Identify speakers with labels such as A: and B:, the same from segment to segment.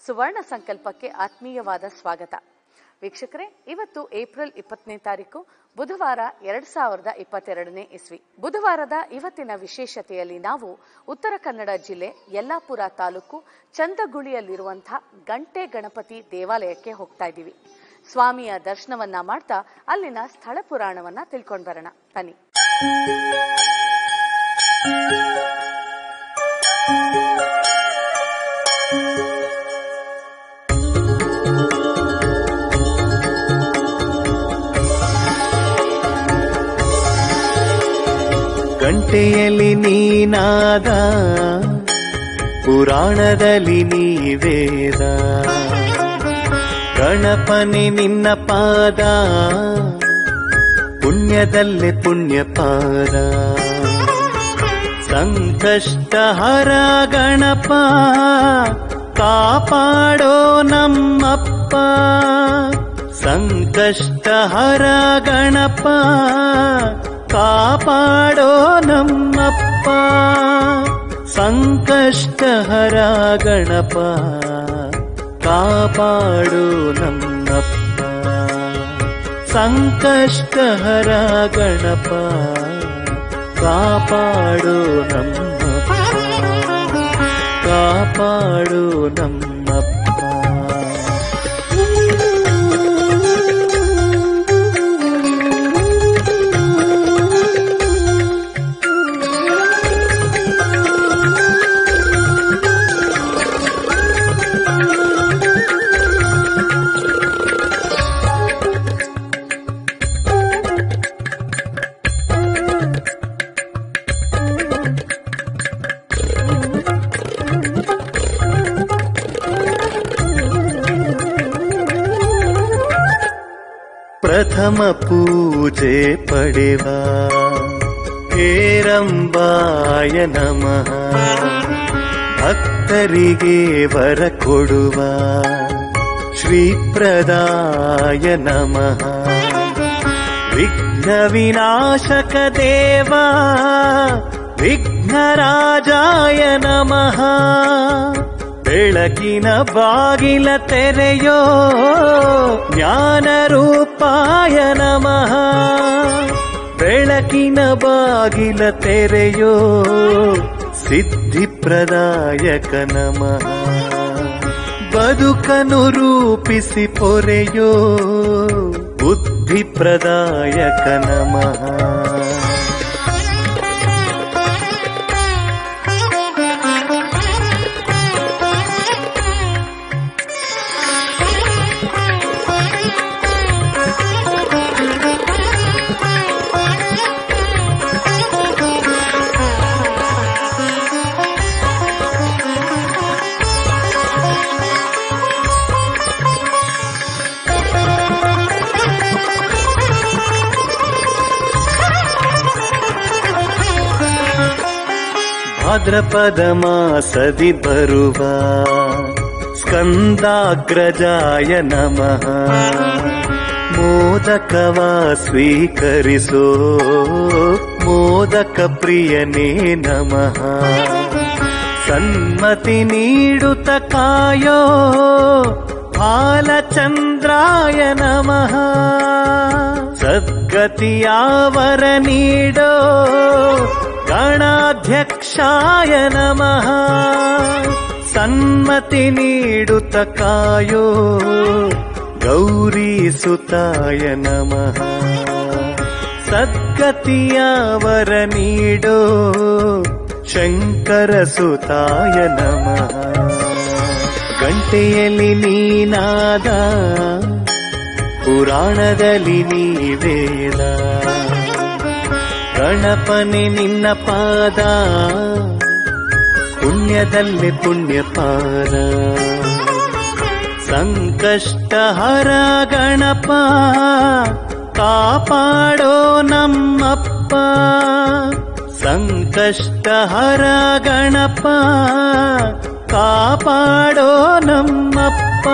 A: ಸುವರ್ಣ ಸಂಕಲ್ಪಕ್ಕೆ ಆತ್ಮೀಯವಾದ ಸ್ವಾಗತ ವೀಕ್ಷಕರೇ ಇವತ್ತು ಏಪ್ರಿಲ್ ಇಪ್ಪತ್ತನೇ ತಾರೀಕು ಬುಧವಾರ ಎರಡ್ ಸಾವಿರದ ಇಪ್ಪತ್ತೆರಡನೇ ಇಸ್ವಿ ಬುಧವಾರದ ಇವತ್ತಿನ ವಿಶೇಷತೆಯಲ್ಲಿ ನಾವು ಉತ್ತರ ಕನ್ನಡ ಜಿಲ್ಲೆ ಯಲ್ಲಾಪುರ ತಾಲೂಕು ಚಂದಗುಳಿಯಲ್ಲಿರುವಂತಹ ಗಂಟೆ ಗಣಪತಿ ದೇವಾಲಯಕ್ಕೆ ಹೋಗ್ತಾ ಇದ್ದೀವಿ ಸ್ವಾಮಿಯ ದರ್ಶನವನ್ನ ಮಾಡ್ತಾ ಅಲ್ಲಿನ ಸ್ಥಳ ಪುರಾಣವನ್ನ ತಿಳ್ಕೊಂಡ್ ಬರೋಣ ಬನ್ನಿ
B: ಗಂಟೆಯಲ್ಲಿ ನೀನಾದ ಪುರಾಣದಲ್ಲಿ ನೀ ವೇದ ಗಣಪನೆ ನಿನ್ನ ಪಾದ ಪುಣ್ಯದಲ್ಲೇ ಪುಣ್ಯ ಪಾದ ಸಂಕಷ್ಟ ಹರ ಗಣಪ ಕಾಪಾಡೋ ನಮ್ಮಪ್ಪ ಸಂಕಷ್ಟ ಹರ ಗಣಪ ಕಾಪಾಡೋ ನಮ್ಮಪ್ಪ ಸಂಕಷ್ಟ ಹರ ಗಣಪ ಕಾಪಾಡೋ ನಮ್ಮಪ್ಪ ಸಂಕಷ್ಟ ಹರ ಗಣಪ ಕಾಪಾಡೋ ನಮ್ಮಪ್ಪ ಕಾಪಾಡೋ ನಮ್ಮಪ್ಪ ಪ್ರಥಮ ಪೂಜೆ ಪಡೆವ ಹೇರಂಬಾಯ ನಮಃ ಭಕ್ತರಿಗೆ ವರ ಕೊಡುವ ಶ್ರೀಪ್ರದಾಯ ನಮಃ ವಿಘ್ನ ವಿನಾಶಕ ದೇವ ವಿಘ್ನರಾಜಾಯ ನಮಃ ಬೆಳಕಿನ ಬಾಗಿಲ ತೆರೆಯೋ ಜ್ಞಾನ ರೂಪಾಯ ನಮಃ ಬೆಳಕಿನ ಬಾಗಿಲ ತೆರೆಯೋ ಸಿದ್ಧಿಪ್ರದಾಯಕ ನಮಃ ಬದುಕನು ರೂಪಿಸಿ ಪೊರೆಯೋ ಬುದ್ಧಿಪ್ರದಾಯಕ ನಮಃ ಭಾದ್ರಪದ ಮಾಸದಿ ಬರುವ ಸ್ಕಂದಾಗ್ರಜಾಯ ನಮಃ ಮೋದಕವ ಸ್ವೀಕರಿಸೋ ಮೋದಕ ಪ್ರಿಯನೇ ನಮಃ ಸನ್ಮತಿ ನೀಡುತ್ತ ಕಾಯೋ ಬಾಲಚಂದ್ರಾಯ ನಮಃ ಸದ್ಗತಿಯಾವರ ನೀಡೋ ಗಣಾಧ್ಯಕ್ಷಾಯ ನಮಃ ಸನ್ಮತಿ ನೀಡುತ್ತ ಕಾಯೋ ಗೌರೀಸುತಾಯ ನಮಃ ಸದ್ಗತಿಯಾವರ ನೀಡೋ ಶಂಕರಸುತಾಯ ನಮಃ ಗಂಟೆಯಲ್ಲಿ ನೀನಾದ ಪುರಾಣದಲ್ಲಿ ನೀ ವೇದ ಗಣಪನೆ ನಿನ್ನ ಪಾದ ಪುಣ್ಯದಲ್ಲಿ ಪುಣ್ಯ ಪಾದ ಸಂಕಷ್ಟ ಹರ ಗಣಪ ಕಾಪಾಡೋ ನಮ್ಮಪ್ಪ ಸಂಕಷ್ಟ ಹರ ಗಣಪ ಕಾಪಾಡೋ ನಮ್ಮಪ್ಪ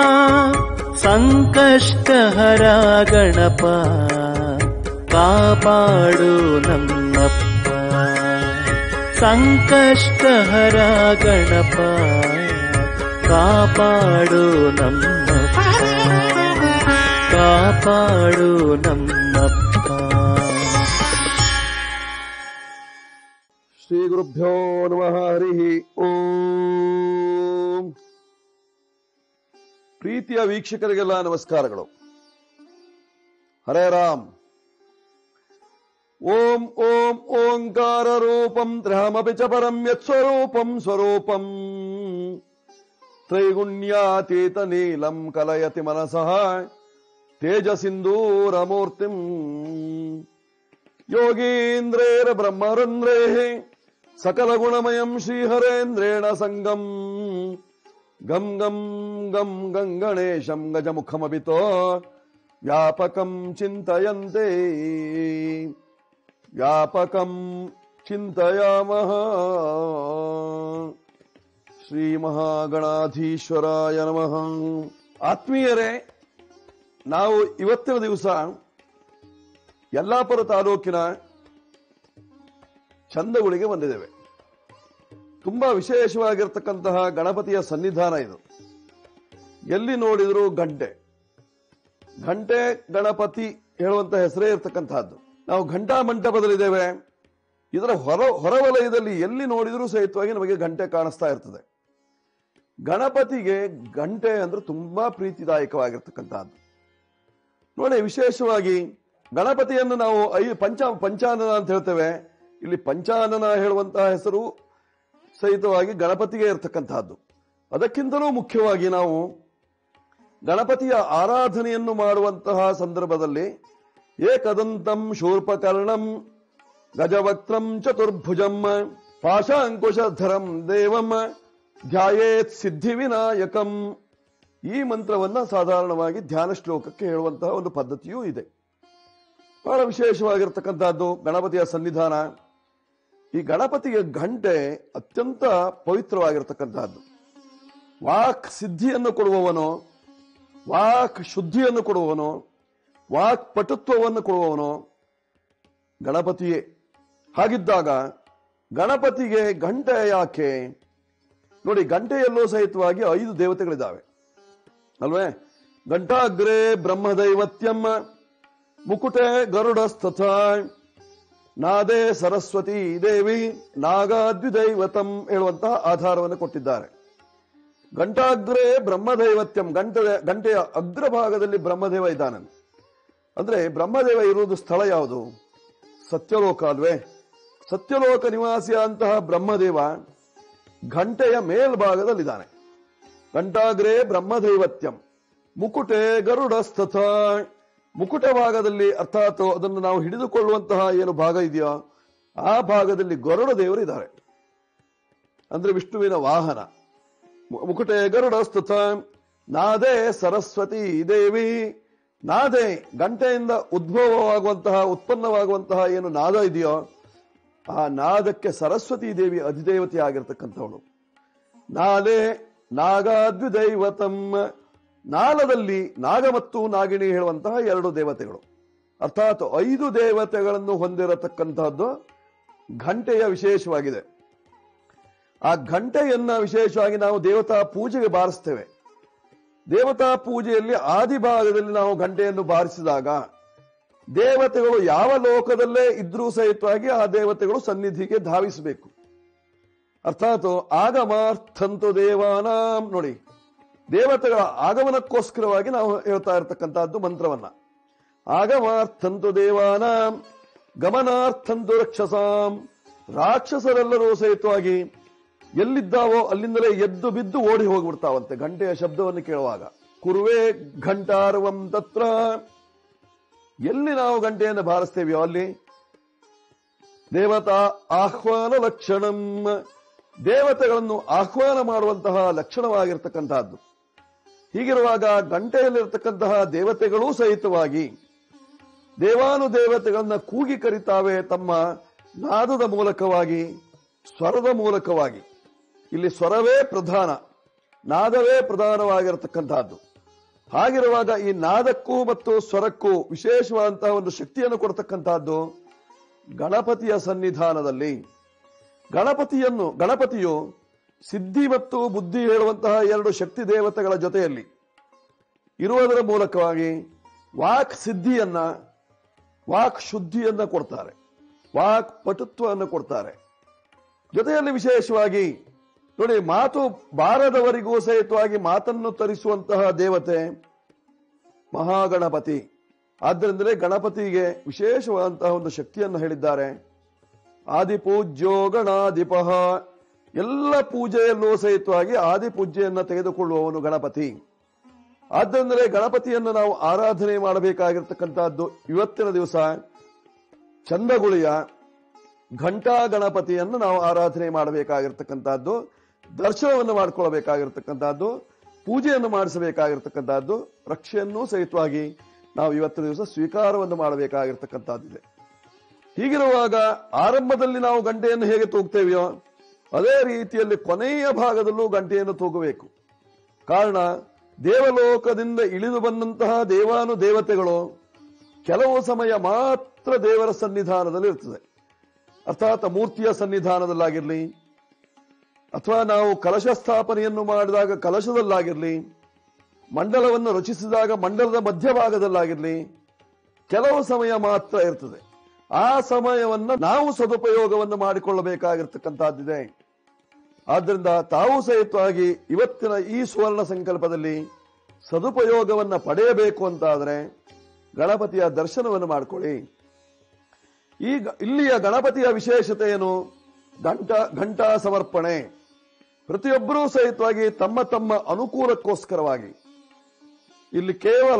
B: ಸಂಕಷ್ಟ ಹರ ಗಣಪ ಕಾಪಾಡು ನಮ್ಮಪ್ಪ ಸಂಕಷ್ಟ ಹರ ಗಣಪ ಕಾಪಾಡು ನಮ್ಮಪ್ಪ ಕಾಪಾಡು ನಮ್ಮಪ್ಪ
C: ಶ್ರೀ ಗುರುಭ್ಯೋ ನಮಃ ಹರಿ ಓಂ ಪ್ರೀತಿಯ ವೀಕ್ಷಕರಿಗೆಲ್ಲ ನಮಸ್ಕಾರಗಳು ಹರೇ ರಾಮ್ ಓಂ ಓಂ ಓಂಕಾರ ರೂಪಂ ತ್ರಹಮಪಿ ಚ ಪರಂ ಯತ್ಸ್ವರೂಪಂ ಸ್ವರೂಪಂ ತ್ರೈಗುಣ್ಯಾತೀತ ನೀಲಂ ಕಲಯತಿ ಮನಸಃ ತೇಜಸಿಂದೂರಮೂರ್ತಿಂ ಯೋಗೀಂದ್ರೇರ ಬ್ರಹ್ಮರಂದ್ರೇಃ ಸಕಲ ಗುಣಮಯಂ ಶ್ರೀಹರೇಂದ್ರೇಣ ಸಂಗಂ ಗಂ ಗಂ ಗಂ ಗಂ ಗಣೇಶಂ ಗಜಮುಖಮಪಿತೋ ವ್ಯಾಪಕಂ ಚಿಂತಯಂತೆ ವ್ಯಾಪಕಂ ಚಿಂತಯಾಮಃ ಶ್ರೀ ಮಹಾಗಣಾಧೀಶ್ವರಾಯ ನಮಃ ಆತ್ಮೀಯರೇ ನಾವು ಇವತ್ತಿನ ದಿವಸ ಯಲ್ಲಾಪುರ ತಾಲೂಕಿನ ಚಂದಗುಳಿಗೆ ಬಂದಿದ್ದೇವೆ ತುಂಬಾ ವಿಶೇಷವಾಗಿರ್ತಕ್ಕಂತಹ ಗಣಪತಿಯ ಸನ್ನಿಧಾನ ಇದು ಎಲ್ಲಿ ನೋಡಿದರೂ ಗಂಟೆ ಘಂಟೆ ಗಣಪತಿ ಹೇಳುವಂತ ಹೆಸರೇ ಇರತಕ್ಕಂತಹದ್ದು ನಾವು ಘಂಟಾ ಮಂಟಪದಲ್ಲಿದ್ದೇವೆ ಇದರ ಹೊರ ಹೊರವಲಯದಲ್ಲಿ ಎಲ್ಲಿ ನೋಡಿದರೂ ಸಹಿತವಾಗಿ ನಮಗೆ ಗಂಟೆ ಕಾಣಿಸ್ತಾ ಇರ್ತದೆ ಗಣಪತಿಗೆ ಗಂಟೆ ಅಂದ್ರೆ ತುಂಬಾ ಪ್ರೀತಿದಾಯಕವಾಗಿರ್ತಕ್ಕಂತಹದ್ದು ನೋಡಿ ವಿಶೇಷವಾಗಿ ಗಣಪತಿಯನ್ನು ನಾವು ಐ ಪಂಚ ಪಂಚಾನನ ಅಂತ ಹೇಳ್ತೇವೆ ಇಲ್ಲಿ ಪಂಚಾನನ ಹೇಳುವಂತಹ ಹೆಸರು ಸಹಿತವಾಗಿ ಗಣಪತಿಗೆ ಇರತಕ್ಕಂತಹದ್ದು ಅದಕ್ಕಿಂತಲೂ ಮುಖ್ಯವಾಗಿ ನಾವು ಗಣಪತಿಯ ಆರಾಧನೆಯನ್ನು ಮಾಡುವಂತಹ ಸಂದರ್ಭದಲ್ಲಿ ಏಕದಂತಂ ಶೂರ್ಪಕರ್ಣಂ ಗಜವಕ್ತ್ರಂ ಚತುರ್ಭುಜಂ ಪಾಶಾಂಕುಶಧರಂ ದೇವಂ ಧ್ಯಾಯೇತ್ ಸಿದ್ಧಿ ವಿನಾಯಕಂ ಈ ಮಂತ್ರವನ್ನ ಸಾಧಾರಣವಾಗಿ ಧ್ಯಾನ ಶ್ಲೋಕಕ್ಕೆ ಹೇಳುವಂತಹ ಒಂದು ಪದ್ಧತಿಯೂ ಇದೆ ಬಹಳ ವಿಶೇಷವಾಗಿರ್ತಕ್ಕಂತಹದ್ದು ಗಣಪತಿಯ ಸನ್ನಿಧಾನ ಈ ಗಣಪತಿಗೆ ಗಂಟೆ ಅತ್ಯಂತ ಪವಿತ್ರವಾಗಿರ್ತಕ್ಕಂತಹದ್ದು ವಾಕ್ ಸಿದ್ಧಿಯನ್ನು ಕೊಡುವವನು ವಾಕ್ ಶುದ್ಧಿಯನ್ನು ಕೊಡುವವನು ವಾಕ್ ಪಟುತ್ವವನ್ನು ಕೊಡುವವನು ಗಣಪತಿಯೇ ಹಾಗಿದ್ದಾಗ ಗಣಪತಿಗೆ ಗಂಟೆ ಯಾಕೆ ನೋಡಿ ಗಂಟೆಯಲ್ಲೂ ಸಹಿತವಾಗಿ ಐದು ದೇವತೆಗಳಿದ್ದಾವೆ ಅಲ್ವೇ ಘಂಟಾಗ್ರೇ ಬ್ರಹ್ಮದೈವತ್ಯಂ ಮುಕುಟೆ ಗರುಡಸ್ತಥ ನಾದೇ ಸರಸ್ವತಿ ದೇವಿ ನಾಗಾದ್ವಿದೈವತಂ ಹೇಳುವಂತಹ ಆಧಾರವನ್ನು ಕೊಟ್ಟಿದ್ದಾರೆ ಘಂಟಾಗ್ರೇ ಬ್ರಹ್ಮದೈವತ್ಯಂ ಗಂಟೆ ಗಂಟೆಯ ಅಗ್ರಭಾಗದಲ್ಲಿ ಬ್ರಹ್ಮದೇವ ಇದ್ದಾನೆ ಅಂದ್ರೆ ಬ್ರಹ್ಮದೇವ ಇರುವುದು ಸ್ಥಳ ಯಾವುದು ಸತ್ಯಲೋಕ ಅಲ್ವೇ ಸತ್ಯಲೋಕ ನಿವಾಸಿಯಂತಹ ಬ್ರಹ್ಮದೇವ ಘಂಟೆಯ ಮೇಲ್ಭಾಗದಲ್ಲಿದ್ದಾನೆ ಘಂಟಾಗ್ರೇ ಬ್ರಹ್ಮದೈವತ್ಯಂ ಮುಕುಟೆ ಗರುಡಸ್ತಥ ಮುಕುಟ ಭಾಗದಲ್ಲಿ ಅರ್ಥಾತ್ ಅದನ್ನು ನಾವು ಹಿಡಿದುಕೊಳ್ಳುವಂತಹ ಏನು ಭಾಗ ಇದೆಯೋ ಆ ಭಾಗದಲ್ಲಿ ಗರುಡ ದೇವರು ಇದ್ದಾರೆ ಅಂದ್ರೆ ವಿಷ್ಣುವಿನ ವಾಹನ ಮು- ಮುಕುಟೆ ಗರುಡಸ್ತುತ ನಾದೇ ಸರಸ್ವತಿ ದೇವಿ ನಾದೆ ಗಂಟೆಯಿಂದ ಉದ್ಭವವಾಗುವಂತಹ ಉತ್ಪನ್ನವಾಗುವಂತಹ ಏನು ನಾದ ಇದೆಯೋ ಆ ನಾದಕ್ಕೆ ಸರಸ್ವತಿ ದೇವಿ ಅಧಿದೇವತೆ ಆಗಿರ್ತಕ್ಕಂಥವಳು ನಾಲೆ ನಾಗಾದ್ವಿದೈವತಂ ನಾಲದಲ್ಲಿ ನಾಗ ಮತ್ತು ನಾಗಿಣಿ ಹೇಳುವಂತಹ ಎರಡು ದೇವತೆಗಳು ಅರ್ಥಾತ್ ಐದು ದೇವತೆಗಳನ್ನು ಹೊಂದಿರತಕ್ಕಂತಹದ್ದು ಘಂಟೆಯ ವಿಶೇಷವಾಗಿದೆ ಆ ಘಂಟೆಯನ್ನ ವಿಶೇಷವಾಗಿ ನಾವು ದೇವತಾ ಪೂಜೆಗೆ ಬಾರಿಸ್ತೇವೆ ದೇವತಾ ಪೂಜೆಯಲ್ಲಿ ಆದಿಭಾಗದಲ್ಲಿ ನಾವು ಗಂಟೆಯನ್ನು ಬಾರಿಸಿದಾಗ ದೇವತೆಗಳು ಯಾವ ಲೋಕದಲ್ಲೇ ಇದ್ರೂ ಸಹಿತವಾಗಿ ಆ ದೇವತೆಗಳು ಸನ್ನಿಧಿಗೆ ಧಾವಿಸಬೇಕು ಅರ್ಥಾತ್ ಆಗಮಾರ್ಥಂತು ದೇವಾನಾಂ ನೋಡಿ ದೇವತೆಗಳ ಆಗಮನಕ್ಕೋಸ್ಕರವಾಗಿ ನಾವು ಹೇಳ್ತಾ ಇರತಕ್ಕಂತಹದ್ದು ಮಂತ್ರವನ್ನ ಆಗಮಾರ್ಥಂತು ದೇವಾನಾಂ ಗಮನಾರ್ಥಂತು ರಕ್ಷಸಾಂ ರಾಕ್ಷಸರೆಲ್ಲರೂ ಸಹಿತವಾಗಿ ಎಲ್ಲಿದ್ದಾವೋ ಅಲ್ಲಿಂದಲೇ ಎದ್ದು ಬಿದ್ದು ಓಡಿ ಹೋಗ್ಬಿಡ್ತಾವಂತೆ ಗಂಟೆಯ ಶಬ್ದವನ್ನು ಕೇಳುವಾಗ ಕುರುವೆ ಘಂಟಾರವಂ ತತ್ರ ಎಲ್ಲಿ ನಾವು ಗಂಟೆಯನ್ನು ಬಾರಿಸ್ತೇವೆಯೋ ಅಲ್ಲಿ ದೇವತಾ ಆಹ್ವಾನ ಲಕ್ಷಣಂ ದೇವತೆಗಳನ್ನು ಆಹ್ವಾನ ಮಾಡುವಂತಹ ಲಕ್ಷಣವಾಗಿರ್ತಕ್ಕಂತಹದ್ದು ಹೀಗಿರುವಾಗ ಗಂಟೆಯಲ್ಲಿರ್ತಕ್ಕಂತಹ ದೇವತೆಗಳೂ ಸಹಿತವಾಗಿ ದೇವಾನುದೇವತೆಗಳನ್ನ ಕೂಗಿ ಕರಿತಾವೆ ತಮ್ಮ ನಾದದ ಮೂಲಕವಾಗಿ ಸ್ವರದ ಮೂಲಕವಾಗಿ ಇಲ್ಲಿ ಸ್ವರವೇ ಪ್ರಧಾನ ನಾದವೇ ಪ್ರಧಾನವಾಗಿರತಕ್ಕಂತಹದ್ದು ಹಾಗಿರುವಾಗ ಈ ನಾದಕ್ಕೂ ಮತ್ತು ಸ್ವರಕ್ಕೂ ವಿಶೇಷವಾದಂತಹ ಒಂದು ಶಕ್ತಿಯನ್ನು ಕೊಡ್ತಕ್ಕಂತಹದ್ದು ಗಣಪತಿಯ ಸನ್ನಿಧಾನದಲ್ಲಿ ಗಣಪತಿಯನ್ನು ಗಣಪತಿಯು ಸಿದ್ಧಿ ಮತ್ತು ಬುದ್ಧಿ ಹೇಳುವಂತಹ ಎರಡು ಶಕ್ತಿ ದೇವತೆಗಳ ಜೊತೆಯಲ್ಲಿ ಇರುವುದರ ಮೂಲಕವಾಗಿ ವಾಕ್ ಸಿದ್ಧಿಯನ್ನ ವಾಕ್ ಶುದ್ಧಿಯನ್ನ ಕೊಡ್ತಾರೆ ವಾಕ್ ಪಟುತ್ವವನ್ನು ಕೊಡ್ತಾರೆ ಜೊತೆಯಲ್ಲಿ ವಿಶೇಷವಾಗಿ ನೋಡಿ ಮಾತು ಬಾರದವರಿಗೂ ಸಹಿತವಾಗಿ ಮಾತನ್ನು ತರಿಸುವಂತಹ ದೇವತೆ ಮಹಾಗಣಪತಿ ಆದ್ದರಿಂದಲೇ ಗಣಪತಿಗೆ ವಿಶೇಷವಾದಂತಹ ಒಂದು ಶಕ್ತಿಯನ್ನು ಹೇಳಿದ್ದಾರೆ ಆದಿಪೂಜ್ಯೋ ಗಣಾಧಿಪಃ ಎಲ್ಲ ಪೂಜೆಯಲ್ಲೂ ಸಹಿತವಾಗಿ ಆದಿಪೂಜೆಯನ್ನ ತೆಗೆದುಕೊಳ್ಳುವವನು ಗಣಪತಿ ಆದ್ದರಿಂದಲೇ ಗಣಪತಿಯನ್ನು ನಾವು ಆರಾಧನೆ ಮಾಡಬೇಕಾಗಿರ್ತಕ್ಕಂಥದ್ದು ಇವತ್ತಿನ ದಿವಸ ಚಂದಗುಳಿಯ ಘಂಟಾ ಗಣಪತಿಯನ್ನು ನಾವು ಆರಾಧನೆ ಮಾಡಬೇಕಾಗಿರ್ತಕ್ಕಂಥದ್ದು ದರ್ಶನವನ್ನು ಮಾಡಿಕೊಳ್ಳಬೇಕಾಗಿರ್ತಕ್ಕಂಥದ್ದು ಪೂಜೆಯನ್ನು ಮಾಡಿಸಬೇಕಾಗಿರ್ತಕ್ಕಂಥದ್ದು ರಕ್ಷೆಯನ್ನು ಸಹಿತವಾಗಿ ನಾವು ಇವತ್ತಿನ ದಿವಸ ಸ್ವೀಕಾರವನ್ನು ಮಾಡಬೇಕಾಗಿರ್ತಕ್ಕಂಥದ್ದಿದೆ ಹೀಗಿರುವಾಗ ಆರಂಭದಲ್ಲಿ ನಾವು ಗಂಟೆಯನ್ನು ಹೇಗೆ ತೂಗ್ತೇವೆಯೋ ಅದೇ ರೀತಿಯಲ್ಲಿ ಕೊನೆಯ ಭಾಗದಲ್ಲೂ ಗಂಟೆಯನ್ನು ತೂಗಬೇಕು ಕಾರಣ ದೇವಲೋಕದಿಂದ ಇಳಿದು ಬಂದಂತಹ ದೇವಾನು ದೇವತೆಗಳು ಕೆಲವು ಸಮಯ ಮಾತ್ರ ದೇವರ ಸನ್ನಿಧಾನದಲ್ಲಿ ಇರ್ತದೆ ಅರ್ಥಾತ್ ಮೂರ್ತಿಯ ಸನ್ನಿಧಾನದಲ್ಲಾಗಿರ್ಲಿ ಅಥವಾ ನಾವು ಕಲಶ ಸ್ಥಾಪನೆಯನ್ನು ಮಾಡಿದಾಗ ಕಲಶದಲ್ಲಾಗಿರ್ಲಿ ಮಂಡಲವನ್ನು ರಚಿಸಿದಾಗ ಮಂಡಲದ ಮಧ್ಯಭಾಗದಲ್ಲಾಗಿರ್ಲಿ ಕೆಲವು ಸಮಯ ಮಾತ್ರ ಇರ್ತದೆ ಆ ಸಮಯವನ್ನ ನಾವು ಸದುಪಯೋಗವನ್ನು ಮಾಡಿಕೊಳ್ಳಬೇಕಾಗಿರ್ತಕ್ಕಂಥದ್ದಿದೆ ಆದ್ದರಿಂದ ತಾವು ಸಹಿತವಾಗಿ ಇವತ್ತಿನ ಈ ಸುವರ್ಣ ಸಂಕಲ್ಪದಲ್ಲಿ ಸದುಪಯೋಗವನ್ನ ಪಡೆಯಬೇಕು ಅಂತಾದ್ರೆ ಗಣಪತಿಯ ದರ್ಶನವನ್ನು ಮಾಡಿಕೊಳ್ಳಿ ಈಗ ಇಲ್ಲಿಯ ಗಣಪತಿಯ ವಿಶೇಷತೆ ಏನು ಘಂಟ ಘಂಟಾ ಸಮರ್ಪಣೆ ಪ್ರತಿಯೊಬ್ಬರೂ ಸಹಿತವಾಗಿ ತಮ್ಮ ತಮ್ಮ ಅನುಕೂಲಕ್ಕೋಸ್ಕರವಾಗಿ ಇಲ್ಲಿ ಕೇವಲ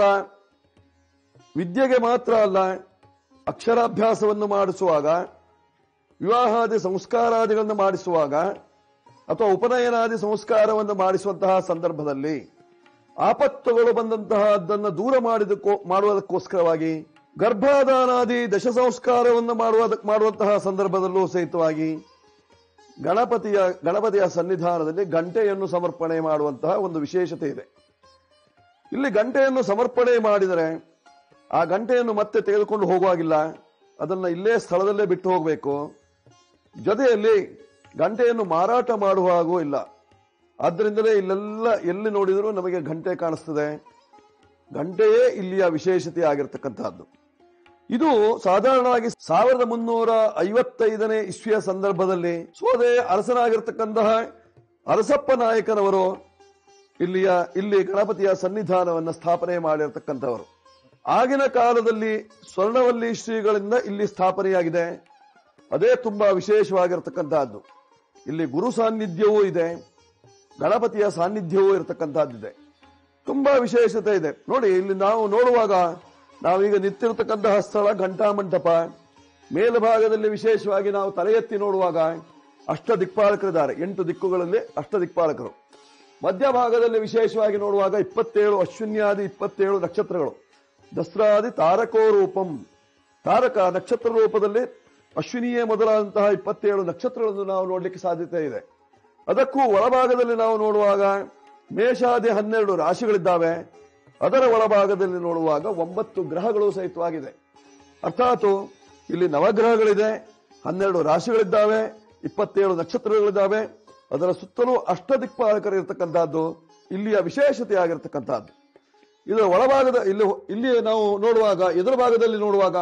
C: ವಿದ್ಯೆಗೆ ಮಾತ್ರ ಅಲ್ಲ ಅಕ್ಷರಾಭ್ಯಾಸವನ್ನು ಮಾಡಿಸುವಾಗ ವಿವಾಹಾದಿ ಸಂಸ್ಕಾರಾದಿಗಳನ್ನು ಮಾಡಿಸುವಾಗ ಅಥವಾ ಉಪನಯನಾದಿ ಸಂಸ್ಕಾರವನ್ನು ಮಾಡಿಸುವಂತಹ ಸಂದರ್ಭದಲ್ಲಿ ಆಪತ್ತುಗಳು ಬಂದಂತಹದ್ದನ್ನು ದೂರ ಮಾಡಿದಕ್ಕೋ ಮಾಡುವುದಕ್ಕೋಸ್ಕರವಾಗಿ ಗರ್ಭಾಧಾನಾದಿ ದಶ ಸಂಸ್ಕಾರವನ್ನು ಮಾಡುವ ಮಾಡುವಂತಹ ಸಂದರ್ಭದಲ್ಲೂ ಸಹಿತವಾಗಿ ಗಣಪತಿಯ ಗಣಪತಿಯ ಸನ್ನಿಧಾನದಲ್ಲಿ ಗಂಟೆಯನ್ನು ಸಮರ್ಪಣೆ ಮಾಡುವಂತಹ ಒಂದು ವಿಶೇಷತೆ ಇದೆ ಇಲ್ಲಿ ಗಂಟೆಯನ್ನು ಸಮರ್ಪಣೆ ಮಾಡಿದರೆ ಆ ಗಂಟೆಯನ್ನು ಮತ್ತೆ ತೆಗೆದುಕೊಂಡು ಹೋಗುವಾಗಿಲ್ಲ ಅದನ್ನ ಇಲ್ಲೇ ಸ್ಥಳದಲ್ಲೇ ಬಿಟ್ಟು ಹೋಗಬೇಕು ಜೊತೆಯಲ್ಲಿ ಗಂಟೆಯನ್ನು ಮಾರಾಟ ಮಾಡುವ ಹಾಗೂ ಇಲ್ಲ ಆದ್ದರಿಂದಲೇ ಇಲ್ಲೆಲ್ಲ ಎಲ್ಲಿ ನೋಡಿದರೂ ನಮಗೆ ಗಂಟೆ ಕಾಣಿಸ್ತದೆ ಗಂಟೆಯೇ ಇಲ್ಲಿಯ ವಿಶೇಷತೆ ಆಗಿರ್ತಕ್ಕಂತಹದ್ದು ಇದು ಸಾಧಾರಣವಾಗಿ ಸಾವಿರದ ಮುನ್ನೂರ ಐವತ್ತೈದನೇ ಇಸ್ವಿಯ ಸಂದರ್ಭದಲ್ಲಿ ಸೋದೆ ಅರಸನಾಗಿರ್ತಕ್ಕಂತಹ ಅರಸಪ್ಪ ನಾಯಕನವರು ಇಲ್ಲಿಯ ಇಲ್ಲಿ ಗಣಪತಿಯ ಸನ್ನಿಧಾನವನ್ನು ಸ್ಥಾಪನೆ ಮಾಡಿರ್ತಕ್ಕಂಥವರು ಆಗಿನ ಕಾಲದಲ್ಲಿ ಸ್ವರ್ಣವಲ್ಲಿ ಶ್ರೀಗಳಿಂದ ಇಲ್ಲಿ ಸ್ಥಾಪನೆಯಾಗಿದೆ ಅದೇ ತುಂಬಾ ವಿಶೇಷವಾಗಿರ್ತಕ್ಕಂತಹದ್ದು ಇಲ್ಲಿ ಗುರು ಸಾನ್ನಿಧ್ಯವೂ ಇದೆ ಗಣಪತಿಯ ಸಾನ್ನಿಧ್ಯವೂ ಇರತಕ್ಕಂತಹದ್ದಿದೆ ತುಂಬಾ ವಿಶೇಷತೆ ಇದೆ ನೋಡಿ ಇಲ್ಲಿ ನಾವು ನೋಡುವಾಗ ನಾವೀಗ ನಿಂತಿರತಕ್ಕಂತಹ ಸ್ಥಳ ಘಂಟಾ ಮಂಟಪ ಮೇಲ್ಭಾಗದಲ್ಲಿ ವಿಶೇಷವಾಗಿ ನಾವು ತಲೆ ಎತ್ತಿ ನೋಡುವಾಗ ಅಷ್ಟ ದಿಕ್ಪಾಲಕರಿದ್ದಾರೆ ಎಂಟು ದಿಕ್ಕುಗಳಲ್ಲಿ ಅಷ್ಟ ದಿಕ್ಪಾಲಕರು ಮಧ್ಯಭಾಗದಲ್ಲಿ ವಿಶೇಷವಾಗಿ ನೋಡುವಾಗ ಇಪ್ಪತ್ತೇಳು ಅಶ್ವಿನ್ಯಾದಿ ಇಪ್ಪತ್ತೇಳು ನಕ್ಷತ್ರಗಳು ದಸ್ರಾದಿ ತಾರಕೋ ರೂಪಂ ತಾರಕ ನಕ್ಷತ್ರ ರೂಪದಲ್ಲಿ ಅಶ್ವಿನಿಯೇ ಮೊದಲಾದಂತಹ ಇಪ್ಪತ್ತೇಳು ನಕ್ಷತ್ರಗಳನ್ನು ನಾವು ನೋಡಲಿಕ್ಕೆ ಸಾಧ್ಯತೆ ಇದೆ ಅದಕ್ಕೂ ಒಳಭಾಗದಲ್ಲಿ ನಾವು ನೋಡುವಾಗ ಮೇಷಾದಿ ಹನ್ನೆರಡು ರಾಶಿಗಳಿದ್ದಾವೆ ಅದರ ಒಳಭಾಗದಲ್ಲಿ ನೋಡುವಾಗ ಒಂಬತ್ತು ಗ್ರಹಗಳು ಸಹಿತವಾಗಿದೆ ಅರ್ಥಾತ್ ಇಲ್ಲಿ ನವಗ್ರಹಗಳಿದೆ ಹನ್ನೆರಡು ರಾಶಿಗಳಿದ್ದಾವೆ ಇಪ್ಪತ್ತೇಳು ನಕ್ಷತ್ರಗಳಿದ್ದಾವೆ ಅದರ ಸುತ್ತಲೂ ಅಷ್ಟದಿಕ್ಪಾಲಕರು ಇರತಕ್ಕಂತಹದ್ದು ಇಲ್ಲಿಯ ವಿಶೇಷತೆ ಆಗಿರತಕ್ಕಂತಹದ್ದು ಇದರ ಒಳಭಾಗದ ಇಲ್ಲಿ ಇಲ್ಲಿ ನಾವು ನೋಡುವಾಗ ಎದುರು ಭಾಗದಲ್ಲಿ ನೋಡುವಾಗ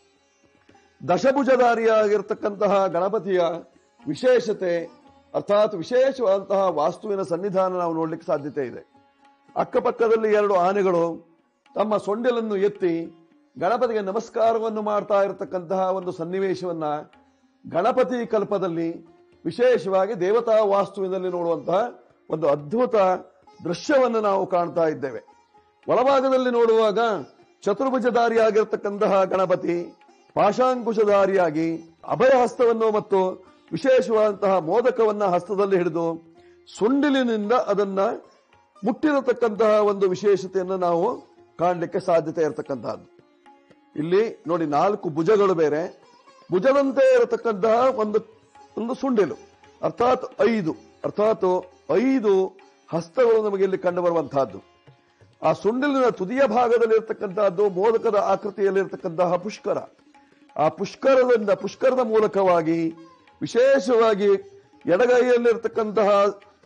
C: ದಶಭುಜಧಾರಿಯಾಗಿರ್ತಕ್ಕಂತಹ ಗಣಪತಿಯ ವಿಶೇಷತೆ ಅರ್ಥಾತ್ ವಿಶೇಷವಾದಂತಹ ವಾಸ್ತುವಿನ ಸನ್ನಿಧಾನ ನಾವು ನೋಡ್ಲಿಕ್ಕೆ ಸಾಧ್ಯತೆ ಇದೆ ಅಕ್ಕಪಕ್ಕದಲ್ಲಿ ಎರಡು ಆನೆಗಳು ತಮ್ಮ ಸೊಂಡಿಲನ್ನು ಎತ್ತಿ ಗಣಪತಿಗೆ ನಮಸ್ಕಾರವನ್ನು ಮಾಡ್ತಾ ಇರತಕ್ಕಂತಹ ಒಂದು ಸನ್ನಿವೇಶವನ್ನ ಗಣಪತಿ ಕಲ್ಪದಲ್ಲಿ ವಿಶೇಷವಾಗಿ ದೇವತಾ ವಾಸ್ತುವಿನಲ್ಲಿ ನೋಡುವಂತಹ ಒಂದು ಅದ್ಭುತ ದೃಶ್ಯವನ್ನು ನಾವು ಕಾಣ್ತಾ ಇದ್ದೇವೆ ಒಳಭಾಗದಲ್ಲಿ ನೋಡುವಾಗ ಚತುರ್ಭುಜಧಾರಿಯಾಗಿರ್ತಕ್ಕಂತಹ ಗಣಪತಿ ಪಾಶಾಂಕುಶಧಾರಿಯಾಗಿ ಅಭಯ ಹಸ್ತವನ್ನು ಮತ್ತು ವಿಶೇಷವಾದಂತಹ ಮೋದಕವನ್ನ ಹಸ್ತದಲ್ಲಿ ಹಿಡಿದು ಸುಂಡಿಲಿನಿಂದ ಅದನ್ನ ಮುಟ್ಟಿರತಕ್ಕಂತಹ ಒಂದು ವಿಶೇಷತೆಯನ್ನು ನಾವು ಕಾಣಲಿಕ್ಕೆ ಸಾಧ್ಯತೆ ಇರತಕ್ಕಂತಹದ್ದು ಇಲ್ಲಿ ನೋಡಿ ನಾಲ್ಕು ಭುಜಗಳು ಬೇರೆ ಭುಜದಂತೆ ಇರತಕ್ಕಂತಹ ಒಂದು ಒಂದು ಸುಂಡಿಲು ಅರ್ಥಾತ್ ಐದು ಅರ್ಥಾತ್ ಐದು ಹಸ್ತಗಳು ನಮಗೆ ಇಲ್ಲಿ ಕಂಡು ಬರುವಂತಹದ್ದು ಆ ಸುಂಡಿಲಿನ ತುದಿಯ ಭಾಗದಲ್ಲಿ ಇರತಕ್ಕಂತಹದ್ದು ಮೋದಕದ ಆಕೃತಿಯಲ್ಲಿರ್ತಕ್ಕಂತಹ ಪುಷ್ಕರ ಆ ಪುಷ್ಕರದಿಂದ ಪುಷ್ಕರದ ಮೂಲಕವಾಗಿ ವಿಶೇಷವಾಗಿ ಎಡಗೈಯಲ್ಲಿರ್ತಕ್ಕಂತಹ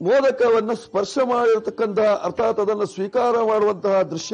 C: ಮೋದಕವನ್ನು ಸ್ಪರ್ಶ ಮಾಡಿರತಕ್ಕಂತಹ ಅರ್ಥಾತ್ ಅದನ್ನು ಸ್ವೀಕಾರ ಮಾಡುವಂತಹ ದೃಶ್ಯ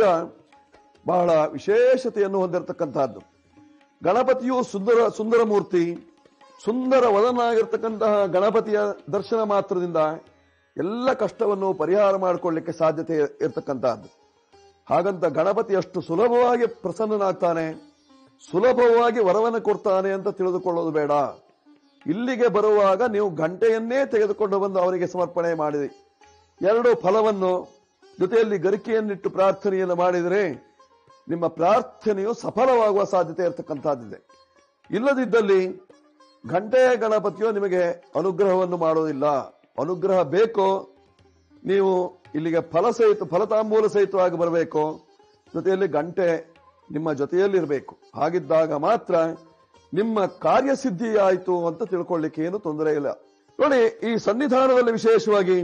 C: ಬಹಳ ವಿಶೇಷತೆಯನ್ನು ಹೊಂದಿರತಕ್ಕಂತಹದ್ದು ಗಣಪತಿಯು ಸುಂದರ ಸುಂದರ ಮೂರ್ತಿ ಸುಂದರ ವದನಾಗಿರ್ತಕ್ಕಂತಹ ಗಣಪತಿಯ ದರ್ಶನ ಮಾತ್ರದಿಂದ ಎಲ್ಲ ಕಷ್ಟವನ್ನು ಪರಿಹಾರ ಮಾಡಿಕೊಳ್ಳಿಕ್ಕೆ ಸಾಧ್ಯತೆ ಇರತಕ್ಕಂತಹದ್ದು ಹಾಗಂತ ಗಣಪತಿ ಅಷ್ಟು ಸುಲಭವಾಗಿ ಪ್ರಸನ್ನನಾಗ್ತಾನೆ ಸುಲಭವಾಗಿ ವರವನ್ನು ಕೊಡ್ತಾನೆ ಅಂತ ತಿಳಿದುಕೊಳ್ಳೋದು ಬೇಡ ಇಲ್ಲಿಗೆ ಬರುವಾಗ ನೀವು ಗಂಟೆಯನ್ನೇ ತೆಗೆದುಕೊಂಡು ಬಂದು ಅವರಿಗೆ ಸಮರ್ಪಣೆ ಮಾಡಿರಿ ಎರಡು ಫಲವನ್ನು ಜೊತೆಯಲ್ಲಿ ಗರಿಕೆಯನ್ನಿಟ್ಟು ಪ್ರಾರ್ಥನೆಯನ್ನು ಮಾಡಿದರೆ ನಿಮ್ಮ ಪ್ರಾರ್ಥನೆಯು ಸಫಲವಾಗುವ ಸಾಧ್ಯತೆ ಇರತಕ್ಕಂತಹದ್ದಿದೆ ಇಲ್ಲದಿದ್ದಲ್ಲಿ ಗಂಟೆಯ ಗಣಪತಿಯು ನಿಮಗೆ ಅನುಗ್ರಹವನ್ನು ಮಾಡೋದಿಲ್ಲ ಅನುಗ್ರಹ ಬೇಕೋ ನೀವು ಇಲ್ಲಿಗೆ ಫಲ ಸಹಿತ ಫಲತಾಂಬೂಲ ಸಹಿತವಾಗಿ ಬರಬೇಕು ಜೊತೆಯಲ್ಲಿ ಗಂಟೆ ನಿಮ್ಮ ಜೊತೆಯಲ್ಲಿರಬೇಕು ಹಾಗಿದ್ದಾಗ ಮಾತ್ರ ನಿಮ್ಮ ಕಾರ್ಯಸಿದ್ಧಿ ಆಯಿತು ಅಂತ ತಿಳ್ಕೊಳ್ಳಿಕ್ಕೆ ಏನು ತೊಂದರೆ ಇಲ್ಲ ನೋಡಿ ಈ ಸನ್ನಿಧಾನದಲ್ಲಿ ವಿಶೇಷವಾಗಿ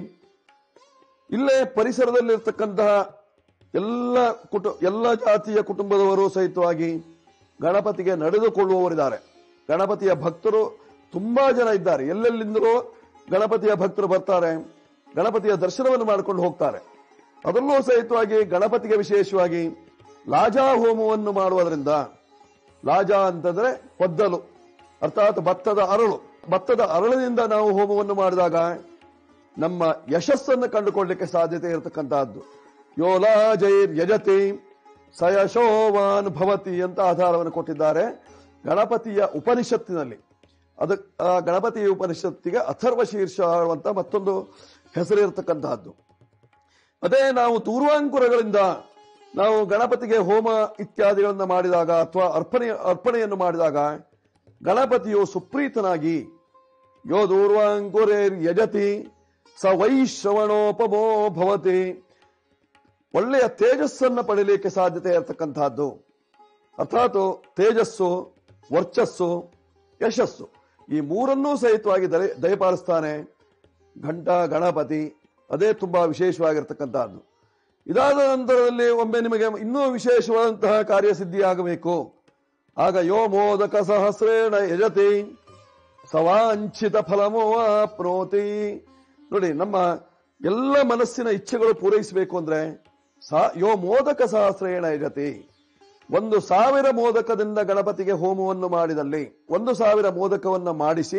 C: ಇಲ್ಲೇ ಪರಿಸರದಲ್ಲಿರ್ತಕ್ಕಂತಹ ಎಲ್ಲ ಕುಟು ಎಲ್ಲ ಜಾತಿಯ ಕುಟುಂಬದವರು ಸಹಿತವಾಗಿ ಗಣಪತಿಗೆ ನಡೆದುಕೊಳ್ಳುವವರಿದ್ದಾರೆ ಗಣಪತಿಯ ಭಕ್ತರು ತುಂಬಾ ಜನ ಇದ್ದಾರೆ ಎಲ್ಲೆಲ್ಲಿಂದಲೂ ಗಣಪತಿಯ ಭಕ್ತರು ಬರ್ತಾರೆ ಗಣಪತಿಯ ದರ್ಶನವನ್ನು ಮಾಡಿಕೊಂಡು ಹೋಗ್ತಾರೆ ಅದರಲ್ಲೂ ಸಹಿತವಾಗಿ ಗಣಪತಿಗೆ ವಿಶೇಷವಾಗಿ ಲಾಜಾ ಹೋಮವನ್ನು ಮಾಡುವುದರಿಂದ ಲಾಜಾ ಅಂತಂದ್ರೆ ಪದ್ದಲು ಅರ್ಥಾತ್ ಭತ್ತದ ಅರಳು ಭತ್ತದ ಅರಳಿನಿಂದ ನಾವು ಹೋಮವನ್ನು ಮಾಡಿದಾಗ ನಮ್ಮ ಯಶಸ್ಸನ್ನು ಕಂಡುಕೊಳ್ಳಲಿಕ್ಕೆ ಸಾಧ್ಯತೆ ಇರತಕ್ಕಂತಹದ್ದು ಯೋಲಾಜೈರ್ ಯಜತಿ ಸಯಶೋವಾನ್ ಭವತಿ ಅಂತ ಆಧಾರವನ್ನು ಕೊಟ್ಟಿದ್ದಾರೆ ಗಣಪತಿಯ ಉಪನಿಷತ್ತಿನಲ್ಲಿ ಅದು ಆ ಗಣಪತಿಯ ಉಪನಿಷತ್ತಿಗೆ ಅಥರ್ವ ಶೀರ್ಷ ಅಂತ ಮತ್ತೊಂದು ಹೆಸರಿರತಕ್ಕಂತಹದ್ದು ಅದೇ ನಾವು ತೂರ್ವಾಂಕುರಗಳಿಂದ ನಾವು ಗಣಪತಿಗೆ ಹೋಮ ಇತ್ಯಾದಿಗಳನ್ನ ಮಾಡಿದಾಗ ಅಥವಾ ಅರ್ಪಣೆ ಅರ್ಪಣೆಯನ್ನು ಮಾಡಿದಾಗ ಗಣಪತಿಯು ಸುಪ್ರೀತನಾಗಿ ಯೋ ದೂರ್ವಾಂಕುರೇರ್ ಯಜತಿ ಸ ವೈಶ್ರವಣೋಪಮೋ ಭವತಿ ಒಳ್ಳೆಯ ತೇಜಸ್ಸನ್ನ ಪಡೀಲಿಕ್ಕೆ ಸಾಧ್ಯತೆ ಇರತಕ್ಕಂತಹದ್ದು ಅರ್ಥಾತ್ ತೇಜಸ್ಸು ವರ್ಚಸ್ಸು ಯಶಸ್ಸು ಈ ಮೂರನ್ನೂ ಸಹಿತವಾಗಿ ದಯ ದಯಪಾಲಿಸ್ತಾನೆ ಘಂಟಾ ಗಣಪತಿ ಅದೇ ತುಂಬಾ ವಿಶೇಷವಾಗಿರ್ತಕ್ಕಂತಹದ್ದು ಇದಾದ ನಂತರದಲ್ಲಿ ಒಮ್ಮೆ ನಿಮಗೆ ಇನ್ನೂ ವಿಶೇಷವಾದಂತಹ ಕಾರ್ಯಸಿದ್ಧಿ ಆಗಬೇಕು ಆಗ ಯೋ ಮೋದಕ ಸಹಸ್ರೇಣ ಯಜತಿ ಸವಾಂಚಿತ ಫಲಮೋ ಪ್ರೋತಿ ನೋಡಿ ನಮ್ಮ ಎಲ್ಲ ಮನಸ್ಸಿನ ಇಚ್ಛೆಗಳು ಪೂರೈಸಬೇಕು ಅಂದ್ರೆ ಸಾ ಯೋ ಮೋದಕ ಸಹಸ್ರೇಣ ಯಜತಿ ಒಂದು ಸಾವಿರ ಮೋದಕದಿಂದ ಗಣಪತಿಗೆ ಹೋಮವನ್ನು ಮಾಡಿದಲ್ಲಿ ಒಂದು ಸಾವಿರ ಮೋದಕವನ್ನ ಮಾಡಿಸಿ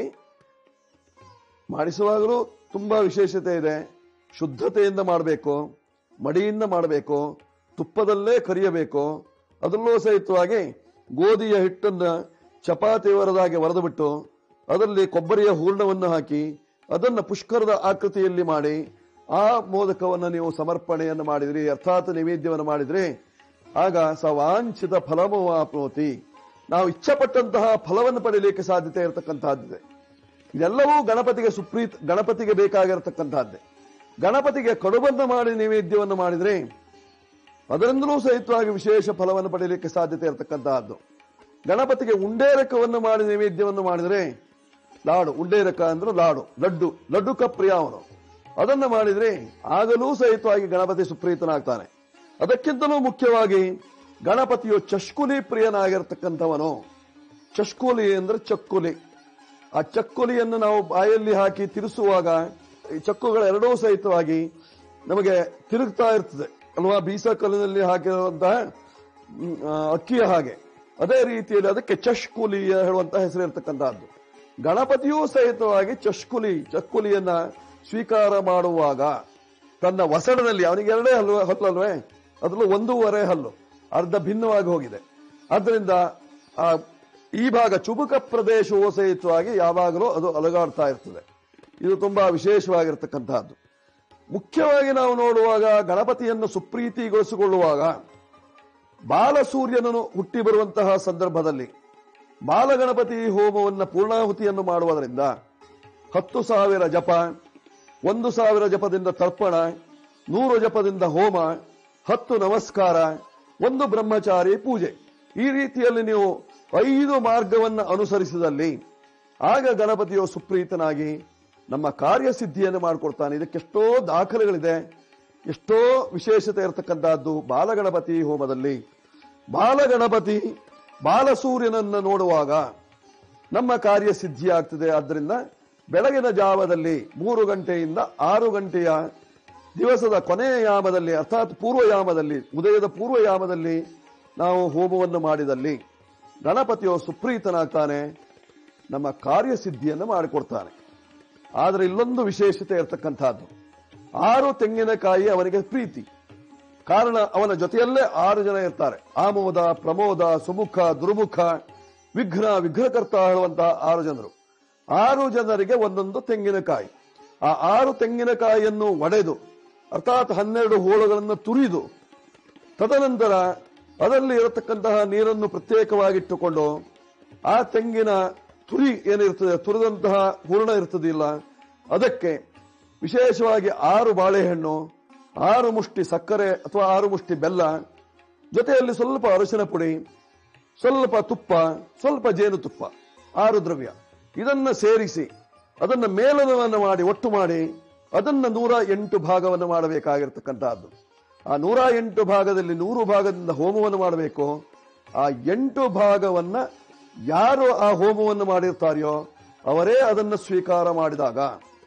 C: ಮಾಡಿಸುವಾಗಲೂ ತುಂಬಾ ವಿಶೇಷತೆ ಇದೆ ಶುದ್ಧತೆಯಿಂದ ಮಾಡಬೇಕು ಮಡಿಯಿಂದ ಮಾಡಬೇಕು ತುಪ್ಪದಲ್ಲೇ ಕರಿಯಬೇಕು ಅದರಲ್ಲೂ ಸಹಿತವಾಗಿ ಗೋಧಿಯ ಹಿಟ್ಟನ್ನ ಚಪಾತಿ ವರದಾಗೆ ಒರೆದು ಬಿಟ್ಟು ಅದರಲ್ಲಿ ಕೊಬ್ಬರಿಯ ಹೂರ್ಣವನ್ನು ಹಾಕಿ ಅದನ್ನ ಪುಷ್ಕರದ ಆಕೃತಿಯಲ್ಲಿ ಮಾಡಿ ಆ ಮೋದಕವನ್ನು ನೀವು ಸಮರ್ಪಣೆಯನ್ನು ಮಾಡಿದ್ರಿ ಅರ್ಥಾತ್ ನೈವೇದ್ಯವನ್ನು ಮಾಡಿದ್ರಿ ಆಗ ಸವಾಂಚಿತ ಫಲಮೋ ಆಪ್ನೋತಿ ನಾವು ಇಚ್ಛಪಟ್ಟಂತಹ ಫಲವನ್ನು ಪಡೆಯಲಿಕ್ಕೆ ಸಾಧ್ಯತೆ ಇರತಕ್ಕಂತಹದ್ದಿದೆ ಇದೆಲ್ಲವೂ ಗಣಪತಿಗೆ ಸುಪ್ರೀತ್ ಗಣಪತಿಗೆ ಬೇಕಾಗಿರತಕ್ಕಂತಹದ್ದೇ ಗಣಪತಿಗೆ ಕಡುಬನ್ನ ಮಾಡಿ ನೈವೇದ್ಯವನ್ನು ಮಾಡಿದ್ರೆ ಅದರಿಂದಲೂ ಸಹಿತವಾಗಿ ವಿಶೇಷ ಫಲವನ್ನು ಪಡೆಯಲಿಕ್ಕೆ ಸಾಧ್ಯತೆ ಇರತಕ್ಕಂತಹದ್ದು ಗಣಪತಿಗೆ ಉಂಡೇರಕವನ್ನು ಮಾಡಿ ನೈವೇದ್ಯವನ್ನು ಮಾಡಿದರೆ ಲಾಡು ಉಂಡೇರಕ ಅಂದ್ರೆ ಲಾಡು ಲಡ್ಡು ಲಡ್ಡು ಕಪ್ರಿಯ ಅವನು ಅದನ್ನು ಮಾಡಿದ್ರೆ ಆಗಲೂ ಸಹಿತವಾಗಿ ಗಣಪತಿ ಸುಪ್ರೀತನಾಗ್ತಾನೆ ಅದಕ್ಕಿಂತಲೂ ಮುಖ್ಯವಾಗಿ ಗಣಪತಿಯು ಚಷ್ಕುಲಿ ಪ್ರಿಯನಾಗಿರ್ತಕ್ಕಂಥವನು ಚಷ್ಕುಲಿ ಅಂದ್ರೆ ಚಕ್ಕುಲಿ ಆ ಚಕ್ಕುಲಿಯನ್ನು ನಾವು ಬಾಯಲ್ಲಿ ಹಾಕಿ ತಿರುಸುವಾಗ ಈ ಚಕ್ಕುಗಳ ಎರಡೂ ಸಹಿತವಾಗಿ ನಮಗೆ ತಿರುಗ್ತಾ ಇರ್ತದೆ ಅಲ್ವಾ ಬೀಸ ಕಲ್ಲಿನಲ್ಲಿ ಹಾಕಿರುವಂತಹ ಮ್, ಆ, ಅಕ್ಕಿಯ ಹಾಗೆ ಅದೇ ರೀತಿಯಲ್ಲಿ ಅದಕ್ಕೆ ಚಷ್ಕುಲಿ ಹೇಳುವಂತಹ ಹೆಸರಿರ್ತಕ್ಕಂತಹದ್ದು ಗಣಪತಿಯೂ ಸಹಿತವಾಗಿ ಚಷ್ಕುಲಿ ಚಕ್ಕುಲಿಯನ್ನ ಸ್ವೀಕಾರ ಮಾಡುವಾಗ ತನ್ನ ವಸಡದಲ್ಲಿ ಅವನಿಗೆ ಎರಡೇ ಹಲ್ಲು ಹಲ್ಲಲ್ವೇ ಅದರಲ್ಲೂ ಒಂದೂವರೆ ಹಲ್ಲು ಅರ್ಧ ಭಿನ್ನವಾಗಿ ಹೋಗಿದೆ ಆದ್ದರಿಂದ ಆ ಈ ಭಾಗ ಚುಬುಕ ಪ್ರದೇಶವೂ ಸಹಿತವಾಗಿ ಯಾವಾಗಲೂ ಅದು ಅಲಗಾಡ್ತಾ ಇರ್ತದೆ ಇದು ತುಂಬಾ ವಿಶೇಷವಾಗಿರ್ತಕ್ಕಂತಹದ್ದು ಮುಖ್ಯವಾಗಿ ನಾವು ನೋಡುವಾಗ ಗಣಪತಿಯನ್ನು ಸುಪ್ರೀತಿಗೊಳಿಸಿಕೊಳ್ಳುವಾಗ ಬಾಲಸೂರ್ಯನನ್ನು ಹುಟ್ಟಿ ಬರುವಂತಹ ಸಂದರ್ಭದಲ್ಲಿ ಬಾಲಗಣಪತಿ ಹೋಮವನ್ನು ಪೂರ್ಣಾಹುತಿಯನ್ನು ಮಾಡುವುದರಿಂದ ಹತ್ತು ಸಾವಿರ ಜಪ ಒಂದು ಸಾವಿರ ಜಪದಿಂದ ತರ್ಪಣ ನೂರು ಜಪದಿಂದ ಹೋಮ ಹತ್ತು ನಮಸ್ಕಾರ ಒಂದು ಬ್ರಹ್ಮಚಾರಿ ಪೂಜೆ ಈ ರೀತಿಯಲ್ಲಿ ನೀವು ಐದು ಮಾರ್ಗವನ್ನು ಅನುಸರಿಸಿದಲ್ಲಿ ಆಗ ಗಣಪತಿಯು ಸುಪ್ರೀತನಾಗಿ ನಮ್ಮ ಕಾರ್ಯಸಿದ್ಧಿಯನ್ನು ಮಾಡಿಕೊಡ್ತಾನೆ ಇದಕ್ಕೆಷ್ಟೋ ದಾಖಲೆಗಳಿದೆ ಎಷ್ಟೋ ವಿಶೇಷತೆ ಇರತಕ್ಕಂತಹದ್ದು ಬಾಲಗಣಪತಿ ಹೋಮದಲ್ಲಿ ಬಾಲಗಣಪತಿ ಬಾಲಸೂರ್ಯನನ್ನು ನೋಡುವಾಗ ನಮ್ಮ ಕಾರ್ಯ ಸಿದ್ಧಿಯಾಗ್ತದೆ ಆದ್ದರಿಂದ ಬೆಳಗಿನ ಜಾವದಲ್ಲಿ ಮೂರು ಗಂಟೆಯಿಂದ ಆರು ಗಂಟೆಯ ದಿವಸದ ಕೊನೆಯ ಯಾಮದಲ್ಲಿ ಅರ್ಥಾತ್ ಪೂರ್ವಯಾಮದಲ್ಲಿ ಉದಯದ ಪೂರ್ವಯಾಮದಲ್ಲಿ ನಾವು ಹೋಮವನ್ನು ಮಾಡಿದಲ್ಲಿ ಗಣಪತಿಯು ಸುಪ್ರೀತನಾಗ್ತಾನೆ ನಮ್ಮ ಕಾರ್ಯಸಿದ್ಧಿಯನ್ನು ಮಾಡಿಕೊಡ್ತಾನೆ ಆದರೆ ಇಲ್ಲೊಂದು ವಿಶೇಷತೆ ಇರತಕ್ಕಂಥದ್ದು ಆರು ತೆಂಗಿನಕಾಯಿ ಅವನಿಗೆ ಪ್ರೀತಿ ಕಾರಣ ಅವನ ಜೊತೆಯಲ್ಲೇ ಆರು ಜನ ಇರ್ತಾರೆ ಆಮೋದ ಪ್ರಮೋದ ಸುಮುಖ ದುರ್ಮುಖ ವಿಘ್ನ ವಿಘ್ನಕರ್ತ ಹೇಳುವಂತಹ ಆರು ಜನರು ಆರು ಜನರಿಗೆ ಒಂದೊಂದು ತೆಂಗಿನಕಾಯಿ ಆ ಆರು ತೆಂಗಿನಕಾಯಿಯನ್ನು ಒಡೆದು ಅರ್ಥಾತ್ ಹನ್ನೆರಡು ಹೋಳುಗಳನ್ನು ತುರಿದು ತದನಂತರ ಅದರಲ್ಲಿ ಇರತಕ್ಕಂತಹ ನೀರನ್ನು ಪ್ರತ್ಯೇಕವಾಗಿಟ್ಟುಕೊಂಡು ಆ ತೆಂಗಿನ ತುರಿ ಏನಿರ್ತದೆ ತುರಿದಂತಹ ಹೂರಣ ಇರ್ತದಿಲ್ಲ ಅದಕ್ಕೆ ವಿಶೇಷವಾಗಿ ಆರು ಬಾಳೆಹಣ್ಣು ಆರು ಮುಷ್ಟಿ ಸಕ್ಕರೆ ಅಥವಾ ಆರು ಮುಷ್ಟಿ ಬೆಲ್ಲ ಜೊತೆಯಲ್ಲಿ ಸ್ವಲ್ಪ ಅರಿಶಿನ ಪುಡಿ ಸ್ವಲ್ಪ ತುಪ್ಪ ಸ್ವಲ್ಪ ಜೇನುತುಪ್ಪ ಆರು ದ್ರವ್ಯ ಇದನ್ನ ಸೇರಿಸಿ ಅದನ್ನ ಮೇಲನವನ್ನು ಮಾಡಿ ಒಟ್ಟು ಮಾಡಿ ಅದನ್ನ ನೂರ ಎಂಟು ಭಾಗವನ್ನು ಮಾಡಬೇಕಾಗಿರ್ತಕ್ಕಂತಹದ್ದು ಆ ನೂರ ಎಂಟು ಭಾಗದಲ್ಲಿ ನೂರು ಭಾಗದಿಂದ ಹೋಮವನ್ನು ಮಾಡಬೇಕು ಆ ಎಂಟು ಭಾಗವನ್ನ ಯಾರು ಆ ಹೋಮವನ್ನು ಮಾಡಿರ್ತಾರೆಯೋ ಅವರೇ ಅದನ್ನು ಸ್ವೀಕಾರ ಮಾಡಿದಾಗ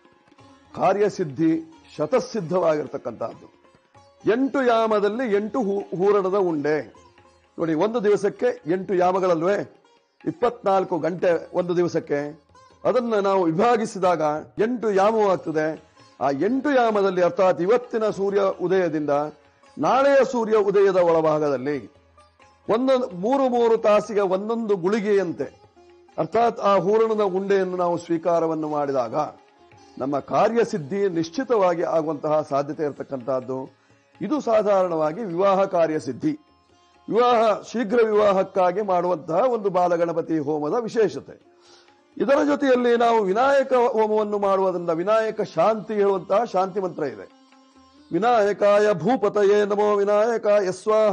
C: ಕಾರ್ಯಸಿದ್ಧಿ ಶತಸಿದ್ಧವಾಗಿರ್ತಕ್ಕಂಥದ್ದು ಎಂಟು ಯಾಮದಲ್ಲಿ ಎಂಟು ಹೂ- ಹೂರಣದ ಉಂಡೆ ನೋಡಿ ಒಂದು ದಿವಸಕ್ಕೆ ಎಂಟು ಯಾಮಗಳಲ್ವೇ ಇಪ್ಪತ್ನಾಲ್ಕು ಗಂಟೆ ಒಂದು ದಿವಸಕ್ಕೆ ಅದನ್ನ ನಾವು ವಿಭಾಗಿಸಿದಾಗ ಎಂಟು ಯಾಮವಾಗ್ತದೆ ಆ ಎಂಟು ಯಾಮದಲ್ಲಿ ಅರ್ಥಾತ್ ಇವತ್ತಿನ ಸೂರ್ಯ ಉದಯದಿಂದ ನಾಳೆಯ ಸೂರ್ಯ ಉದಯದ ಒಳಭಾಗದಲ್ಲಿ ಒಂದೊಂದು ಮೂರು ಮೂರು ತಾಸಿಗೆ ಒಂದೊಂದು ಗುಳಿಗೆಯಂತೆ ಅರ್ಥಾತ್ ಆ ಹೂರಣದ ಉಂಡೆಯನ್ನು ನಾವು ಸ್ವೀಕಾರವನ್ನು ಮಾಡಿದಾಗ ನಮ್ಮ ಕಾರ್ಯಸಿದ್ಧಿ ನಿಶ್ಚಿತವಾಗಿ ಆಗುವಂತಹ ಸಾಧ್ಯತೆ ಇರತಕ್ಕಂತಹದ್ದು ಇದು ಸಾಧಾರಣವಾಗಿ ವಿವಾಹ ಕಾರ್ಯಸಿದ್ಧಿ ವಿವಾಹ ಶೀಘ್ರ ವಿವಾಹಕ್ಕಾಗಿ ಮಾಡುವಂತಹ ಒಂದು ಬಾಲಗಣಪತಿ ಹೋಮದ ವಿಶೇಷತೆ ಇದರ ಜೊತೆಯಲ್ಲಿ ನಾವು ವಿನಾಯಕ ಹೋಮವನ್ನು ಮಾಡುವುದರಿಂದ ವಿನಾಯಕ ಶಾಂತಿ ಹೇಳುವಂತಹ ಶಾಂತಿ ಮಂತ್ರ ಇದೆ ವಿನಾಯಕಾಯ ಭೂಪತಯೇ ನಮೋ ವಿನಾಯಕಾಯ ಸ್ವಾಹ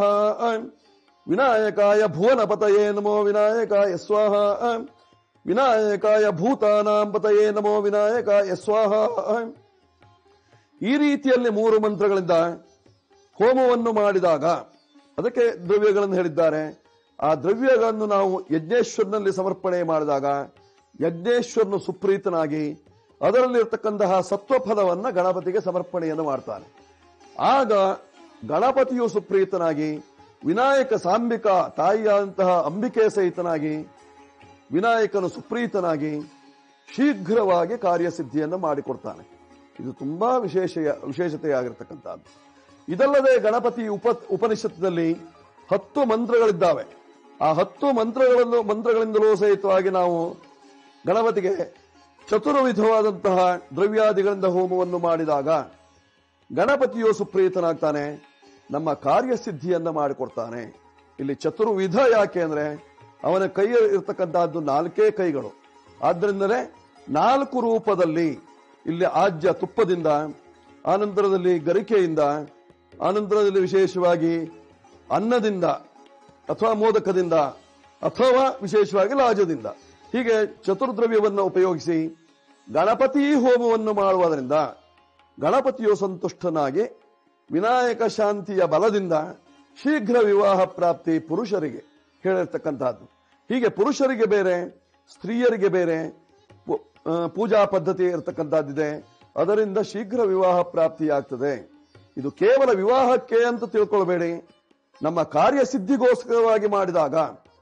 C: ವಿನಾಯಕಾಯ ಭುವನಪತಯೇ ನಮೋ ವಿನಾಯಕಾಯ ಸ್ವಾಹ ವಿನಾಯಕಾಯ ಭೂತಾನಾಂ ಪತಯೇ ನಮೋ ವಿನಾಯಕಾಯ ಸ್ವಾಹ ಈ ರೀತಿಯಲ್ಲಿ ಮೂರು ಮಂತ್ರಗಳಿಂದ ಹೋಮವನ್ನು ಮಾಡಿದಾಗ ಅದಕ್ಕೆ ದ್ರವ್ಯಗಳನ್ನು ಹೇಳಿದ್ದಾರೆ ಆ ದ್ರವ್ಯಗಳನ್ನು ನಾವು ಯಜ್ಞೇಶ್ವರನಲ್ಲಿ ಸಮರ್ಪಣೆ ಮಾಡಿದಾಗ ಯಜ್ಞೇಶ್ವರನು ಸುಪ್ರೀತನಾಗಿ ಅದರಲ್ಲಿರ್ತಕ್ಕಂತಹ ಸತ್ವಫಲವನ್ನ ಗಣಪತಿಗೆ ಸಮರ್ಪಣೆಯನ್ನು ಮಾಡ್ತಾನೆ ಆಗ ಗಣಪತಿಯು ಸುಪ್ರೀತನಾಗಿ ವಿನಾಯಕ ಸಾಂಬಿಕ ತಾಯಿಯಾದಂತಹ ಅಂಬಿಕೆ ಸಹಿತನಾಗಿ ವಿನಾಯಕನು ಸುಪ್ರೀತನಾಗಿ ಶೀಘ್ರವಾಗಿ ಕಾರ್ಯಸಿದ್ಧಿಯನ್ನು ಮಾಡಿಕೊಡ್ತಾನೆ ಇದು ತುಂಬಾ ವಿಶೇಷ ವಿಶೇಷತೆಯಾಗಿರ್ತಕ್ಕಂಥದ್ದು ಇದಲ್ಲದೆ ಗಣಪತಿ ಉಪ ಉಪನಿಷತ್ತಿನಲ್ಲಿ ಹತ್ತು ಮಂತ್ರಗಳಿದ್ದಾವೆ ಆ ಹತ್ತು ಮಂತ್ರಗಳನ್ನು ಮಂತ್ರಗಳಿಂದಲೂ ಸಹಿತವಾಗಿ ನಾವು ಗಣಪತಿಗೆ ಚತುರ್ವಿಧವಾದಂತಹ ದ್ರವ್ಯಾದಿಗಳಿಂದ ಹೋಮವನ್ನು ಮಾಡಿದಾಗ ಗಣಪತಿಯು ಸುಪ್ರೀತನಾಗ್ತಾನೆ ನಮ್ಮ ಕಾರ್ಯಸಿದ್ಧಿಯನ್ನ ಮಾಡಿಕೊಡ್ತಾನೆ ಇಲ್ಲಿ ಚತುರ್ವಿಧ ಯಾಕೆ ಅಂದ್ರೆ ಅವನ ಕೈಯಲ್ಲಿ ಇರತಕ್ಕಂತಹದ್ದು ನಾಲ್ಕೇ ಕೈಗಳು ಆದ್ರಿಂದಲೇ ನಾಲ್ಕು ರೂಪದಲ್ಲಿ ಇಲ್ಲಿ ಆಜ್ಯ ತುಪ್ಪದಿಂದ ಆನಂತರದಲ್ಲಿ ಗರಿಕೆಯಿಂದ ಆನಂತರದಲ್ಲಿ ವಿಶೇಷವಾಗಿ ಅನ್ನದಿಂದ ಅಥವಾ ಮೋದಕದಿಂದ ಅಥವಾ ವಿಶೇಷವಾಗಿ ಲಾಜದಿಂದ ಹೀಗೆ ಚತುರ್ದ್ರವ್ಯವನ್ನು ಉಪಯೋಗಿಸಿ ಗಣಪತಿ ಹೋಮವನ್ನು ಮಾಡುವುದರಿಂದ ಗಣಪತಿಯು ಸಂತುಷ್ಟನಾಗಿ ವಿನಾಯಕ ಶಾಂತಿಯ ಬಲದಿಂದ ಶೀಘ್ರ ವಿವಾಹ ಪ್ರಾಪ್ತಿ ಪುರುಷರಿಗೆ ಹೇಳಿರ್ತಕ್ಕಂತಹದ್ದು ಹೀಗೆ ಪುರುಷರಿಗೆ ಬೇರೆ ಸ್ತ್ರೀಯರಿಗೆ ಬೇರೆ ಪು- ಆ, ಪೂಜಾ ಪದ್ಧತಿ ಇರತಕ್ಕಂತಹದ್ದಿದೆ ಅದರಿಂದ ಶೀಘ್ರ ವಿವಾಹ ಪ್ರಾಪ್ತಿಯಾಗ್ತದೆ ಇದು ಕೇವಲ ವಿವಾಹಕ್ಕೆ ಅಂತ ತಿಳ್ಕೊಳ್ಬೇಡಿ ನಮ್ಮ ಕಾರ್ಯಸಿದ್ಧಿಗೋಸ್ಕರವಾಗಿ ಮಾಡಿದಾಗ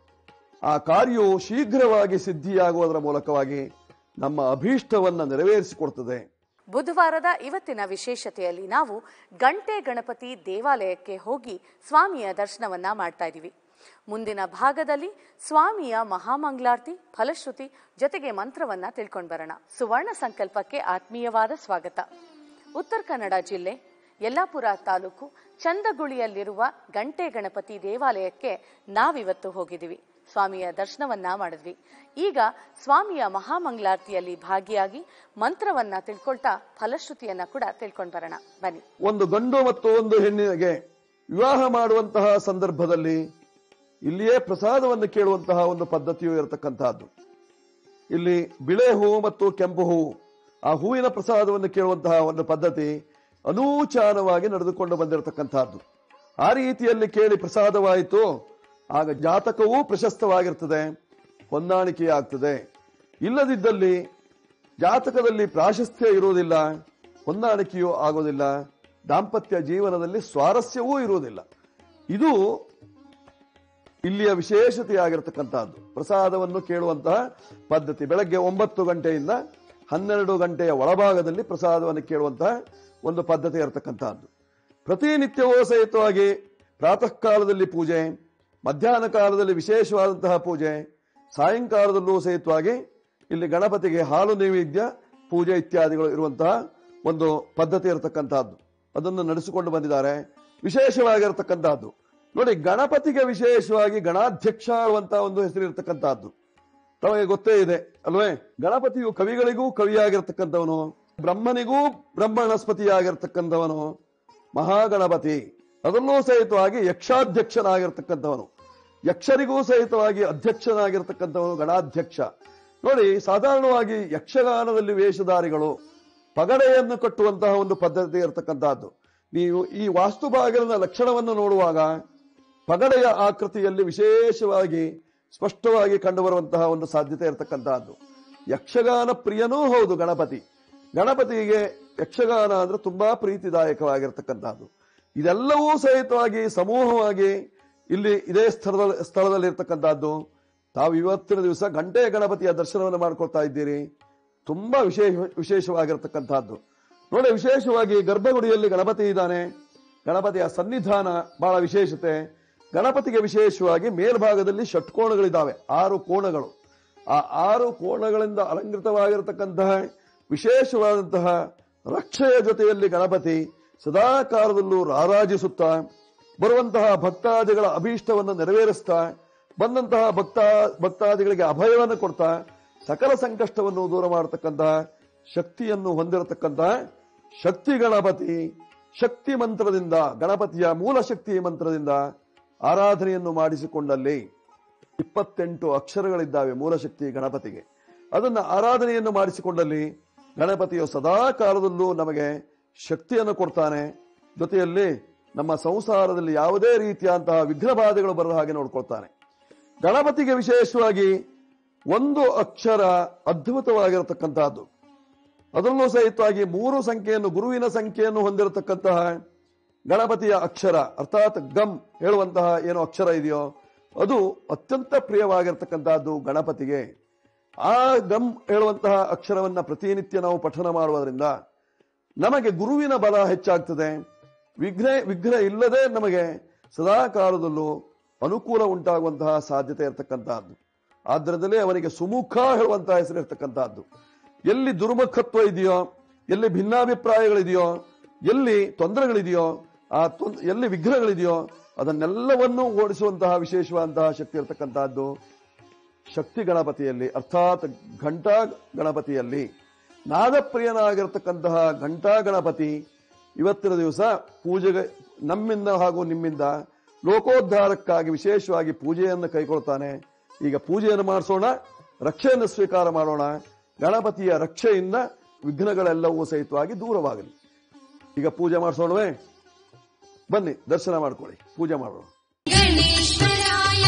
C: ಆ ಕಾರ್ಯವು ಶೀಘ್ರವಾಗಿ ಸಿದ್ಧಿಯಾಗುವುದರ ಮೂಲಕವಾಗಿ ನಮ್ಮ ಅಭೀಷ್ಟವನ್ನ ನೆರವೇರಿಸಿಕೊಡ್ತದೆ
A: ಬುಧವಾರದ ಇವತ್ತಿನ ವಿಶೇಷತೆಯಲ್ಲಿ ನಾವು ಗಂಟೆ ಗಣಪತಿ ದೇವಾಲಯಕ್ಕೆ ಹೋಗಿ ಸ್ವಾಮಿಯ ದರ್ಶನವನ್ನ ಮಾಡ್ತಾ ಇದ್ದೀವಿ ಮುಂದಿನ ಭಾಗದಲ್ಲಿ ಸ್ವಾಮಿಯ ಮಹಾಮಂಗಳಾರತಿ ಫಲಶ್ರುತಿ ಜೊತೆಗೆ ಮಂತ್ರವನ್ನ ತಿಳ್ಕೊಂಡ್ ಬರೋಣ ಸುವರ್ಣ ಸಂಕಲ್ಪಕ್ಕೆ ಆತ್ಮೀಯವಾದ ಸ್ವಾಗತ ಉತ್ತರ ಕನ್ನಡ ಜಿಲ್ಲೆ ಯಲ್ಲಾಪುರ ತಾಲೂಕು ಚಂದಗುಳಿಯಲ್ಲಿರುವ ಗಂಟೆ ಗಣಪತಿ ದೇವಾಲಯಕ್ಕೆ ನಾವಿವತ್ತು ಹೋಗಿದ್ದೀವಿ ಸ್ವಾಮಿಯ ದರ್ಶನವನ್ನ ಮಾಡಿದ್ವಿ ಈಗ ಸ್ವಾಮಿಯ ಮಹಾಮಂಗಳಾರತಿಯಲ್ಲಿ ಭಾಗಿಯಾಗಿ ಮಂತ್ರವನ್ನ ತಿಳ್ಕೊಳ್ತಾ ಫಲಶ್ರುತಿಯನ್ನ ಕೂಡ ತಿಳ್ಕೊಂಡ್ ಬರೋಣ ಬನ್ನಿ
C: ಒಂದು ಗಂಡು ಮತ್ತು ಒಂದು ಹೆಣ್ಣಿಗೆ ವಿವಾಹ ಮಾಡುವಂತಹ ಸಂದರ್ಭದಲ್ಲಿ ಇಲ್ಲಿಯೇ ಪ್ರಸಾದವನ್ನು ಕೇಳುವಂತಹ ಒಂದು ಪದ್ಧತಿಯು ಇರತಕ್ಕಂತಹದ್ದು ಇಲ್ಲಿ ಬಿಳೆ ಹೂವು ಮತ್ತು ಕೆಂಪು ಹೂವು ಆ ಹೂವಿನ ಪ್ರಸಾದವನ್ನು ಕೇಳುವಂತಹ ಒಂದು ಪದ್ಧತಿ ಅನೂಚಾನವಾಗಿ ನಡೆದುಕೊಂಡು ಬಂದಿರತಕ್ಕಂತಹದ್ದು ಆ ರೀತಿಯಲ್ಲಿ ಕೇಳಿ ಪ್ರಸಾದವಾಯಿತು ಆಗ ಜಾತಕವೂ ಪ್ರಶಸ್ತವಾಗಿರ್ತದೆ ಹೊಂದಾಣಿಕೆಯಾಗ್ತದೆ ಇಲ್ಲದಿದ್ದಲ್ಲಿ ಜಾತಕದಲ್ಲಿ ಪ್ರಾಶಸ್ತ್ಯ ಇರುವುದಿಲ್ಲ ಹೊಂದಾಣಿಕೆಯೂ ಆಗೋದಿಲ್ಲ ದಾಂಪತ್ಯ ಜೀವನದಲ್ಲಿ ಸ್ವಾರಸ್ಯವೂ ಇರುವುದಿಲ್ಲ ಇದು ಇಲ್ಲಿಯ ವಿಶೇಷತೆಯಾಗಿರತಕ್ಕಂತಹದ್ದು ಪ್ರಸಾದವನ್ನು ಕೇಳುವಂತಹ ಪದ್ಧತಿ ಬೆಳಗ್ಗೆ ಒಂಬತ್ತು ಗಂಟೆಯಿಂದ ಹನ್ನೆರಡು ಗಂಟೆಯ ಒಳಭಾಗದಲ್ಲಿ ಪ್ರಸಾದವನ್ನು ಕೇಳುವಂತಹ ಒಂದು ಪದ್ಧತಿ ಇರತಕ್ಕಂತಹದ್ದು ಪ್ರತಿನಿತ್ಯವೂ ಸಹಿತವಾಗಿ ಪ್ರಾತಃ ಕಾಲದಲ್ಲಿ ಪೂಜೆ ಮಧ್ಯಾಹ್ನ ಕಾಲದಲ್ಲಿ ವಿಶೇಷವಾದಂತಹ ಪೂಜೆ ಸಾಯಂಕಾಲದಲ್ಲೂ ಸಹಿತವಾಗಿ ಇಲ್ಲಿ ಗಣಪತಿಗೆ ಹಾಲು ನೈವೇದ್ಯ ಪೂಜೆ ಇತ್ಯಾದಿಗಳು ಇರುವಂತಹ ಒಂದು ಪದ್ಧತಿ ಇರತಕ್ಕಂತಹದ್ದು ಅದನ್ನು ನಡೆಸಿಕೊಂಡು ಬಂದಿದ್ದಾರೆ ವಿಶೇಷವಾಗಿರತಕ್ಕಂತಹದ್ದು ನೋಡಿ ಗಣಪತಿಗೆ ವಿಶೇಷವಾಗಿ ಗಣಾಧ್ಯಕ್ಷ ಅನ್ನುವಂತಹ ಒಂದು ಹೆಸರು ಇರತಕ್ಕಂತಹದ್ದು ತಮಗೆ ಗೊತ್ತೇ ಇದೆ ಅಲ್ವೇ ಗಣಪತಿಯು ಕವಿಗಳಿಗೂ ಕವಿಯಾಗಿರ್ತಕ್ಕಂಥವನು ಬ್ರಹ್ಮನಿಗೂ ಬ್ರಹ್ಮಣಸ್ಪತಿಯಾಗಿರ್ತಕ್ಕಂಥವನು ಮಹಾಗಣಪತಿ ಅದನ್ನೂ ಸಹಿತವಾಗಿ ಯಕ್ಷಾಧ್ಯಕ್ಷನಾಗಿರ್ತಕ್ಕಂಥವನು ಯಕ್ಷರಿಗೂ ಸಹಿತವಾಗಿ ಅಧ್ಯಕ್ಷನಾಗಿರ್ತಕ್ಕಂಥವನು ಗಣಾಧ್ಯಕ್ಷ ನೋಡಿ ಸಾಧಾರಣವಾಗಿ ಯಕ್ಷಗಾನದಲ್ಲಿ ವೇಷಧಾರಿಗಳು ಪಗಡೆಯನ್ನು ಕಟ್ಟುವಂತಹ ಒಂದು ಪದ್ಧತಿ ಇರತಕ್ಕಂತಹದ್ದು ನೀವು ಈ ವಾಸ್ತು ಬಾಗಿಲಿನ ಲಕ್ಷಣವನ್ನು ನೋಡುವಾಗ ಪಗಡೆಯ ಆಕೃತಿಯಲ್ಲಿ ವಿಶೇಷವಾಗಿ ಸ್ಪಷ್ಟವಾಗಿ ಕಂಡುಬರುವಂತಹ ಒಂದು ಸಾಧ್ಯತೆ ಇರತಕ್ಕಂತಹದ್ದು ಯಕ್ಷಗಾನ ಪ್ರಿಯನೂ ಹೌದು ಗಣಪತಿ ಗಣಪತಿಗೆ ಯಕ್ಷಗಾನ ಅಂದ್ರೆ ತುಂಬಾ ಪ್ರೀತಿದಾಯಕವಾಗಿರ್ತಕ್ಕಂತಹದ್ದು ಇದೆಲ್ಲವೂ ಸಹಿತವಾಗಿ ಸಮೂಹವಾಗಿ ಇಲ್ಲಿ ಇದೇ ಸ್ಥಳದಲ್ಲಿ ಸ್ಥಳದಲ್ಲಿ ಇರ್ತಕ್ಕಂತಹದ್ದು ತಾವು ಇವತ್ತಿನ ದಿವಸ ಗಂಟೆ ಗಣಪತಿಯ ದರ್ಶನವನ್ನು ಮಾಡ್ಕೊಳ್ತಾ ಇದ್ದೀರಿ ತುಂಬಾ ವಿಶೇಷ ವಿಶೇಷವಾಗಿರ್ತಕ್ಕಂತಹದ್ದು ನೋಡಿ ವಿಶೇಷವಾಗಿ ಗರ್ಭಗುಡಿಯಲ್ಲಿ ಗಣಪತಿ ಇದ್ದಾನೆ ಗಣಪತಿಯ ಸನ್ನಿಧಾನ ಬಹಳ ವಿಶೇಷತೆ ಗಣಪತಿಗೆ ವಿಶೇಷವಾಗಿ ಮೇಲ್ಭಾಗದಲ್ಲಿ ಷಟ್ಕೋಣಗಳಿದ್ದಾವೆ ಆರು ಕೋಣಗಳು ಆ ಆರು ಕೋಣಗಳಿಂದ ಅಲಂಕೃತವಾಗಿರತಕ್ಕಂತಹ ವಿಶೇಷವಾದಂತಹ ರಕ್ಷೆಯ ಜೊತೆಯಲ್ಲಿ ಗಣಪತಿ ಸದಾ ಕಾಲದಲ್ಲೂ ರಾರಾಜಿಸುತ್ತಾ ಬರುವಂತಹ ಭಕ್ತಾದಿಗಳ ಅಭೀಷ್ಟವನ್ನು ನೆರವೇರಿಸ್ತಾ ಬಂದಂತಹ ಭಕ್ತ ಭಕ್ತಾದಿಗಳಿಗೆ ಅಭಯವನ್ನು ಕೊಡ್ತಾ ಸಕಲ ಸಂಕಷ್ಟವನ್ನು ದೂರ ಮಾಡತಕ್ಕಂತಹ ಶಕ್ತಿಯನ್ನು ಹೊಂದಿರತಕ್ಕಂತಹ ಶಕ್ತಿ ಗಣಪತಿ ಶಕ್ತಿ ಮಂತ್ರದಿಂದ ಗಣಪತಿಯ ಮೂಲ ಶಕ್ತಿ ಮಂತ್ರದಿಂದ ಆರಾಧನೆಯನ್ನು ಮಾಡಿಸಿಕೊಂಡಲ್ಲಿ ಇಪ್ಪತ್ತೆಂಟು ಅಕ್ಷರಗಳಿದ್ದಾವೆ ಮೂಲಶಕ್ತಿ ಗಣಪತಿಗೆ ಅದನ್ನ ಆರಾಧನೆಯನ್ನು ಮಾಡಿಸಿಕೊಂಡಲ್ಲಿ ಗಣಪತಿಯು ಸದಾ ಕಾಲದಲ್ಲೂ ನಮಗೆ ಶಕ್ತಿಯನ್ನು ಕೊಡ್ತಾನೆ ಜೊತೆಯಲ್ಲಿ ನಮ್ಮ ಸಂಸಾರದಲ್ಲಿ ಯಾವುದೇ ರೀತಿಯಂತಹ ವಿಘ್ನ ಬಾಧೆಗಳು ಬರದ ಹಾಗೆ ನೋಡ್ಕೊಳ್ತಾನೆ ಗಣಪತಿಗೆ ವಿಶೇಷವಾಗಿ ಒಂದು ಅಕ್ಷರ ಅದ್ಭುತವಾಗಿರತಕ್ಕಂತಹದ್ದು ಅದರಲ್ಲೂ ಸಹಿತವಾಗಿ ಮೂರು ಸಂಖ್ಯೆಯನ್ನು ಗುರುವಿನ ಸಂಖ್ಯೆಯನ್ನು ಹೊಂದಿರತಕ್ಕಂತಹ ಗಣಪತಿಯ ಅಕ್ಷರ ಅರ್ಥಾತ್ ಗಮ್ ಹೇಳುವಂತಹ ಏನು ಅಕ್ಷರ ಇದೆಯೋ ಅದು ಅತ್ಯಂತ ಪ್ರಿಯವಾಗಿರ್ತಕ್ಕಂತಹದ್ದು ಗಣಪತಿಗೆ ಆ ಗಮ್ ಹೇಳುವಂತಹ ಅಕ್ಷರವನ್ನ ಪ್ರತಿನಿತ್ಯ ನಾವು ಪಠನ ಮಾಡುವುದರಿಂದ ನಮಗೆ ಗುರುವಿನ ಬಲ ಹೆಚ್ಚಾಗ್ತದೆ ವಿಘ್ನ ವಿಘ್ನ ಇಲ್ಲದೆ ನಮಗೆ ಸದಾ ಕಾಲದಲ್ಲೂ ಅನುಕೂಲ ಉಂಟಾಗುವಂತಹ ಸಾಧ್ಯತೆ ಇರತಕ್ಕಂತಹದ್ದು ಆದ್ದರಿಂದಲೇ ಅವನಿಗೆ ಸುಮುಖ ಹೇಳುವಂತಹ ಹೆಸರು ಇರತಕ್ಕಂತಹದ್ದು ಎಲ್ಲಿ ದುರ್ಮುಖತ್ವ ಇದೆಯೋ ಎಲ್ಲಿ ಭಿನ್ನಾಭಿಪ್ರಾಯಗಳಿದೆಯೋ ಎಲ್ಲಿ ತೊಂದರೆಗಳಿದೆಯೋ ಆ ತೊಂದ್- ಎಲ್ಲಿ ವಿಘ್ನಗಳಿದೆಯೋ ಅದನ್ನೆಲ್ಲವನ್ನೂ ಓಡಿಸುವಂತಹ ವಿಶೇಷವಾದಂತಹ ಶಕ್ತಿ ಇರತಕ್ಕಂತಹದ್ದು ಶಕ್ತಿ ಗಣಪತಿಯಲ್ಲಿ ಅರ್ಥಾತ್ ಘಂಟಾ ಗಣಪತಿಯಲ್ಲಿ ನಾದಪ್ರಿಯನಾಗಿರ್ತಕ್ಕಂತಹ ಘಂಟಾ ಗಣಪತಿ ಇವತ್ತಿನ ದಿವಸ ಪೂಜೆಗೆ ನಮ್ಮಿಂದ ಹಾಗೂ ನಿಮ್ಮಿಂದ ಲೋಕೋದ್ಧಾರಕ್ಕಾಗಿ ವಿಶೇಷವಾಗಿ ಪೂಜೆಯನ್ನು ಕೈಗೊಳ್ತಾನೆ ಈಗ ಪೂಜೆಯನ್ನು ಮಾಡಿಸೋಣ ರಕ್ಷೆಯನ್ನು ಸ್ವೀಕಾರ ಮಾಡೋಣ ಗಣಪತಿಯ ರಕ್ಷೆಯಿಂದ ವಿಘ್ನಗಳೆಲ್ಲವೂ ಸಹಿತವಾಗಿ ದೂರವಾಗಲಿ ಈಗ ಪೂಜೆ ಮಾಡಿಸೋಣವೇ ಬನ್ನಿ ದರ್ಶನ ಮಾಡ್ಕೊಳ್ಳಿ ಪೂಜೆ ಮಾಡೋಣ
D: गणेश्वराय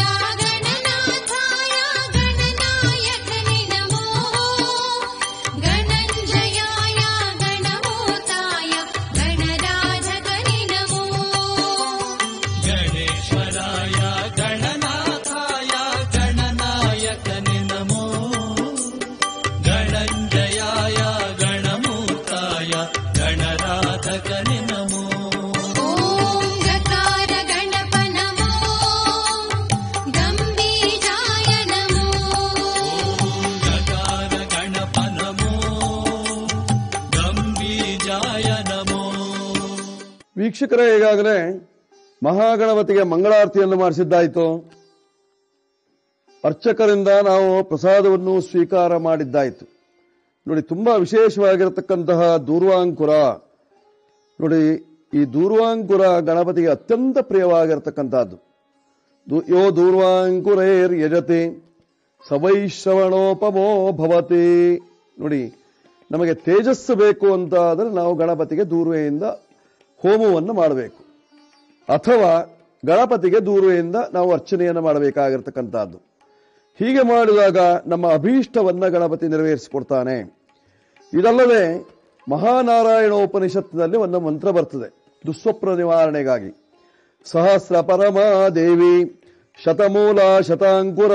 D: गणनाथाय गणनायकने नमो गणञ्जयाय गणभूताय गणराजकने नमो
E: गणेश्वराय गणनाथाय गणनायकने नमो गणञ्जयाय गणमूर्ताय गणराधकने नमो
D: ॐ गकार गणप नमो गम्भीराय नमो
E: गकार गणप नमो गम्बीजाय नमो
C: ವೀಕ್ಷಕರೇ ಈಗಾಗಲೇ ಮಹಾಗಣಪತಿಗೆ ಮಂಗಳಾರತಿಯನ್ನು ಮಾಡಿಸಿದ್ದಾಯಿತು ಅರ್ಚಕರಿಂದ ನಾವು ಪ್ರಸಾದವನ್ನು ಸ್ವೀಕಾರ ಮಾಡಿದ್ದಾಯಿತು ನೋಡಿ ತುಂಬಾ ವಿಶೇಷವಾಗಿರತಕ್ಕಂತಹ ದೂರ್ವಾಂಕುರ ನೋಡಿ ಈ ದೂರ್ವಾಂಕುರ ಗಣಪತಿಗೆ ಅತ್ಯಂತ ಪ್ರಿಯವಾಗಿರತಕ್ಕಂತಹದ್ದು ದು- ಯೋ ದೂರ್ವಾಂಕುರೇರ್ ಯಜತೆ ಸವೈಶ್ರವಣೋಪಮೋ ಭವತಿ ನೋಡಿ ನಮಗೆ ತೇಜಸ್ಸು ಬೇಕು ಅಂತ ಆದರೆ ನಾವು ಗಣಪತಿಗೆ ದೂರ್ವೆಯಿಂದ ಹೋಮವನ್ನು ಮಾಡಬೇಕು ಅಥವಾ ಗಣಪತಿಗೆ ದೂರ್ವೆಯಿಂದ ನಾವು ಅರ್ಚನೆಯನ್ನು ಮಾಡಬೇಕಾಗಿರ್ತಕ್ಕಂಥದ್ದು ಹೀಗೆ ಮಾಡಿದಾಗ ನಮ್ಮ ಅಭೀಷ್ಟವನ್ನ ಗಣಪತಿ ನೆರವೇರಿಸಿಕೊಡ್ತಾನೆ ಇದಲ್ಲದೆ ಮಹಾನಾರಾಯಣೋಪನಿಷತ್ತಿನಲ್ಲಿ ಒಂದು ಮಂತ್ರ ಬರ್ತದೆ ದುಸ್ವಪ್ನ ನಿವಾರಣೆಗಾಗಿ ಸಹಸ್ರ ಪರಮ ದೇವಿ ಶತಮೂಲ ಶತಾಂಕುರ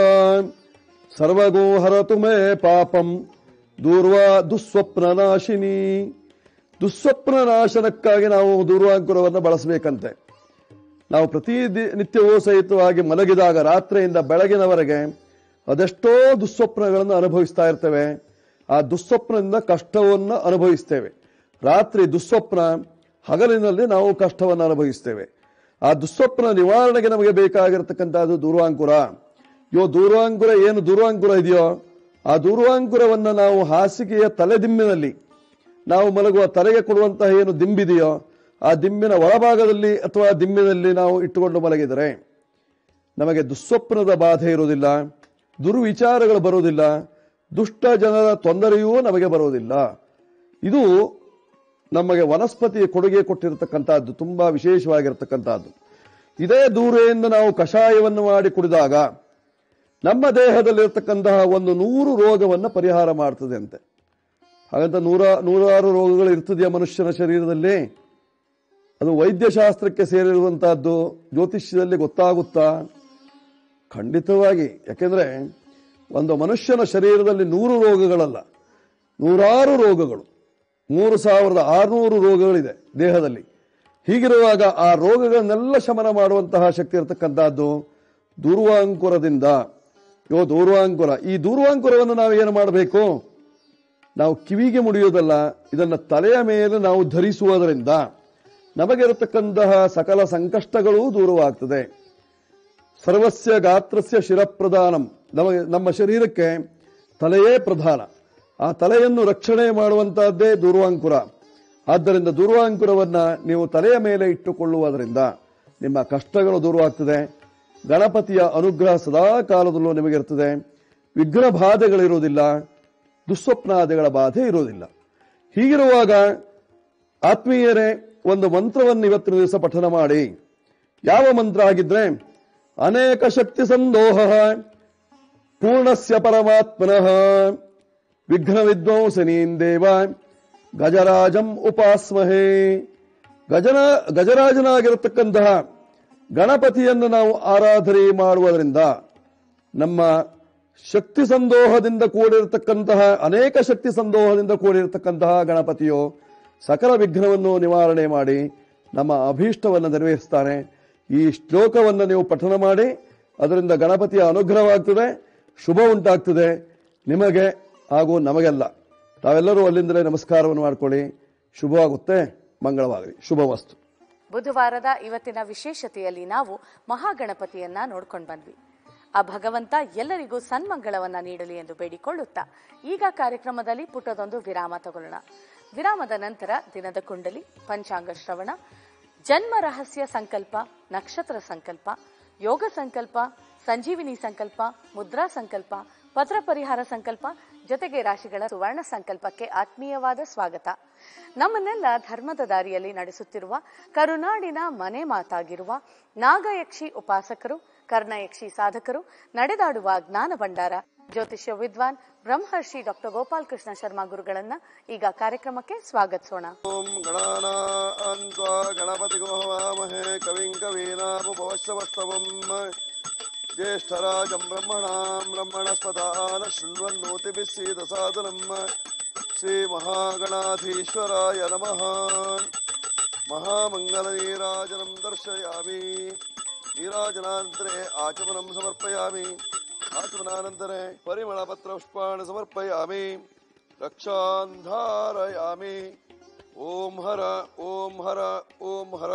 C: ಸರ್ವಗೋ ಹರತು ಮೇ ಪಾಪಂ ದೂರ್ವಾ ದುಸ್ವಪ್ನ ನಾಶಿನಿ ದುಸ್ವಪ್ನ ನಾಶನಕ್ಕಾಗಿ ನಾವು ದೂರ್ವಾಂಕುರವನ್ನು ಬಳಸಬೇಕಂತೆ ನಾವು ಪ್ರತಿ ದಿ- ನಿತ್ಯವೂ ಸಹಿತವಾಗಿ ಮಲಗಿದಾಗ ರಾತ್ರಿಯಿಂದ ಬೆಳಗಿನವರೆಗೆ ಅದೆಷ್ಟೋ ದುಸ್ವಪ್ನಗಳನ್ನು ಅನುಭವಿಸ್ತಾ ಇರ್ತೇವೆ ಆ ದುಸ್ವಪ್ನದಿಂದ ಕಷ್ಟವನ್ನು ಅನುಭವಿಸ್ತೇವೆ ರಾತ್ರಿ ದುಸ್ವಪ್ನ ಹಗಲಿನಲ್ಲಿ ನಾವು ಕಷ್ಟವನ್ನು ಅನುಭವಿಸ್ತೇವೆ ಆ ದುಸ್ವಪ್ನ ನಿವಾರಣೆಗೆ ನಮಗೆ ಬೇಕಾಗಿರತಕ್ಕಂಥದ್ದು ದೂರ್ವಾಂಕುರ ಯೋ ದೂರ್ವಾಂಕುರ ಏನು ದೂರ್ವಾಂಕುರ ಇದೆಯೋ ಆ ದೂರ್ವಾಂಕುರವನ್ನು ನಾವು ಹಾಸಿಗೆಯ ತಲೆದಿಮ್ಮಿನಲ್ಲಿ ನಾವು ಮಲಗುವ ತಲೆಗೆ ಕೊಡುವಂತಹ ಏನು ದಿಂಬಿದೆಯೋ ಆ ದಿಂಬಿನ ಒಳಭಾಗದಲ್ಲಿ ಅಥವಾ ದಿಂಬಿನಲ್ಲಿ ನಾವು ಇಟ್ಟುಕೊಂಡು ಮಲಗಿದರೆ ನಮಗೆ ದುಸ್ವಪ್ನದ ಬಾಧೆ ಇರುವುದಿಲ್ಲ ದುರ್ವಿಚಾರಗಳು ಬರುವುದಿಲ್ಲ ದುಷ್ಟ ಜನರ ತೊಂದರೆಯೂ ನಮಗೆ ಬರುವುದಿಲ್ಲ ಇದು ನಮಗೆ ವನಸ್ಪತಿಯ ಕೊಡುಗೆ ಕೊಟ್ಟಿರತಕ್ಕಂಥದ್ದು ತುಂಬಾ ವಿಶೇಷವಾಗಿರತಕ್ಕಂಥದ್ದು ಇದೇ ದೂರೆಯಿಂದ ನಾವು ಕಷಾಯವನ್ನು ಮಾಡಿ ಕುಡಿದಾಗ ನಮ್ಮ ದೇಹದಲ್ಲಿರತಕ್ಕಂತಹ ಒಂದು ನೂರು ರೋಗವನ್ನು ಪರಿಹಾರ ಮಾಡ್ತದೆ ಅಂತೆ ಹಾಗಂತ ನೂರ ನೂರಾರು ರೋಗಗಳು ಇರ್ತದೆಯಾ ಮನುಷ್ಯನ ಶರೀರದಲ್ಲಿ ಅದು ವೈದ್ಯಶಾಸ್ತ್ರಕ್ಕೆ ಸೇರಿರುವಂತಹದ್ದು ಜ್ಯೋತಿಷ್ಯದಲ್ಲಿ ಗೊತ್ತಾಗುತ್ತಾ ಖಂಡಿತವಾಗಿ ಯಾಕೆಂದ್ರೆ ಒಂದು ಮನುಷ್ಯನ ಶರೀರದಲ್ಲಿ ನೂರು ರೋಗಗಳಲ್ಲ ನೂರಾರು ರೋಗಗಳು ಮೂರು ಸಾವಿರದ ಆರುನೂರು ರೋಗಗಳಿದೆ ದೇಹದಲ್ಲಿ ಹೀಗಿರುವಾಗ ಆ ರೋಗಗಳನ್ನೆಲ್ಲ ಶಮನ ಮಾಡುವಂತಹ ಶಕ್ತಿ ಇರತಕ್ಕಂತಹದ್ದು ದೂರ್ವಾಂಕುರದಿಂದ ಯೋ ದೂರ್ವಾಂಕುರ ಈ ದೂರ್ವಾಂಕುರವನ್ನು ನಾವು ಏನು ಮಾಡಬೇಕು ನಾವು ಕಿವಿಗೆ ಮುಡಿಯುವುದಲ್ಲ ಇದನ್ನ ತಲೆಯ ಮೇಲೆ ನಾವು ಧರಿಸುವುದರಿಂದ ನಮಗಿರತಕ್ಕಂತಹ ಸಕಲ ಸಂಕಷ್ಟಗಳೂ ದೂರವಾಗ್ತದೆ ಸರ್ವಸ್ಯ ಗಾತ್ರಸ್ಯ ಶಿರಪ್ರಧಾನಂ ನಮಗೆ ನಮ್ಮ ಶರೀರಕ್ಕೆ ತಲೆಯೇ ಪ್ರಧಾನ ಆ ತಲೆಯನ್ನು ರಕ್ಷಣೆ ಮಾಡುವಂತಹದ್ದೇ ದೂರ್ವಾಂಕುರ ಆದ್ದರಿಂದ ದೂರ್ವಾಂಕುರವನ್ನ ನೀವು ತಲೆಯ ಮೇಲೆ ಇಟ್ಟುಕೊಳ್ಳುವುದರಿಂದ ನಿಮ್ಮ ಕಷ್ಟಗಳು ದೂರವಾಗ್ತದೆ ಗಣಪತಿಯ ಅನುಗ್ರಹ ಸದಾ ಕಾಲದಲ್ಲೂ ನಿಮಗಿರ್ತದೆ ವಿಘ್ನ ಬಾಧೆಗಳಿರುವುದಿಲ್ಲ ದುಸ್ವಪ್ನಾದಿಗಳ ಬಾಧೆ ಇರುವುದಿಲ್ಲ ಹೀಗಿರುವಾಗ ಆತ್ಮೀಯರೇ ಒಂದು ಮಂತ್ರವನ್ನು ಇವತ್ತಿನ ದಿವಸ ಪಠನ ಮಾಡಿ ಯಾವ ಮಂತ್ರ ಆಗಿದ್ರೆ ಅನೇಕ ಶಕ್ತಿ ಸಂದೋಹ ಪೂರ್ಣಸ್ಯ ಪರಮಾತ್ಮನಃ ವಿಘ್ನ ವಿದ್ವಾಂಸನೀಂ ದೇವ ಗಜರಾಜಂ ಉಪಾಸ್ಮಹೇ ಗಜನ ಗಜರಾಜನಾಗಿರತಕ್ಕಂತಹ ಗಣಪತಿಯನ್ನು ನಾವು ಆರಾಧನೆ ಮಾಡುವುದರಿಂದ ನಮ್ಮ ಶಕ್ತಿ ಸಂದೋಹದಿಂದ ಕೂಡಿರತಕ್ಕಂತಹ ಅನೇಕ ಶಕ್ತಿ ಸಂದೋಹದಿಂದ ಕೂಡಿರತಕ್ಕಂತಹ ಗಣಪತಿಯು ಸಕಲ ವಿಘ್ನವನ್ನು ನಿವಾರಣೆ ಮಾಡಿ ನಮ್ಮ ಅಭೀಷ್ಟವನ್ನು ನೆರವೇರಿಸ್ತಾನೆ ಈ ಶ್ಲೋಕವನ್ನು ನೀವು ಪಠನ ಮಾಡಿ ಅದರಿಂದ ಗಣಪತಿಯ ಅನುಗ್ರಹವಾಗ್ತದೆ ಶುಭ ಉಂಟಾಗ್ತದೆ ನಿಮಗೆ ಹಾಗೂ ನಮಗೆಲ್ಲ ತಾವೆಲ್ಲರೂ ಅಲ್ಲಿಂದಲೇ ನಮಸ್ಕಾರವನ್ನು ಮಾಡ್ಕೊಳ್ಳಿ ಶುಭವಾಗುತ್ತೆ ಮಂಗಳವಾಗಲಿ ಶುಭವಸ್ತು
A: ಬುಧವಾರದ ಇವತ್ತಿನ ವಿಶೇಷತೆಯಲ್ಲಿ ನಾವು ಮಹಾಗಣಪತಿಯನ್ನ ನೋಡ್ಕೊಂಡು ಬಂದ್ವಿ ಆ ಭಗವಂತ ಎಲ್ಲರಿಗೂ ಸನ್ಮಂಗಳವನ್ನ ನೀಡಲಿ ಎಂದು ಬೇಡಿಕೊಳ್ಳುತ್ತಾ ಈಗ ಕಾರ್ಯಕ್ರಮದಲ್ಲಿ ಪುಟ್ಟದೊಂದು ವಿರಾಮ ತಗೊಳ್ಳೋಣ ವಿರಾಮದ ನಂತರ ದಿನದ ಕುಂಡಲಿ ಪಂಚಾಂಗ ಶ್ರವಣ ಜನ್ಮ ರಹಸ್ಯ ಸಂಕಲ್ಪ ನಕ್ಷತ್ರ ಸಂಕಲ್ಪ ಯೋಗ ಸಂಕಲ್ಪ ಸಂಜೀವಿನಿ ಸಂಕಲ್ಪ ಮುದ್ರಾ ಸಂಕಲ್ಪ ಪತ್ರ ಪರಿಹಾರ ಸಂಕಲ್ಪ ಜೊತೆಗೆ ರಾಶಿಗಳ ಸುವರ್ಣ ಸಂಕಲ್ಪಕ್ಕೆ ಆತ್ಮೀಯವಾದ ಸ್ವಾಗತ ನಮ್ಮನ್ನೆಲ್ಲ ಧರ್ಮದ ದಾರಿಯಲ್ಲಿ ನಡೆಸುತ್ತಿರುವ ಕರುನಾಡಿನ ಮನೆ ಮಾತಾಗಿರುವ ನಾಗಯಕ್ಷಿ ಉಪಾಸಕರು ಕರ್ಣಯಕ್ಷಿ ಸಾಧಕರು ನಡೆದಾಡುವ ಜ್ಞಾನ ಭಂಡಾರ ಜ್ಯೋತಿಷ್ಯ ವಿದ್ವಾನ್ ಬ್ರಹ್ಮರ್ಷಿ ಡಾಕ್ಟರ್ ಗೋಪಾಲ್ ಕೃಷ್ಣ ಶರ್ಮಾ ಗುರುಗಳನ್ನ ಈಗ ಕಾರ್ಯಕ್ರಮಕ್ಕೆ ಸ್ವಾಗತಿಸೋಣ
C: ಓಂ ಗಣಾನಾನ್ವಾ ಗಣಪತಿಗೋ ಹವಾಮಹೇ ಕವಿಂ ಕವೀನಾಮುಪವಶ್ರವಸ್ತವಂ ಜ್ಯೇಷ್ಠರಾಜಂ ಬ್ರಹ್ಮಣಾಂ ಬ್ರಹ್ಮಣಸ್ಪದಾನ ಶೃಣ್ವನ್ನೋತಿಭಿः सीदसादनम् श्रीमहागणाधीश्वराय नमः महामङ्गलनीराजनं दर्शयामि नीराजनानन्तरे आचमनं समर्पयामि आचमनानन्तरे परिमलपत्रपुष्पाणि समर्पयामि रक्षान् धारयामि ॐ हर ॐ हर ॐ हर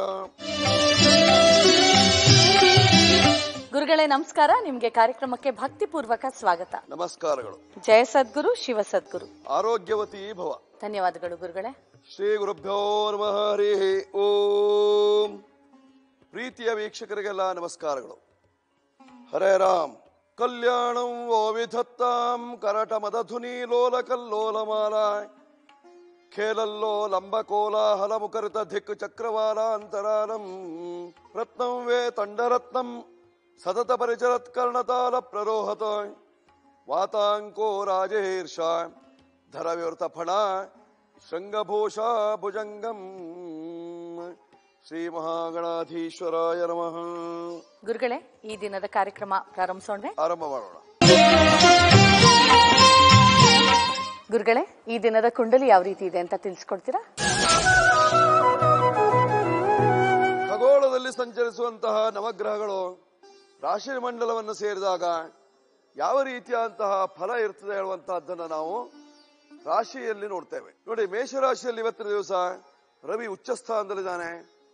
A: ಗುರುಗಳೇ ನಮಸ್ಕಾರ ನಿಮ್ಗೆ ಕಾರ್ಯಕ್ರಮಕ್ಕೆ ಭಕ್ತಿಪೂರ್ವಕ ಸ್ವಾಗತ
C: ನಮಸ್ಕಾರಗಳು
A: ಜಯ ಸದ್ಗುರು ಶಿವ ಸದ್ಗುರು
C: ಆರೋಗ್ಯವತಿ ಭವ
A: ಧನ್ಯವಾದಗಳು ಗುರುಗಳೇ
C: ಶ್ರೀ ಗುರುಭ್ಯೋ ನಮಃ ಹರಿ ಓಂ ಪ್ರೀತಿಯ ವೀಕ್ಷಕರಿಗೆಲ್ಲ ನಮಸ್ಕಾರಗಳು ಹರೇ ರಾಮ್ ಕಲ್ಯಾಣಂ ಓ ವಿಧತ್ತಾಂ ಕರಟ ಮದಧುನಿ ಲೋಲ ಕಲ್ಲೋಲ ಮಾಲ ಖೇಲಲ್ಲೋ ಲಂಬ ಕೋಲಾಹಲ ಮುಖರಿತ ಧಿಕ್ ಚಕ್ರವಾಲಾಂತರಾಲಂ ರತ್ನಂ ವೇ ತಂಡರತ್ನಂ ಸತತ ಪರಿಚರತ್ ಕರ್ಣತಾಲ ಪ್ರರೋಹತ ವಾತಾಂಕೋ ರಾಜಹೀರ್ಷ ಧರ ವಿವೃತ ಫಣ ಶೃಂಗಭೂಷ ಭುಜಂಗಂ ಶ್ರೀ ಮಹಾಗಣಾಧೀಶ್ವರಾಯ ನಮಃ
A: ಗುರುಗಳೇ ಈ ದಿನದ ಕಾರ್ಯಕ್ರಮ ಪ್ರಾರಂಭಿಸೋಣ್ವೆ
C: ಆರಂಭ ಮಾಡೋಣ
A: ಗುರುಗಳೇ ಈ ದಿನದ ಕುಂಡಲಿ ಯಾವ ರೀತಿ ಇದೆ ಅಂತ ತಿಳಿಸ್ಕೊಡ್ತೀರಾ
C: ಖಗೋಳದಲ್ಲಿ ಸಂಚರಿಸುವಂತಹ ನವಗ್ರಹಗಳು ರಾಶಿ ಮಂಡಲವನ್ನು ಸೇರಿದಾಗ ಯಾವ ರೀತಿಯಾದಂತಹ ಫಲ ಇರ್ತದೆ ಹೇಳುವಂತಹದ್ದನ್ನ ನಾವು ರಾಶಿಯಲ್ಲಿ ನೋಡ್ತೇವೆ ನೋಡಿ ಮೇಷರಾಶಿಯಲ್ಲಿ ಇವತ್ತಿನ ದಿವಸ ರವಿ ಉಚ್ಚ ಸ್ಥಾನದಲ್ಲಿದ್ದಾನೆ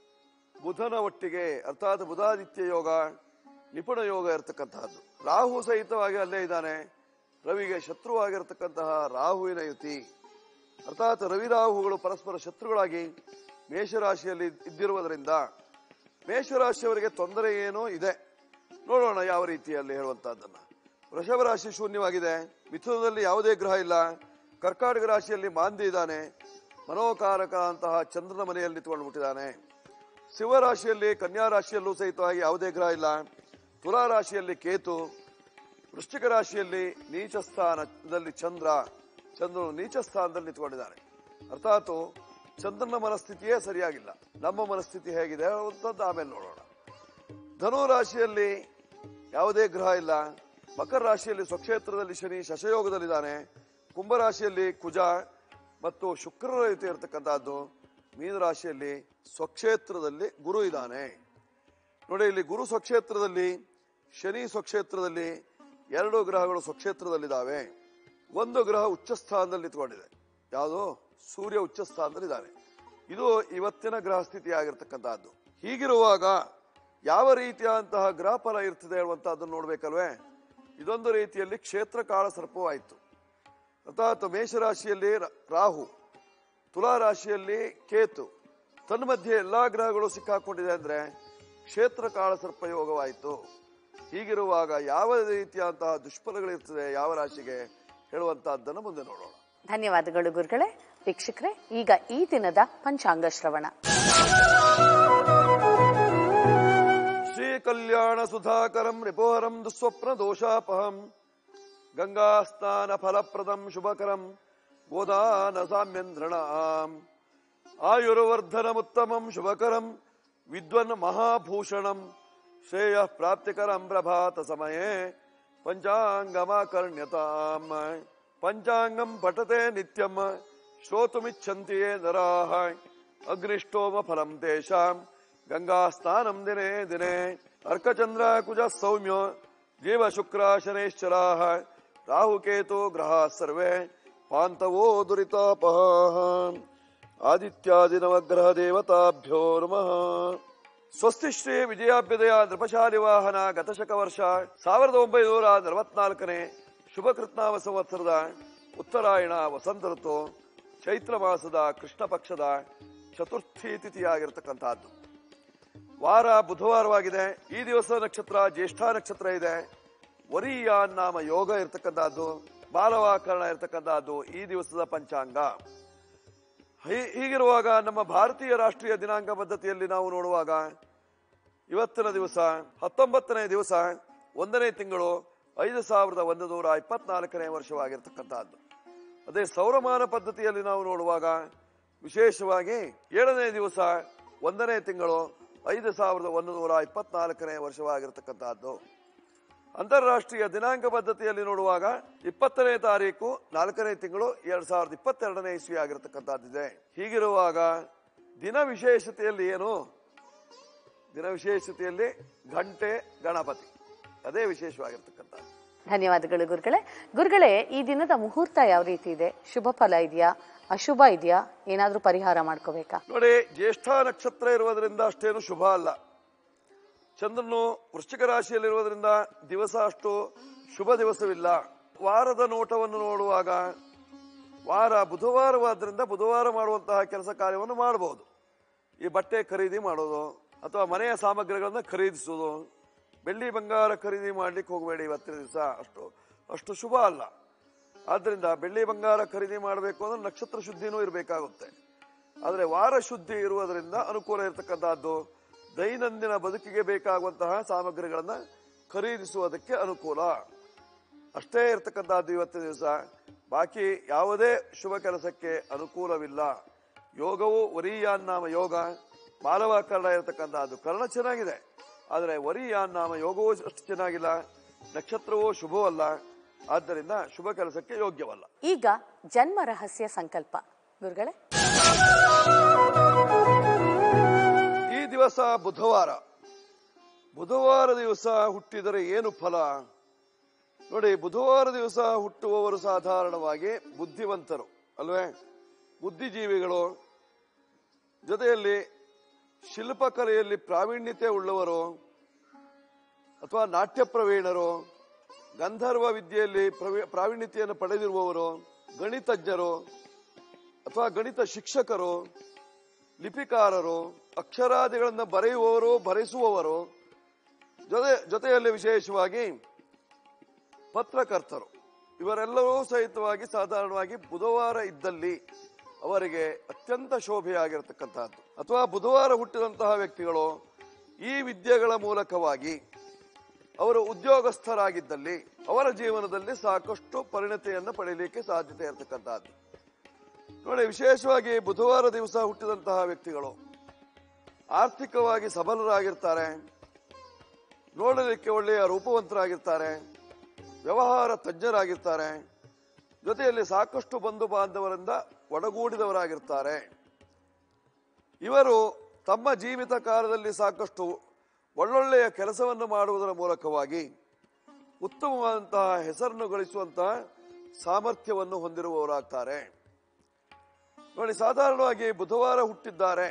C: ಬುಧನ ಒಟ್ಟಿಗೆ ಅರ್ಥಾತ್ ಬುಧಾದಿತ್ಯ ಯೋಗ ನಿಪುಣ ಯೋಗ ಇರತಕ್ಕಂತಹದ್ದು ರಾಹು ಸಹಿತವಾಗಿ ಅಲ್ಲೇ ಇದ್ದಾನೆ ರವಿಗೆ ಶತ್ರುವಾಗಿರತಕ್ಕಂತಹ ರಾಹುವಿನ ಯುತಿ ಅರ್ಥಾತ್ ರವಿ ರಾಹುಗಳು ಪರಸ್ಪರ ಶತ್ರುಗಳಾಗಿ ಮೇಷರಾಶಿಯಲ್ಲಿ ಇದ್ದಿರುವುದರಿಂದ ಮೇಷರಾಶಿಯವರಿಗೆ ತೊಂದರೆ ಏನೋ ಇದೆ ನೋಡೋಣ ಯಾವ ರೀತಿಯಲ್ಲಿ ಹೇಳುವಂತಹದ್ದನ್ನ ವೃಷಭ ರಾಶಿ ಶೂನ್ಯವಾಗಿದೆ ಮಿಥುನದಲ್ಲಿ ಯಾವುದೇ ಗ್ರಹ ಇಲ್ಲ ಕರ್ಕಾಟಕ ರಾಶಿಯಲ್ಲಿ ಮಾಂದಿ ಇದ್ದಾನೆ ಮನೋಕಾರಕ ಅಂತಹ ಚಂದ್ರನ ಮನೆಯಲ್ಲಿ ನಿಂತ್ಕೊಂಡು ಬಿಟ್ಟಿದ್ದಾನೆ ಶಿವರಾಶಿಯಲ್ಲಿ ಕನ್ಯಾ ರಾಶಿಯಲ್ಲೂ ಸಹಿತವಾಗಿ ಯಾವುದೇ ಗ್ರಹ ಇಲ್ಲ ತುಲಾ ರಾಶಿಯಲ್ಲಿ ಕೇತು ವೃಶ್ಚಿಕ ರಾಶಿಯಲ್ಲಿ ನೀಚ ಸ್ಥಾನದಲ್ಲಿ ಚಂದ್ರ ಚಂದ್ರನು ನೀಚ ಸ್ಥಾನದಲ್ಲಿ ನಿಂತ್ಕೊಂಡಿದ್ದಾನೆ ಅರ್ಥಾತ್ ಚಂದ್ರನ ಮನಸ್ಥಿತಿಯೇ ಸರಿಯಾಗಿಲ್ಲ ನಮ್ಮ ಮನಸ್ಥಿತಿ ಹೇಗಿದೆ ಅನ್ನುವಂಥದ್ದು ಆಮೇಲೆ ನೋಡೋಣ ಧನು ರಾಶಿಯಲ್ಲಿ ಯಾವುದೇ ಗ್ರಹ ಇಲ್ಲ ಮಕರ ರಾಶಿಯಲ್ಲಿ ಸ್ವಕ್ಷೇತ್ರದಲ್ಲಿ ಶನಿ ಶಶಯೋಗದಲ್ಲಿದ್ದಾನೆ ಕುಂಭರಾಶಿಯಲ್ಲಿ ಕುಜ ಮತ್ತು ಶುಕ್ರರ ಜೊತೆ ಇರತಕ್ಕಂತಹದ್ದು ಮೀನರಾಶಿಯಲ್ಲಿ ಸ್ವಕ್ಷೇತ್ರದಲ್ಲಿ ಗುರು ಇದ್ದಾನೆ ನೋಡಿ ಇಲ್ಲಿ ಗುರು ಸ್ವಕ್ಷೇತ್ರದಲ್ಲಿ ಶನಿ ಸ್ವಕ್ಷೇತ್ರದಲ್ಲಿ ಎರಡು ಗ್ರಹಗಳು ಸ್ವಕ್ಷೇತ್ರದಲ್ಲಿದ್ದಾವೆ ಒಂದು ಗ್ರಹ ಉಚ್ಚ ಸ್ಥಾನದಲ್ಲಿ ನಿಂತ್ಕೊಂಡಿದೆ ಯಾವುದು ಸೂರ್ಯ ಉಚ್ಚ ಸ್ಥಾನದಲ್ಲಿದ್ದಾನೆ ಇದು ಇವತ್ತಿನ ಗ್ರಹ ಸ್ಥಿತಿ ಆಗಿರ್ತಕ್ಕಂತಹದ್ದು ಹೀಗಿರುವಾಗ ಯಾವ ರೀತಿಯಾದಂತಹ ಗ್ರಹ ಫಲ ಇರ್ತದೆ ಹೇಳುವಂತಹದ್ದನ್ನು ನೋಡ್ಬೇಕಲ್ವೇ ಇದೊಂದು ರೀತಿಯಲ್ಲಿ ಕ್ಷೇತ್ರ ಕಾಳ ಸರ್ಪವಾಯಿತು ಅರ್ಥಾತ್ ಮೇಷರಾಶಿಯಲ್ಲಿ ರ- ರಾಹು ತುಲಾ ರಾಶಿಯಲ್ಲಿ ಕೇತು ತನ್ಮಧ್ಯೆ ಎಲ್ಲಾ ಗ್ರಹಗಳು ಸಿಕ್ಕಾಕೊಂಡಿದೆ ಅಂದ್ರೆ ಕ್ಷೇತ್ರ ಕಾಳ ಸರ್ಪ ಯೋಗವಾಯಿತು ಹೀಗಿರುವಾಗ ಯಾವ ರೀತಿಯಾದಂತಹ ದುಷ್ಫಲಗಳಿರ್ತದೆ ಯಾವ ರಾಶಿಗೆ ಹೇಳುವಂತಹದ್ದನ್ನು ಮುಂದೆ ನೋಡೋಣ
A: ಧನ್ಯವಾದಗಳು ಗುರುಗಳೇ ವೀಕ್ಷಕರೇ ಈಗ ಈ ದಿನದ ಪಂಚಾಂಗ ಶ್ರವಣ
C: ಶ್ರೀ ಕಲ್ಯಾಣ ಸುಧಾಕರಂ ರಿಪೋಹರಂ ದುಸ್ವಪ್ನ ದೋಷಾಪಹಂ ಗಂಗಾ ಸ್ನಾನ ಫಲಪ್ರದಂ ಶುಭಕರಂ ಗೋದಾನ ಸಾಮ್ಯಂದ್ರಣಾಂ ಆಯುರ್ವರ್ಧನಮುತ್ತಮಂ ಶುಭಕರಂ ವಿದ್ವನ್ ಮಹಾಭೂಷಣಂ ಶ್ರೇಯ ಪ್ರಾಪ್ತಿಕರಂ ಪ್ರಭಾತ ಸಮಯೇ ಪಂಚಾಂಗಮಾಕರ್ಣ್ಯತಾಂ ಪಂಚಾಂಗಂ ಪಠತೆ ನಿತ್ಯಂ ಶ್ರೋತುಮಿಚ್ಛಂತಿ ಯೇ ನರಾಃ ಅಗ್ನಿಷ್ಟೋಮ ಫಲಂ ತೇಷಾಂ ಗಂಗಾ ಸ್ನಾನಂ ದಿನೇ ದಿನೇ ಅರ್ಕಚಂದ್ರ ಕುಜ ಸೌಮ್ಯ ಜೀವ ಶುಕ್ರ ಶನೇಶ್ಚರಾಃ ರಾಹುಕೇತು ಗ್ರಹ ಸರ್ವೇ ಪಾಂತವೋ ದುರಿತಾಪಹ ಆದಿತ್ಯಾದಿ ನವಗ್ರಹ ದೇವತಾಭ್ಯೋ ನಮಃ ಸ್ವಸ್ತಿ ಶ್ರೀ ವಿಜಯಾಭ್ಯುದಯ ನೃಪಶಾಲಿ ವಾಹನ ಗತಶಕ ವರ್ಷ ಸಾವಿರದ ಒಂಬೈನೂರ ನಲವತ್ನಾಲ್ಕನೇ ಶುಭ ಕೃತ್ನಾಮ ಸಂವತ್ಸರದ ಉತ್ತರಾಯಣ ವಸಂತ ಋತು ಚೈತ್ರ ಮಾಸದ ಕೃಷ್ಣ ಪಕ್ಷದ ಚತುರ್ಥಿ ತಿಥಿಯಾಗಿರ್ತಕ್ಕಂತಹದ್ದು ವಾರ ಬುಧವಾರವಾಗಿದೆ ಈ ದಿವಸ ನಕ್ಷತ್ರ ಜ್ಯೇಷ್ಠ ನಕ್ಷತ್ರ ಇದೆ ವರೀಯ ನಾಮ ಯೋಗ ಇರತಕ್ಕಂತಹದ್ದು ಬಾಲವಾಕರಣ ಇರತಕ್ಕಂತಹದ್ದು ಈ ದಿವಸದ ಪಂಚಾಂಗ ಹೀ- ಹೀಗಿರುವಾಗ ನಮ್ಮ ಭಾರತೀಯ ರಾಷ್ಟ್ರೀಯ ದಿನಾಂಕ ಪದ್ಧತಿಯಲ್ಲಿ ನಾವು ನೋಡುವಾಗ ಇವತ್ತಿನ ದಿವಸ ಹತ್ತೊಂಬತ್ತನೇ ದಿವಸ ಒಂದನೇ ತಿಂಗಳು ಐದು ಸಾವಿರದ ಒಂದು ನೂರ ಇಪ್ಪತ್ನಾಲ್ಕನೇ ವರ್ಷವಾಗಿರ್ತಕ್ಕಂತಹದ್ದು ಅದೇ ಸೌರಮಾನ ಪದ್ಧತಿಯಲ್ಲಿ ನಾವು ನೋಡುವಾಗ ವಿಶೇಷವಾಗಿ ಏಳನೇ ದಿವಸ ಒಂದನೇ ತಿಂಗಳು ಐದು ಸಾವಿರದ ಒಂದು ನೂರ ಇಪ್ಪತ್ನಾಲ್ಕನೇ ವರ್ಷವಾಗಿರ್ತಕ್ಕಂತಹದ್ದು ಅಂತಾರಾಷ್ಟ್ರೀಯ ದಿನಾಂಕ ಪದ್ಧತಿಯಲ್ಲಿ ನೋಡುವಾಗ ಇಪ್ಪತ್ತನೇ ತಾರೀಕು ನಾಲ್ಕನೇ ತಿಂಗಳು ಎರಡ್ ಸಾವಿರದ ಇಪ್ಪತ್ತೆರಡನೇ ಇಸ್ವಿ ಆಗಿರತಕ್ಕಂತಹದ್ದಿದೆ ಹೀಗಿರುವಾಗ ದಿನ ವಿಶೇಷತೆಯಲ್ಲಿ ಏನು ದಿನ ವಿಶೇಷತೆಯಲ್ಲಿ ಗಂಟೆ ಗಣಪತಿ ಅದೇ ವಿಶೇಷವಾಗಿರ್ತಕ್ಕಂಥದ್ದು
A: ಧನ್ಯವಾದಗಳು ಗುರುಗಳೇ ಗುರುಗಳೇ ಈ ದಿನದ ಮುಹೂರ್ತ ಯಾವ ರೀತಿ ಇದೆ ಶುಭ ಫಲ ಇದೆಯಾ ಅಶುಭ ಇದೆಯಾ ಏನಾದ್ರೂ ಪರಿಹಾರ ಮಾಡ್ಕೋಬೇಕಾ
C: ನೋಡಿ ಜ್ಯೇಷ್ಠ ನಕ್ಷತ್ರ ಇರುವುದರಿಂದ ಅಷ್ಟೇನು ಶುಭ ಅಲ್ಲ ಚಂದ್ರನು ವೃಶ್ಚಿಕ ರಾಶಿಯಲ್ಲಿರುವುದರಿಂದ ದಿವಸ ಅಷ್ಟು ಶುಭ ದಿವಸವಿಲ್ಲ ವಾರದ ನೋಟವನ್ನು ನೋಡುವಾಗ ವಾರ ಬುಧವಾರವಾದ್ರಿಂದ ಬುಧವಾರ ಮಾಡುವಂತಹ ಕೆಲಸ ಕಾರ್ಯವನ್ನು ಮಾಡಬಹುದು ಈ ಬಟ್ಟೆ ಖರೀದಿ ಮಾಡೋದು ಅಥವಾ ಮನೆಯ ಸಾಮಗ್ರಿಗಳನ್ನ ಖರೀದಿಸೋದು ಬೆಳ್ಳಿ ಬಂಗಾರ ಖರೀದಿ ಮಾಡ್ಲಿಕ್ಕೆ ಹೋಗಬೇಡಿ ಇವತ್ತಿನ ದಿವಸ ಅಷ್ಟು ಅಷ್ಟು ಶುಭ ಅಲ್ಲ ಆದ್ರಿಂದ ಬೆಳ್ಳಿ ಬಂಗಾರ ಖರೀದಿ ಮಾಡಬೇಕು ಅಂದ್ರೆ ನಕ್ಷತ್ರ ಶುದ್ಧಿನೂ ಇರಬೇಕಾಗುತ್ತೆ ಆದರೆ ವಾರ ಶುದ್ಧಿ ಇರುವುದರಿಂದ ಅನುಕೂಲ ಇರತಕ್ಕಂತಹದ್ದು ದೈನಂದಿನ ಬದುಕಿಗೆ ಬೇಕಾಗುವಂತಹ ಸಾಮಗ್ರಿಗಳನ್ನ ಖರೀದಿಸುವುದಕ್ಕೆ ಅನುಕೂಲ ಅಷ್ಟೇ ಇರತಕ್ಕಂತಹದ್ದು ಇವತ್ತಿನ ದಿವಸ ಬಾಕಿ ಯಾವುದೇ ಶುಭ ಕೆಲಸಕ್ಕೆ ಅನುಕೂಲವಿಲ್ಲ ಯೋಗವು ವರೀಯಾನ್ನಾಮ ಯೋಗ ಮಾನವ ಕರ್ಣ ಇರತಕ್ಕಂಥದ್ದು ಕರ್ಣ ಚೆನ್ನಾಗಿದೆ ಆದರೆ ವರೀಯಾನ್ನಾಮ ಯೋಗವೂ ಅಷ್ಟು ಚೆನ್ನಾಗಿಲ್ಲ ನಕ್ಷತ್ರವೂ ಶುಭವಲ್ಲ ಆದ್ದರಿಂದ ಶುಭ ಕೆಲಸಕ್ಕೆ ಯೋಗ್ಯವಲ್ಲ
A: ಈಗ ಜನ್ಮ ರಹಸ್ಯ ಸಂಕಲ್ಪ ಗುರುಗಳೇ
C: ಈ ದಿವಸ ಬುಧವಾರ ಬುಧವಾರ ದಿವಸ ಹುಟ್ಟಿದರೆ ಏನು ಫಲ ನೋಡಿ ಬುಧವಾರ ದಿವಸ ಹುಟ್ಟುವವರು ಸಾಧಾರಣವಾಗಿ ಬುದ್ಧಿವಂತರು ಅಲ್ವೇ ಬುದ್ಧಿಜೀವಿಗಳು ಜೊತೆಯಲ್ಲಿ ಶಿಲ್ಪಕಲೆಯಲ್ಲಿ ಪ್ರಾವೀಣ್ಯತೆ ಉಳ್ಳವರು ಅಥವಾ ನಾಟ್ಯ ಪ್ರವೀಣರು ಗಂಧರ್ವ ವಿದ್ಯೆಯಲ್ಲಿ ಪ್ರವೀ- ಪ್ರಾವೀಣ್ಯತೆಯನ್ನು ಪಡೆದಿರುವವರು ಗಣಿತಜ್ಞರು ಅಥವಾ ಗಣಿತ ಶಿಕ್ಷಕರು ಲಿಪಿಕಾರರು ಅಕ್ಷರಾದಿಗಳನ್ನು ಬರೆಯುವವರು ಬರೆಸುವವರು ಜೊತೆ ಜೊತೆಯಲ್ಲಿ ವಿಶೇಷವಾಗಿ ಪತ್ರಕರ್ತರು ಇವರೆಲ್ಲರೂ ಸಹಿತವಾಗಿ ಸಾಧಾರಣವಾಗಿ ಬುಧವಾರ ಇದ್ದಲ್ಲಿ ಅವರಿಗೆ ಅತ್ಯಂತ ಶೋಭೆಯಾಗಿರತಕ್ಕಂತಹದ್ದು ಅಥವಾ ಬುಧವಾರ ಹುಟ್ಟಿದಂತಹ ವ್ಯಕ್ತಿಗಳು ಈ ವಿದ್ಯೆಗಳ ಮೂಲಕವಾಗಿ ಅವರು ಉದ್ಯೋಗಸ್ಥರಾಗಿದ್ದಲ್ಲಿ ಅವರ ಜೀವನದಲ್ಲಿ ಸಾಕಷ್ಟು ಪರಿಣತಿಯನ್ನು ಪಡೆಯಲಿಕ್ಕೆ ಸಾಧ್ಯತೆ ಇರತಕ್ಕಂತಹದ್ದು ನೋಡಿ ವಿಶೇಷವಾಗಿ ಬುಧವಾರ ದಿವಸ ಹುಟ್ಟಿದಂತಹ ವ್ಯಕ್ತಿಗಳು ಆರ್ಥಿಕವಾಗಿ ಸಬಲರಾಗಿರ್ತಾರೆ ನೋಡಲಿಕ್ಕೆ ಒಳ್ಳೆಯ ರೂಪವಂತರಾಗಿರ್ತಾರೆ ವ್ಯವಹಾರ ತಜ್ಞರಾಗಿರ್ತಾರೆ ಜೊತೆಯಲ್ಲಿ ಸಾಕಷ್ಟು ಬಂಧು ಬಾಂಧವರಿಂದ ಒಡಗೂಡಿದವರಾಗಿರ್ತಾರೆ ಇವರು ತಮ್ಮ ಜೀವಿತ ಕಾಲದಲ್ಲಿ ಸಾಕಷ್ಟು ಒಳ್ಳೊಳ್ಳೆಯ ಕೆಲಸವನ್ನು ಮಾಡುವುದರ ಮೂಲಕವಾಗಿ ಉತ್ತಮವಾದಂತಹ ಹೆಸರನ್ನು ಗಳಿಸುವಂತಹ ಸಾಮರ್ಥ್ಯವನ್ನು ಹೊಂದಿರುವವರಾಗ್ತಾರೆ ನೋಡಿ ಸಾಧಾರಣವಾಗಿ ಬುಧವಾರ ಹುಟ್ಟಿದ್ದಾರೆ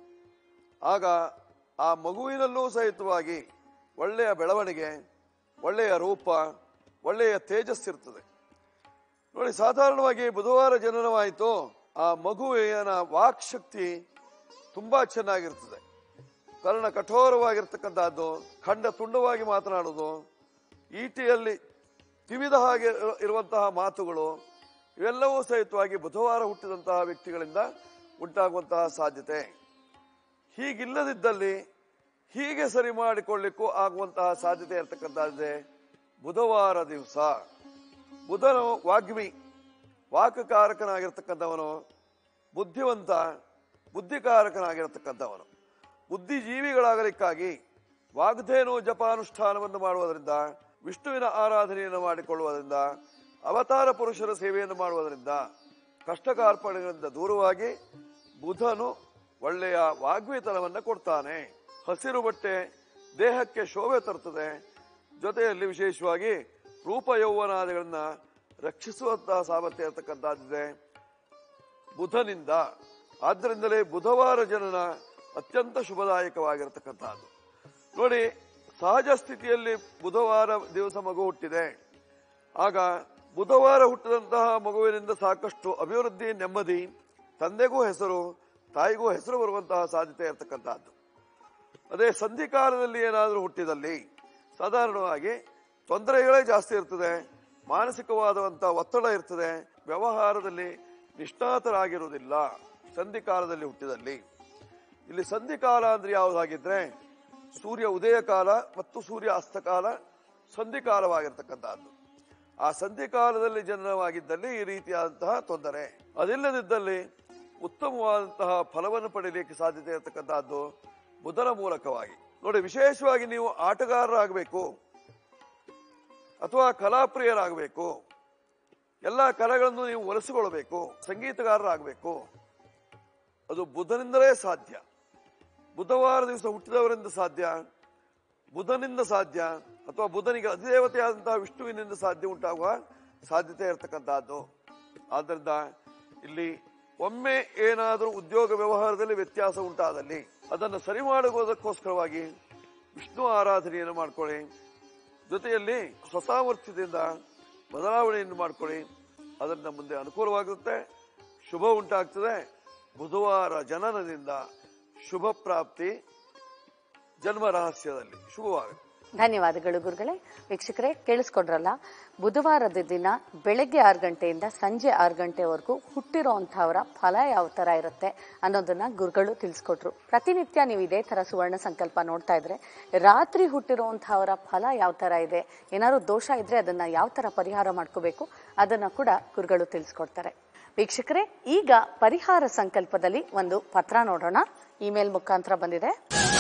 C: ಆಗ ಆ ಮಗುವಿನಲ್ಲೂ ಸಹಿತವಾಗಿ ಒಳ್ಳೆಯ ಬೆಳವಣಿಗೆ ಒಳ್ಳೆಯ ರೂಪ ಒಳ್ಳೆಯ ತೇಜಸ್ಸಿರ್ತದೆ ನೋಡಿ ಸಾಧಾರಣವಾಗಿ ಬುಧವಾರ ಜನನವಾಯಿತು ಆ ಮಗುವಿನ ವಾಕ್ ಶಕ್ತಿ ತುಂಬಾ ಚೆನ್ನಾಗಿರ್ತದೆ ಕರ್ಣ ಕಠೋರವಾಗಿರ್ತಕ್ಕಂಥದ್ದು ಖಂಡ ತುಂಡವಾಗಿ ಮಾತನಾಡುವುದು ಈಟಿಯಲ್ಲಿ ತಿವಿದ ಹಾಗೆ ಇರು- ಇರುವಂತಹ ಮಾತುಗಳು ಇವೆಲ್ಲವೂ ಸಹಿತವಾಗಿ ಬುಧವಾರ ಹುಟ್ಟಿದಂತಹ ವ್ಯಕ್ತಿಗಳಿಂದ ಉಂಟಾಗುವಂತಹ ಸಾಧ್ಯತೆ ಹೀಗಿಲ್ಲದಿದ್ದಲ್ಲಿ ಹೀಗೆ ಸರಿ ಮಾಡಿಕೊಳ್ಳಿಕ್ಕೂ ಆಗುವಂತಹ ಸಾಧ್ಯತೆ ಇರತಕ್ಕಂಥದ್ದೇ ಬುಧವಾರ ದಿವಸ ಬುಧನು ವಾಗ್ಮಿ ವಾಕಕಾರಕನಾಗಿರ್ತಕ್ಕಂಥವನು ಬುದ್ಧಿವಂತ ಬುದ್ಧಿಕಾರಕನಾಗಿರತಕ್ಕಂಥವನು ಬುದ್ಧಿಜೀವಿಗಳಾಗಲಿಕ್ಕಾಗಿ ವಾಗ್ಧೇನು ಜಪಾನುಷ್ಠಾನವನ್ನು ಮಾಡುವುದರಿಂದ ವಿಷ್ಣುವಿನ ಆರಾಧನೆಯನ್ನು ಮಾಡಿಕೊಳ್ಳುವುದರಿಂದ ಅವತಾರ ಪುರುಷರ ಸೇವೆಯನ್ನು ಮಾಡುವುದರಿಂದ ಕಷ್ಟಕಾರ್ಪಣೆಗಳಿಂದ ದೂರವಾಗಿ ಬುಧನು ಒಳ್ಳೆಯ ವಾಗ್ಮಿತನವನ್ನು ಕೊಡ್ತಾನೆ ಹಸಿರು ಬಟ್ಟೆ ದೇಹಕ್ಕೆ ಶೋಭೆ ತರ್ತದೆ ಜೊತೆಯಲ್ಲಿ ವಿಶೇಷವಾಗಿ ರೂಪ ಯೌವನಾದಿಗಳನ್ನ ರಕ್ಷಿಸುವಂತಹ ಸಾಮರ್ಥ್ಯ ಇರತಕ್ಕಂಥದ್ದಿದೆ ಬುಧನಿಂದ ಆದ್ದರಿಂದಲೇ ಬುಧವಾರ ಜನನ ಅತ್ಯಂತ ಶುಭದಾಯಕವಾಗಿರತಕ್ಕಂಥದ್ದು ನೋಡಿ ಸಹಜ ಸ್ಥಿತಿಯಲ್ಲಿ ಬುಧವಾರ ದಿವಸ ಮಗು ಹುಟ್ಟಿದೆ ಆಗ ಬುಧವಾರ ಹುಟ್ಟಿದಂತಹ ಮಗುವಿನಿಂದ ಸಾಕಷ್ಟು ಅಭಿವೃದ್ಧಿ ನೆಮ್ಮದಿ ತಂದೆಗೂ ಹೆಸರು ತಾಯಿಗೂ ಹೆಸರು ಬರುವಂತಹ ಸಾಧ್ಯತೆ ಇರತಕ್ಕಂತಹದ್ದು ಅದೇ ಸಂಧಿಕಾಲದಲ್ಲಿ ಏನಾದರೂ ಹುಟ್ಟಿದಲ್ಲಿ ಸಾಧಾರಣವಾಗಿ ತೊಂದರೆಗಳೇ ಜಾಸ್ತಿ ಇರ್ತದೆ ಮಾನಸಿಕವಾದಂತಹ ಒತ್ತಡ ಇರ್ತದೆ ವ್ಯವಹಾರದಲ್ಲಿ ನಿಷ್ಣಾತರಾಗಿರುವುದಿಲ್ಲ ಸಂಧಿಕಾಲದಲ್ಲಿ ಹುಟ್ಟಿದಲ್ಲಿ ಇಲ್ಲಿ ಸಂಧಿಕಾಲ ಅಂದ್ರೆ ಯಾವುದಾಗಿದ್ರೆ ಸೂರ್ಯ ಉದಯ ಕಾಲ ಮತ್ತು ಸೂರ್ಯ ಅಸ್ತಕಾಲ ಸಂಧಿಕಾಲವಾಗಿರ್ತಕ್ಕಂಥದ್ದು ಆ ಸಂಧಿಕಾಲದಲ್ಲಿ ಜನನವಾಗಿದ್ದಲ್ಲಿ ಈ ರೀತಿಯಾದಂತಹ ತೊಂದರೆ ಅದಿಲ್ಲದಿದ್ದಲ್ಲಿ ಉತ್ತಮವಾದಂತಹ ಫಲವನ್ನು ಪಡೆಯಲಿಕ್ಕೆ ಸಾಧ್ಯತೆ ಇರತಕ್ಕಂತಹದ್ದು ಬುಧನ ಮೂಲಕವಾಗಿ ನೋಡಿ ವಿಶೇಷವಾಗಿ ನೀವು ಆಟಗಾರರಾಗಬೇಕು ಅಥವಾ ಕಲಾಪ್ರಿಯರಾಗಬೇಕು ಎಲ್ಲ ಕಲೆಗಳನ್ನು ನೀವು ಒಲಿಸಿಕೊಳ್ಳಬೇಕು ಸಂಗೀತಗಾರರಾಗಬೇಕು ಅದು ಬುಧನಿಂದಲೇ ಸಾಧ್ಯ ಬುಧವಾರ ದಿವಸ ಹುಟ್ಟಿದವರಿಂದ ಸಾಧ್ಯ ಬುಧನಿಂದ ಸಾಧ್ಯ ಅಥವಾ ಬುಧನಿಗೆ ಅಧಿದೇವತೆಯಾದಂತಹ ವಿಷ್ಣುವಿನಿಂದ ಸಾಧ್ಯ ಉಂಟಾಗುವ ಸಾಧ್ಯತೆ ಇರತಕ್ಕಂತಹದ್ದು ಆದ್ದರಿಂದ ಇಲ್ಲಿ ಒಮ್ಮೆ ಏನಾದರೂ ಉದ್ಯೋಗ ವ್ಯವಹಾರದಲ್ಲಿ ವ್ಯತ್ಯಾಸ ಉಂಟಾದಲ್ಲಿ ಅದನ್ನು ಸರಿ ಮಾಡುವುದಕ್ಕೋಸ್ಕರವಾಗಿ ವಿಷ್ಣು ಆರಾಧನೆಯನ್ನು ಮಾಡ್ಕೊಳ್ಳಿ ಜೊತೆಯಲ್ಲಿ ಸ್ವಸಾಮರ್ಥ್ಯದಿಂದ ಬದಲಾವಣೆಯನ್ನು ಮಾಡ್ಕೊಳ್ಳಿ ಅದರಿಂದ ಮುಂದೆ ಅನುಕೂಲವಾಗುತ್ತೆ ಶುಭ ಉಂಟಾಗ್ತದೆ ಬುಧವಾರ ಜನನದಿಂದ ಶುಭ ಪ್ರಾಪ್ತಿ ಜನ್ಮ ರಹಸ್ಯದಲ್ಲಿ ಶುಭವಾಗುತ್ತೆ
A: ಧನ್ಯವಾದಗಳು ಗುರುಗಳೇ ವೀಕ್ಷಕರೇ ಕೇಳಿಸ್ಕೊಂಡ್ರಲ್ಲ ಬುಧವಾರದ ದಿನ ಬೆಳಗ್ಗೆ ಆರು ಗಂಟೆಯಿಂದ ಸಂಜೆ ಆರು ಗಂಟೆವರೆಗೂ ಹುಟ್ಟಿರೋಂಥವರ ಫಲ ಯಾವ ತರ ಇರುತ್ತೆ ಅನ್ನೋದನ್ನ ಗುರುಗಳು ತಿಳಿಸ್ಕೊಟ್ರು ಪ್ರತಿನಿತ್ಯ ನೀವು ಇದೇ ತರ ಸುವರ್ಣ ಸಂಕಲ್ಪ ನೋಡ್ತಾ ಇದ್ರೆ ರಾತ್ರಿ ಹುಟ್ಟಿರೋಂಥವರ ಫಲ ಯಾವ ತರ ಇದೆ ಏನಾದ್ರು ದೋಷ ಇದ್ರೆ ಅದನ್ನ ಯಾವ ತರ ಪರಿಹಾರ ಮಾಡ್ಕೋಬೇಕು ಅದನ್ನ ಕೂಡ ಗುರುಗಳು ತಿಳಿಸ್ಕೊಡ್ತಾರೆ ವೀಕ್ಷಕರೇ ಈಗ ಪರಿಹಾರ ಸಂಕಲ್ಪದಲ್ಲಿ ಒಂದು ಪತ್ರ ನೋಡೋಣ ಇಮೇಲ್ ಮುಖಾಂತರ ಬಂದಿದೆ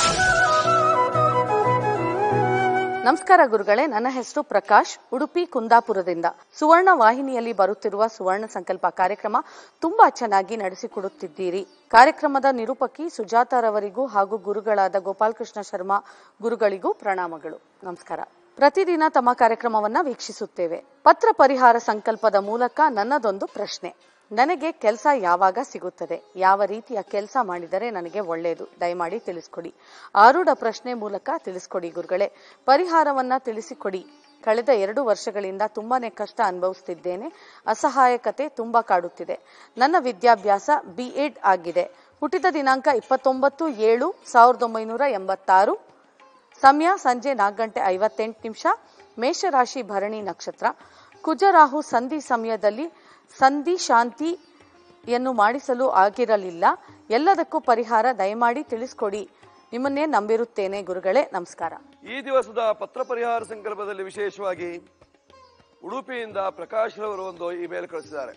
A: ನಮಸ್ಕಾರ ಗುರುಗಳೇ ನನ್ನ ಹೆಸರು ಪ್ರಕಾಶ್ ಉಡುಪಿ ಕುಂದಾಪುರದಿಂದ ಸುವರ್ಣ ವಾಹಿನಿಯಲ್ಲಿ ಬರುತ್ತಿರುವ ಸುವರ್ಣ ಸಂಕಲ್ಪ ಕಾರ್ಯಕ್ರಮ ತುಂಬಾ ಚೆನ್ನಾಗಿ ನಡೆಸಿಕೊಡುತ್ತಿದ್ದೀರಿ ಕಾರ್ಯಕ್ರಮದ ನಿರೂಪಕಿ ಸುಜಾತಾರವರಿಗೂ ಹಾಗೂ ಗುರುಗಳಾದ ಗೋಪಾಲಕೃಷ್ಣ ಶರ್ಮಾ ಗುರುಗಳಿಗೂ ಪ್ರಣಾಮಗಳು ನಮಸ್ಕಾರ ಪ್ರತಿದಿನ ತಮ್ಮ ಕಾರ್ಯಕ್ರಮವನ್ನ ವೀಕ್ಷಿಸುತ್ತೇವೆ ಪತ್ರ ಪರಿಹಾರ ಸಂಕಲ್ಪದ ಮೂಲಕ ನನ್ನದೊಂದು ಪ್ರಶ್ನೆ ನನಗೆ ಕೆಲಸ ಯಾವಾಗ ಸಿಗುತ್ತದೆ ಯಾವ ರೀತಿಯ ಕೆಲಸ ಮಾಡಿದರೆ ನನಗೆ ಒಳ್ಳೆಯದು ದಯಮಾಡಿ ತಿಳಿಸ್ಕೊಡಿ ಆರೂಢ ಪ್ರಶ್ನೆ ಮೂಲಕ ತಿಳಿಸ್ಕೊಡಿ ಗುರುಗಳೇ ಪರಿಹಾರವನ್ನ ತಿಳಿಸಿಕೊಡಿ ಕಳೆದ ಎರಡು ವರ್ಷಗಳಿಂದ ತುಂಬಾನೇ ಕಷ್ಟ ಅನುಭವಿಸುತ್ತಿದ್ದೇನೆ ಅಸಹಾಯಕತೆ ತುಂಬಾ ಕಾಡುತ್ತಿದೆ ನನ್ನ ವಿದ್ಯಾಭ್ಯಾಸ ಬಿ ಎಡ್ ಆಗಿದೆ ಹುಟ್ಟಿದ ದಿನಾಂಕ ಇಪ್ಪತ್ತೊಂಬತ್ತು ಏಳು ಸಾವಿರದ ಒಂಬೈನೂರ ಎಂಬತ್ತಾರು ಸಮಯ ಸಂಜೆ ನಾಲ್ಕು ಗಂಟೆ ಐವತ್ತೆಂಟು ನಿಮಿಷ ಮೇಷರಾಶಿ ಭರಣಿ ನಕ್ಷತ್ರ ಕುಜರಾಹು ಸಂಧಿ ಸಮಯದಲ್ಲಿ ಸಂಧಿ ಶಾಂತಿಯನ್ನು ಮಾಡಿಸಲು ಆಗಿರಲಿಲ್ಲ ಎಲ್ಲದಕ್ಕೂ ಪರಿಹಾರ ದಯಮಾಡಿ ತಿಳಿಸ್ಕೊಡಿ ನಿಮ್ಮನ್ನೇ ನಂಬಿರುತ್ತೇನೆ ಗುರುಗಳೇ ನಮಸ್ಕಾರ
C: ಈ ದಿವಸದ ಪತ್ರ ಪರಿಹಾರ ಸಂಕಲ್ಪದಲ್ಲಿ ವಿಶೇಷವಾಗಿ ಉಡುಪಿಯಿಂದ ಪ್ರಕಾಶ್ ರವರು ಒಂದು ಇಮೇಲ್ ಕಳಿಸಿದ್ದಾರೆ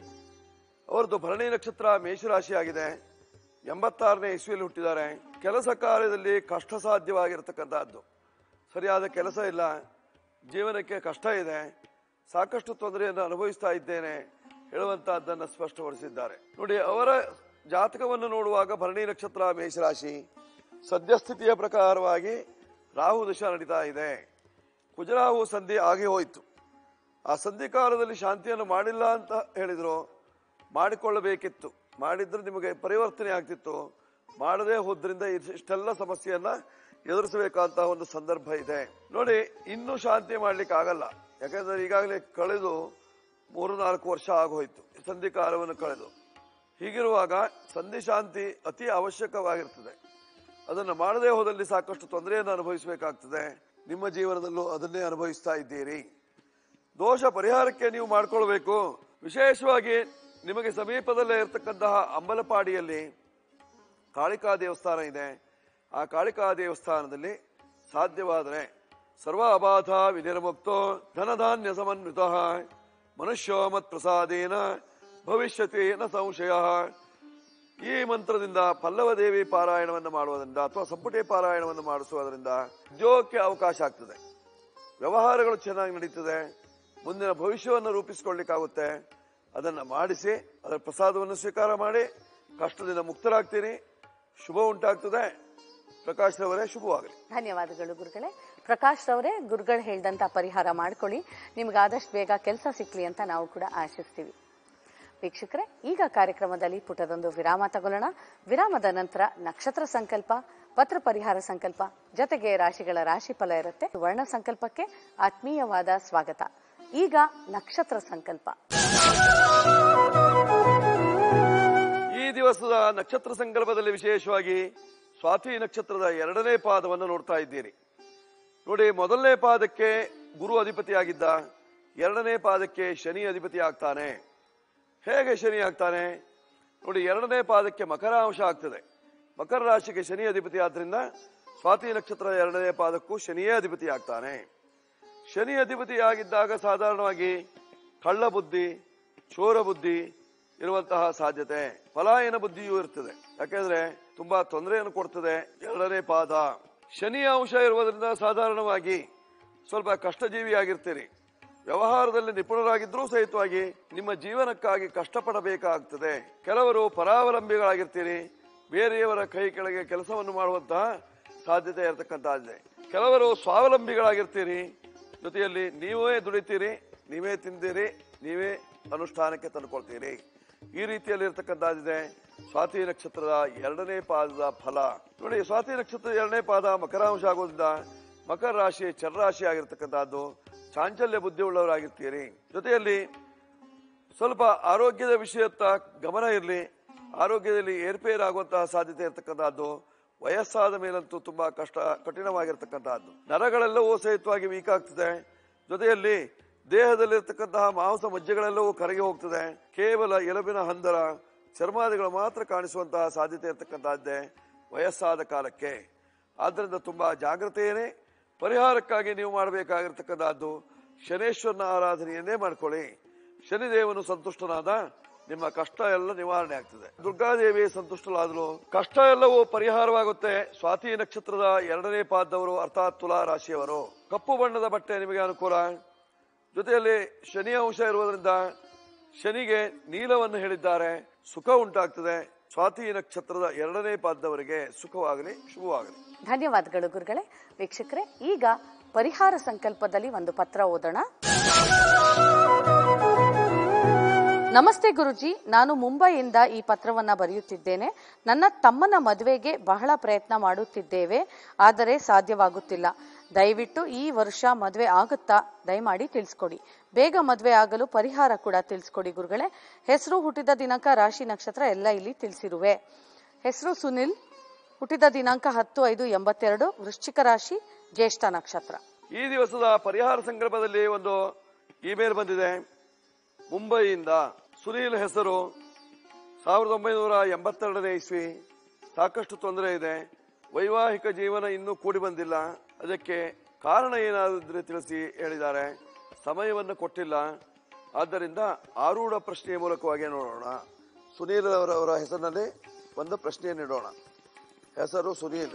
C: ಅವರದ್ದು ಭರಣಿ ನಕ್ಷತ್ರ ಮೇಷರಾಶಿ ಆಗಿದೆ ಎಂಬತ್ತಾರನೇ ಇಸ್ವಿಯಲ್ಲಿ ಹುಟ್ಟಿದ್ದಾರೆ ಕೆಲಸ ಕಾರ್ಯದಲ್ಲಿ ಕಷ್ಟ ಸಾಧ್ಯವಾಗಿರತಕ್ಕಂತಹದ್ದು ಸರಿಯಾದ ಕೆಲಸ ಇಲ್ಲ ಜೀವನಕ್ಕೆ ಕಷ್ಟ ಇದೆ ಸಾಕಷ್ಟು ತೊಂದರೆಯನ್ನು ಅನುಭವಿಸ್ತಾ ಇದ್ದೇನೆ ಹೇಳುವಂತಹದ್ದನ್ನು ಸ್ಪಷ್ಟಪಡಿಸಿದ್ದಾರೆ ನೋಡಿ ಅವರ ಜಾತಕವನ್ನು ನೋಡುವಾಗ ಭರಣಿ ನಕ್ಷತ್ರ ಮೇಷರಾಶಿ ಸದ್ಯಸ್ಥಿತಿಯ ಪ್ರಕಾರವಾಗಿ ರಾಹು ದಶ ನಡೀತಾ ಇದೆ ಕುಜರಾಹು ಸಂಧಿ ಆಗಿ ಹೋಯಿತು ಆ ಸಂಧಿ ಕಾಲದಲ್ಲಿ ಶಾಂತಿಯನ್ನು ಮಾಡಿಲ್ಲ ಅಂತ ಹೇಳಿದ್ರು ಮಾಡಿಕೊಳ್ಳಬೇಕಿತ್ತು ಮಾಡಿದ್ರೆ ನಿಮಗೆ ಪರಿವರ್ತನೆ ಆಗ್ತಿತ್ತು ಮಾಡದೇ ಹೋದ್ರಿಂದ ಇಷ್ಟೆಲ್ಲ ಸಮಸ್ಯೆಯನ್ನ ಎದುರಿಸಬೇಕಾದಂತ ಒಂದು ಸಂದರ್ಭ ಇದೆ ನೋಡಿ ಇನ್ನೂ ಶಾಂತಿ ಮಾಡ್ಲಿಕ್ಕೆ ಆಗಲ್ಲ ಯಾಕಂದ್ರೆ ಈಗಾಗಲೇ ಕಳೆದು ಮೂರು ನಾಲ್ಕು ವರ್ಷ ಆಗೋಯ್ತು ಸಂಧಿ ಕಾಲವನ್ನು ಕಳೆದು ಹೀಗಿರುವಾಗ ಸಂಧಿ ಶಾಂತಿ ಅತಿ ಅವಶ್ಯಕವಾಗಿರ್ತದೆ ಅದನ್ನು ಮಾಡದೇ ಹೋದಲ್ಲಿ ಸಾಕಷ್ಟು ತೊಂದರೆಯನ್ನು ಅನುಭವಿಸಬೇಕಾಗ್ತದೆ ನಿಮ್ಮ ಜೀವನದಲ್ಲೂ ಅದನ್ನೇ ಅನುಭವಿಸ್ತಾ ಇದ್ದೀರಿ ದೋಷ ಪರಿಹಾರಕ್ಕೆ ನೀವು ಮಾಡ್ಕೊಳ್ಬೇಕು ವಿಶೇಷವಾಗಿ ನಿಮಗೆ ಸಮೀಪದಲ್ಲೇ ಇರತಕ್ಕಂತಹ ಅಂಬಲಪಾಡಿಯಲ್ಲಿ ಕಾಳಿಕಾ ದೇವಸ್ಥಾನ ಇದೆ ಆ ಕಾಳಿಕಾ ದೇವಸ್ಥಾನದಲ್ಲಿ ಸಾಧ್ಯವಾದರೆ ಸರ್ವ ಅಬಾಧ ವಿನಿರ್ಮುಕ್ತೋ ಧನಧಾನ್ಯ ಸಮನ್ವಿತ ಮನುಷ್ಯೋ ಮತ್ ಪ್ರಸಾದೇನ ಭವಿಷ್ಯತಿ ನ ಸಂಶಯ ಈ ಮಂತ್ರದಿಂದ ಪಲ್ಲವ ದೇವಿ ಪಾರಾಯಣವನ್ನು ಮಾಡುವುದರಿಂದ ಅಥವಾ ಸಂಪುಟಿ ಪಾರಾಯಣವನ್ನು ಮಾಡಿಸುವುದರಿಂದ ಉದ್ಯೋಗಕ್ಕೆ ಅವಕಾಶ ಆಗ್ತದೆ ವ್ಯವಹಾರಗಳು ಚೆನ್ನಾಗಿ ನಡೀತದೆ ಮುಂದಿನ ಭವಿಷ್ಯವನ್ನು ರೂಪಿಸಿಕೊಳ್ಳಿಕ್ಕಾಗುತ್ತೆ ಅದನ್ನ ಮಾಡಿಸಿ ಅದರ ಪ್ರಸಾದವನ್ನು ಸ್ವೀಕಾರ ಮಾಡಿ ಕಷ್ಟದಿಂದ ಮುಕ್ತರಾಗ್ತೀರಿ ಶುಭ ಉಂಟಾಗ್ತದೆ ಪ್ರಕಾಶ್ ರವರೇ ಶುಭವಾಗಲಿ
A: ಧನ್ಯವಾದಗಳು ಗುರುಗಳೇ ಪ್ರಕಾಶ್ ರವರೇ ಗುರುಗಳು ಹೇಳ್ದಂತ ಪರಿಹಾರ ಮಾಡ್ಕೊಳ್ಳಿ ನಿಮ್ಗೆ ಆದಷ್ಟು ಬೇಗ ಕೆಲಸ ಸಿಕ್ಲಿ ಅಂತ ನಾವು ಕೂಡ ಆಶಿಸ್ತೀವಿ ವೀಕ್ಷಕರೇ ಈಗ ಕಾರ್ಯಕ್ರಮದಲ್ಲಿ ಪುಟದೊಂದು ವಿರಾಮ ತಗೊಳ್ಳೋಣ ವಿರಾಮದ ನಂತರ ನಕ್ಷತ್ರ ಸಂಕಲ್ಪ ಪತ್ರ ಪರಿಹಾರ ಸಂಕಲ್ಪ ಜೊತೆಗೆ ರಾಶಿಗಳ ರಾಶಿ ಫಲ ಇರುತ್ತೆ ವರ್ಣ ಸಂಕಲ್ಪಕ್ಕೆ ಆತ್ಮೀಯವಾದ ಸ್ವಾಗತ ಈಗ ನಕ್ಷತ್ರ ಸಂಕಲ್ಪ
C: ಈ ದಿವಸದ ನಕ್ಷತ್ರ ಸಂಕಲ್ಪದಲ್ಲಿ ವಿಶೇಷವಾಗಿ ಸ್ವಾತಿ ನಕ್ಷತ್ರದ ಎರಡನೇ ಪಾದವನ್ನು ನೋಡ್ತಾ ಇದ್ದೀರಿ ನೋಡಿ ಮೊದಲನೇ ಪಾದಕ್ಕೆ ಗುರು ಅಧಿಪತಿಯಾಗಿದ್ದ ಎರಡನೇ ಪಾದಕ್ಕೆ ಶನಿ ಅಧಿಪತಿ ಆಗ್ತಾನೆ ಹೇಗೆ ಶನಿ ಆಗ್ತಾನೆ ನೋಡಿ ಎರಡನೇ ಪಾದಕ್ಕೆ ಮಕರ ಅಂಶ ಆಗ್ತದೆ ಮಕರ ರಾಶಿಗೆ ಶನಿ ಅಧಿಪತಿ ಆದ್ರಿಂದ ಸ್ವಾತಿ ನಕ್ಷತ್ರದ ಎರಡನೇ ಪಾದಕ್ಕೂ ಶನಿಯೇ ಅಧಿಪತಿ ಆಗ್ತಾನೆ ಶನಿ ಅಧಿಪತಿ ಆಗಿದ್ದಾಗ ಸಾಧಾರಣವಾಗಿ ಕಳ್ಳ ಬುದ್ಧಿ ಚೋರ ಬುದ್ಧಿ ಇರುವಂತಹ ಸಾಧ್ಯತೆ ಪಲಾಯನ ಬುದ್ಧಿಯೂ ಇರ್ತದೆ ಯಾಕೆಂದ್ರೆ ತುಂಬಾ ತೊಂದರೆಯನ್ನು ಕೊಡ್ತದೆ ಎರಡನೇ ಪಾದ ಶನಿ ಅಂಶ ಇರುವುದರಿಂದ ಸಾಧಾರಣವಾಗಿ ಸ್ವಲ್ಪ ಕಷ್ಟಜೀವಿಯಾಗಿರ್ತೀರಿ ವ್ಯವಹಾರದಲ್ಲಿ ನಿಪುಣರಾಗಿದ್ರೂ ಸಹಿತವಾಗಿ ನಿಮ್ಮ ಜೀವನಕ್ಕಾಗಿ ಕಷ್ಟಪಡಬೇಕಾಗ್ತದೆ ಕೆಲವರು ಪರಾವಲಂಬಿಗಳಾಗಿರ್ತೀರಿ ಬೇರೆಯವರ ಕೈ ಕೆಳಗೆ ಕೆಲಸವನ್ನು ಮಾಡುವಂತಹ ಸಾಧ್ಯತೆ ಇರತಕ್ಕಂತಹದ್ದೇ ಕೆಲವರು ಸ್ವಾವಲಂಬಿಗಳಾಗಿರ್ತೀರಿ ಜೊತೆಯಲ್ಲಿ ನೀವೇ ದುಡಿತೀರಿ ನೀವೇ ತಿಂದಿರಿ ನೀವೇ ಅನುಷ್ಠಾನಕ್ಕೆ ತಂದುಕೊಳ್ತೀರಿ ಈ ರೀತಿಯಲ್ಲಿ ಇರತಕ್ಕಂಥದ್ದಿದೆ ಸ್ವಾತಿ ನಕ್ಷತ್ರದ ಎರಡನೇ ಪಾದದ ಫಲ ನೋಡಿ ಸ್ವಾತಿ ನಕ್ಷತ್ರದ ಎರಡನೇ ಪಾದ ಮಕರಾಂಶ ಆಗೋದ್ರಿಂದ ಮಕರ ರಾಶಿ ಚರರಾಶಿ ಆಗಿರ್ತಕ್ಕಂಥದ್ದು ಚಾಂಚಲ್ಯ ಬುದ್ಧಿ ಉಳ್ಳವರಾಗಿರ್ತೀರಿ ಜೊತೆಯಲ್ಲಿ ಸ್ವಲ್ಪ ಆರೋಗ್ಯದ ವಿಷಯತ್ತ ಗಮನ ಇರಲಿ ಆರೋಗ್ಯದಲ್ಲಿ ಏರ್ಪೇರಾಗುವಂತಹ ಸಾಧ್ಯತೆ ಇರತಕ್ಕಂಥದ್ದು ವಯಸ್ಸಾದ ಮೇಲಂತೂ ತುಂಬಾ ಕಷ್ಟ ಕಠಿಣವಾಗಿರ್ತಕ್ಕಂತಹದ್ದು ನರಗಳೆಲ್ಲವೂ ಸಹಿತವಾಗಿ ವೀಕ್ ಆಗ್ತದೆ ಜೊತೆಯಲ್ಲಿ ದೇಹದಲ್ಲಿರ್ತಕ್ಕಂತಹ ಮಾಂಸ ಮಜ್ಜೆಗಳೆಲ್ಲವೂ ಕರಗಿ ಹೋಗ್ತದೆ ಕೇವಲ ಎಲುಬಿನ ಹಂದರ ಚರ್ಮಾದಿಗಳು ಮಾತ್ರ ಕಾಣಿಸುವಂತಹ ಸಾಧ್ಯತೆ ಇರತಕ್ಕಂತಹದ್ದೇ ವಯಸ್ಸಾದ ಕಾಲಕ್ಕೆ ಆದ್ದರಿಂದ ತುಂಬಾ ಜಾಗ್ರತೆಯೇ ಪರಿಹಾರಕ್ಕಾಗಿ ನೀವು ಮಾಡಬೇಕಾಗಿರ್ತಕ್ಕಂಥದ್ದು ಶನೇಶ್ವರನ ಆರಾಧನೆಯನ್ನೇ ಮಾಡ್ಕೊಳ್ಳಿ ಶನಿದೇವನು ಸಂತುಷ್ಟನಾದ ನಿಮ್ಮ ಕಷ್ಟ ಎಲ್ಲ ನಿವಾರಣೆ ಆಗ್ತದೆ ದುರ್ಗಾದೇವಿ ಸಂತುಷ್ಟಲಾದಲು ಕಷ್ಟ ಎಲ್ಲವೂ ಪರಿಹಾರವಾಗುತ್ತೆ ಸ್ವಾತಿ ನಕ್ಷತ್ರದ ಎರಡನೇ ಪಾದದವರು ಅರ್ಥಾತ್ ತುಲಾ ರಾಶಿಯವರು ಕಪ್ಪು ಬಣ್ಣದ ಬಟ್ಟೆ ನಿಮಗೆ ಅನುಕೂಲ ಜೊತೆಯಲ್ಲಿ ಶನಿ ಅಂಶ ಇರುವುದರಿಂದ ಶನಿಗೆ ನೀಲವನ್ನು ಹೇಳಿದ್ದಾರೆ ಸುಖ ಉಂಟಾಗ್ತದೆ ಸ್ವಾತಿ ನಕ್ಷತ್ರದ ಎರಡನೇ ಪಾದದವರಿಗೆ ಸುಖವಾಗಲಿ ಶುಭವಾಗಲಿ
A: ಧನ್ಯವಾದಗಳು ಗುರುಗಳೇ ವೀಕ್ಷಕರೇ ಈಗ ಪರಿಹಾರ ಸಂಕಲ್ಪದಲ್ಲಿ ಒಂದು ಪತ್ರ ಓದೋಣ ನಮಸ್ತೆ ಗುರುಜಿ ನಾನು ಮುಂಬೈಯಿಂದ ಈ ಪತ್ರವನ್ನ ಬರೆಯುತ್ತಿದ್ದೇನೆ ನನ್ನ ತಮ್ಮನ ಮದುವೆಗೆ ಬಹಳ ಪ್ರಯತ್ನ ಮಾಡುತ್ತಿದ್ದೇವೆ ಆದರೆ ಸಾಧ್ಯವಾಗುತ್ತಿಲ್ಲ ದಯವಿಟ್ಟು ಈ ವರ್ಷ ಮದುವೆ ಆಗುತ್ತಾ ದಯಮಾಡಿ ತಿಳಿಸ್ಕೊಡಿ ಬೇಗ ಮದುವೆ ಆಗಲು ಪರಿಹಾರ ಕೂಡ ತಿಳಿಸ್ಕೊಡಿ ಗುರುಗಳೇ ಹೆಸರು ಹುಟ್ಟಿದ ದಿನಾಂಕ ರಾಶಿ ನಕ್ಷತ್ರ ಎಲ್ಲ ಇಲ್ಲಿ ತಿಳಿಸಿರುವೆ ಹೆಸರು ಸುನಿಲ್ ಹುಟ್ಟಿದ ದಿನಾಂಕ ಹತ್ತು ಐದು ಎಂಬತ್ತೆರಡು ವೃಶ್ಚಿಕ ರಾಶಿ ಜ್ಯೇಷ್ಠ ನಕ್ಷತ್ರ
C: ಈ ದಿವಸದ ಪರಿಹಾರ ಸಂಕಲ್ಪದಲ್ಲಿ ಒಂದು ಇಮೇಲ್ ಬಂದಿದೆ ಮುಂಬೈಯಿಂದ ಸುನೀಲ್ ಹೆಸರು ಸಾವಿರದ ಒಂಬೈನೂರ ಎಂಬತ್ತೆರಡನೇ ಇಸ್ವಿ ಸಾಕಷ್ಟು ತೊಂದರೆ ಇದೆ ವೈವಾಹಿಕ ಜೀವನ ಇನ್ನೂ ಕೂಡಿ ಬಂದಿಲ್ಲ ಅದಕ್ಕೆ ಕಾರಣ ಏನಾದ್ರೆ ತಿಳಿಸಿ ಹೇಳಿದ್ದಾರೆ ಸಮಯವನ್ನು ಕೊಟ್ಟಿಲ್ಲ ಆದ್ದರಿಂದ ಆರೂಢ ಪ್ರಶ್ನೆಯ ಮೂಲಕವಾಗಿ ನೋಡೋಣ ಸುನೀಲ್ ಅವರವರ ಹೆಸರಿನಲ್ಲಿ ಒಂದು ಪ್ರಶ್ನೆಯನ್ನು ಇಡೋಣ ಹೆಸರು ಸುನೀಲ್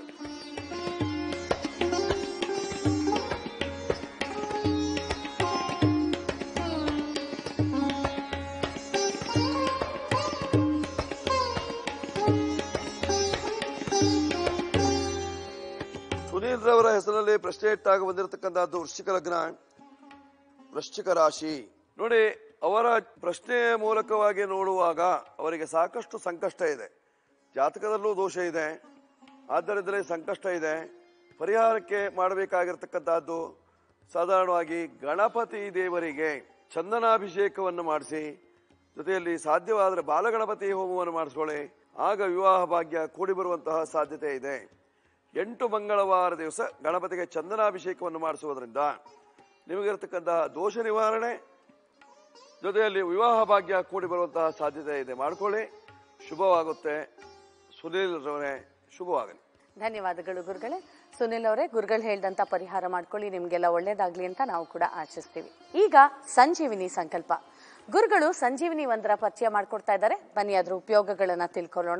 C: ಸುನೀಲ್ ರವರ ಹೆಸರಿನಲ್ಲಿ ಪ್ರಶ್ನೆ ಇಟ್ಟಾಗ ಬಂದಿರತಕ್ಕಂತಹದ್ದು ವೃಶ್ಚಿಕ ಲಗ್ನ ವೃಶ್ಚಿಕ ರಾಶಿ ನೋಡಿ ಅವರ ಪ್ರಶ್ನೆಯ ಮೂಲಕವಾಗಿ ನೋಡುವಾಗ ಅವರಿಗೆ ಸಾಕಷ್ಟು ಸಂಕಷ್ಟ ಇದೆ ಜಾತಕದಲ್ಲೂ ದೋಷ ಇದೆ ಆದ್ದರಿಂದಲೇ ಸಂಕಷ್ಟ ಇದೆ ಪರಿಹಾರಕ್ಕೆ ಮಾಡಬೇಕಾಗಿರ್ತಕ್ಕಂತಹದ್ದು ಸಾಧಾರಣವಾಗಿ ಗಣಪತಿ ದೇವರಿಗೆ ಚಂದನಾಭಿಷೇಕವನ್ನು ಮಾಡಿಸಿ ಜೊತೆಯಲ್ಲಿ ಸಾಧ್ಯವಾದರೆ ಬಾಲಗಣಪತಿ ಹೋಮವನ್ನು ಮಾಡಿಸ್ಕೊಳ್ಳಿ ಆಗ ವಿವಾಹ ಭಾಗ್ಯ ಕೂಡಿ ಬರುವಂತಹ ಸಾಧ್ಯತೆ ಇದೆ ಎಂಟು ಮಂಗಳವಾರ ದಿವಸ ಗಣಪತಿಗೆ ಚಂದನಾಭಿಷೇಕವನ್ನು ಮಾಡಿಸುವುದರಿಂದ ನಿಮಗಿರತಕ್ಕಂತಹ ದೋಷ ನಿವಾರಣೆ ಜೊತೆಯಲ್ಲಿ ವಿವಾಹ ಭಾಗ್ಯ ಕೂಡಿ ಬರುವಂತಹ ಸಾಧ್ಯತೆ ಇದೆ ಮಾಡ್ಕೊಳ್ಳಿ ಶುಭವಾಗುತ್ತೆ ಸುನೀಲ್ ರವರೇ ಶುಭವಾಗಲಿ
A: ಧನ್ಯವಾದಗಳು ಗುರುಗಳೇ ಸುನಿಲ್ ಅವರೇ ಗುರುಗಳು ಹೇಳ್ದಂತ ಪರಿಹಾರ ಮಾಡ್ಕೊಳ್ಳಿ ನಿಮ್ಗೆಲ್ಲ ಒಳ್ಳೇದಾಗ್ಲಿ ಅಂತ ನಾವು ಕೂಡ ಆಶಿಸ್ತೀವಿ ಈಗ ಸಂಜೀವಿನಿ ಸಂಕಲ್ಪ ಗುರುಗಳು ಸಂಜೀವಿನಿ ಒಂದರ ಪರಿಚಯ ಮಾಡ್ಕೊಡ್ತಾ ಇದ್ದಾರೆ ಬನ್ನಿ ಅದ್ರ ಉಪಯೋಗಗಳನ್ನ ತಿಳ್ಕೊಳ್ಳೋಣ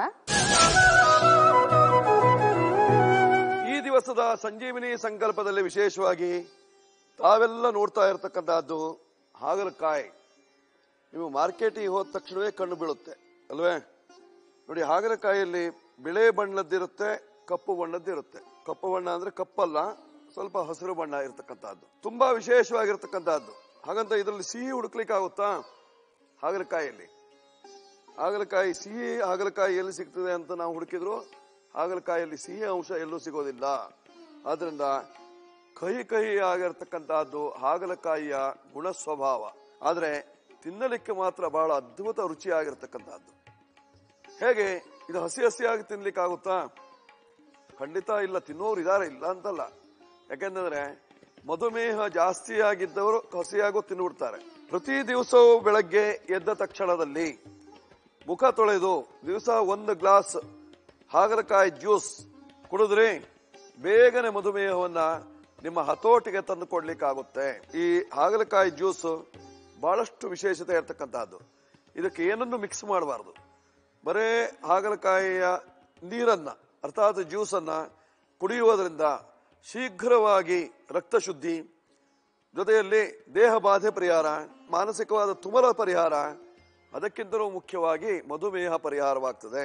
C: ಈ ದಿವಸದ ಸಂಜೀವಿನಿ ಸಂಕಲ್ಪದಲ್ಲಿ ವಿಶೇಷವಾಗಿ ತಾವೆಲ್ಲ ನೋಡ್ತಾ ಇರತಕ್ಕಂತಹದ್ದು ಹಾಗಲಕಾಯಿ ನೀವು ಮಾರ್ಕೆಟಿಗೆ ಹೋದ ತಕ್ಷಣವೇ ಕಣ್ಣು ಬೀಳುತ್ತೆ ಅಲ್ವೇ ನೋಡಿ ಹಾಗಲಕಾಯಿಯಲ್ಲಿ ಬಿಳೆ ಬಣ್ಣದ್ದಿರುತ್ತೆ ಕಪ್ಪು ಬಣ್ಣದ್ದಿರುತ್ತೆ ಕಪ್ಪು ಬಣ್ಣ ಅಂದ್ರೆ ಕಪ್ಪಲ್ಲ ಸ್ವಲ್ಪ ಹಸಿರು ಬಣ್ಣ ಇರತಕ್ಕಂತಹದ್ದು ತುಂಬಾ ವಿಶೇಷವಾಗಿರ್ತಕ್ಕಂತಹದ್ದು ಹಾಗಂತ ಇದರಲ್ಲಿ ಸಿಹಿ ಹುಡುಕ್ಲಿಕ್ಕೆ ಆಗುತ್ತಾ ಹಾಗಲಕಾಯಿಯಲ್ಲಿ ಹಾಗಲಕಾಯಿ ಸಿಹಿ ಹಾಗಲಕಾಯಿ ಎಲ್ಲಿ ಸಿಗ್ತದೆ ಅಂತ ನಾವು ಹುಡುಕಿದ್ರು ಹಾಗಲಕಾಯಿಯಲ್ಲಿ ಸಿಹಿ ಅಂಶ ಎಲ್ಲೂ ಸಿಗೋದಿಲ್ಲ ಆದ್ರಿಂದ ಕಹಿ ಕಹಿ ಆಗಿರ್ತಕ್ಕಂತಹದ್ದು ಹಾಗಲಕಾಯಿಯ ಗುಣ ಸ್ವಭಾವ ಆದ್ರೆ ತಿನ್ನಲಿಕ್ಕೆ ಮಾತ್ರ ಬಹಳ ಅದ್ಭುತ ರುಚಿಯಾಗಿರ್ತಕ್ಕಂತಹದ್ದು ಹೇಗೆ ಇದು ಹಸಿ ಹಸಿಯಾಗಿ ತಿನ್ಲಿಕ್ಕೆ ಆಗುತ್ತಾ ಖಂಡಿತ ಇಲ್ಲ ತಿನ್ನೋರು ಇದಾರೆ ಇಲ್ಲ ಅಂತಲ್ಲ ಯಾಕೆಂದ್ರೆ ಮಧುಮೇಹ ಜಾಸ್ತಿಯಾಗಿದ್ದವರು ಹಸಿಯಾಗೂ ತಿನ್ಬಿಡ್ತಾರೆ ಪ್ರತಿ ದಿವಸವೂ ಬೆಳಗ್ಗೆ ಎದ್ದ ತಕ್ಷಣದಲ್ಲಿ ಮುಖ ತೊಳೆದು ದಿವಸ ಒಂದು ಗ್ಲಾಸ್ ಹಾಗಲಕಾಯಿ ಜ್ಯೂಸ್ ಕುಡಿದ್ರಿ ಬೇಗನೆ ಮಧುಮೇಹವನ್ನ ನಿಮ್ಮ ಹತೋಟಿಗೆ ತಂದು ಕೊಡ್ಲಿಕ್ಕಾಗುತ್ತೆ ಈ ಹಾಗಲಕಾಯಿ ಜ್ಯೂಸ್ ಬಹಳಷ್ಟು ವಿಶೇಷತೆ ಇರತಕ್ಕಂತಹದ್ದು ಇದಕ್ಕೆ ಏನನ್ನು ಮಿಕ್ಸ್ ಮಾಡಬಾರದು ಬರೇ ಹಾಗಲಕಾಯಿಯ ನೀರನ್ನ ಅರ್ಥಾತ್ ಜ್ಯೂಸ್ ಅನ್ನ ಕುಡಿಯುವುದರಿಂದ ಶೀಘ್ರವಾಗಿ ರಕ್ತ ಶುದ್ಧಿ ಜೊತೆಯಲ್ಲಿ ದೇಹ ಬಾಧೆ ಪರಿಹಾರ ಮಾನಸಿಕವಾದ ತುಮಲ ಪರಿಹಾರ ಅದಕ್ಕಿಂತಲೂ ಮುಖ್ಯವಾಗಿ ಮಧುಮೇಹ ಪರಿಹಾರವಾಗ್ತದೆ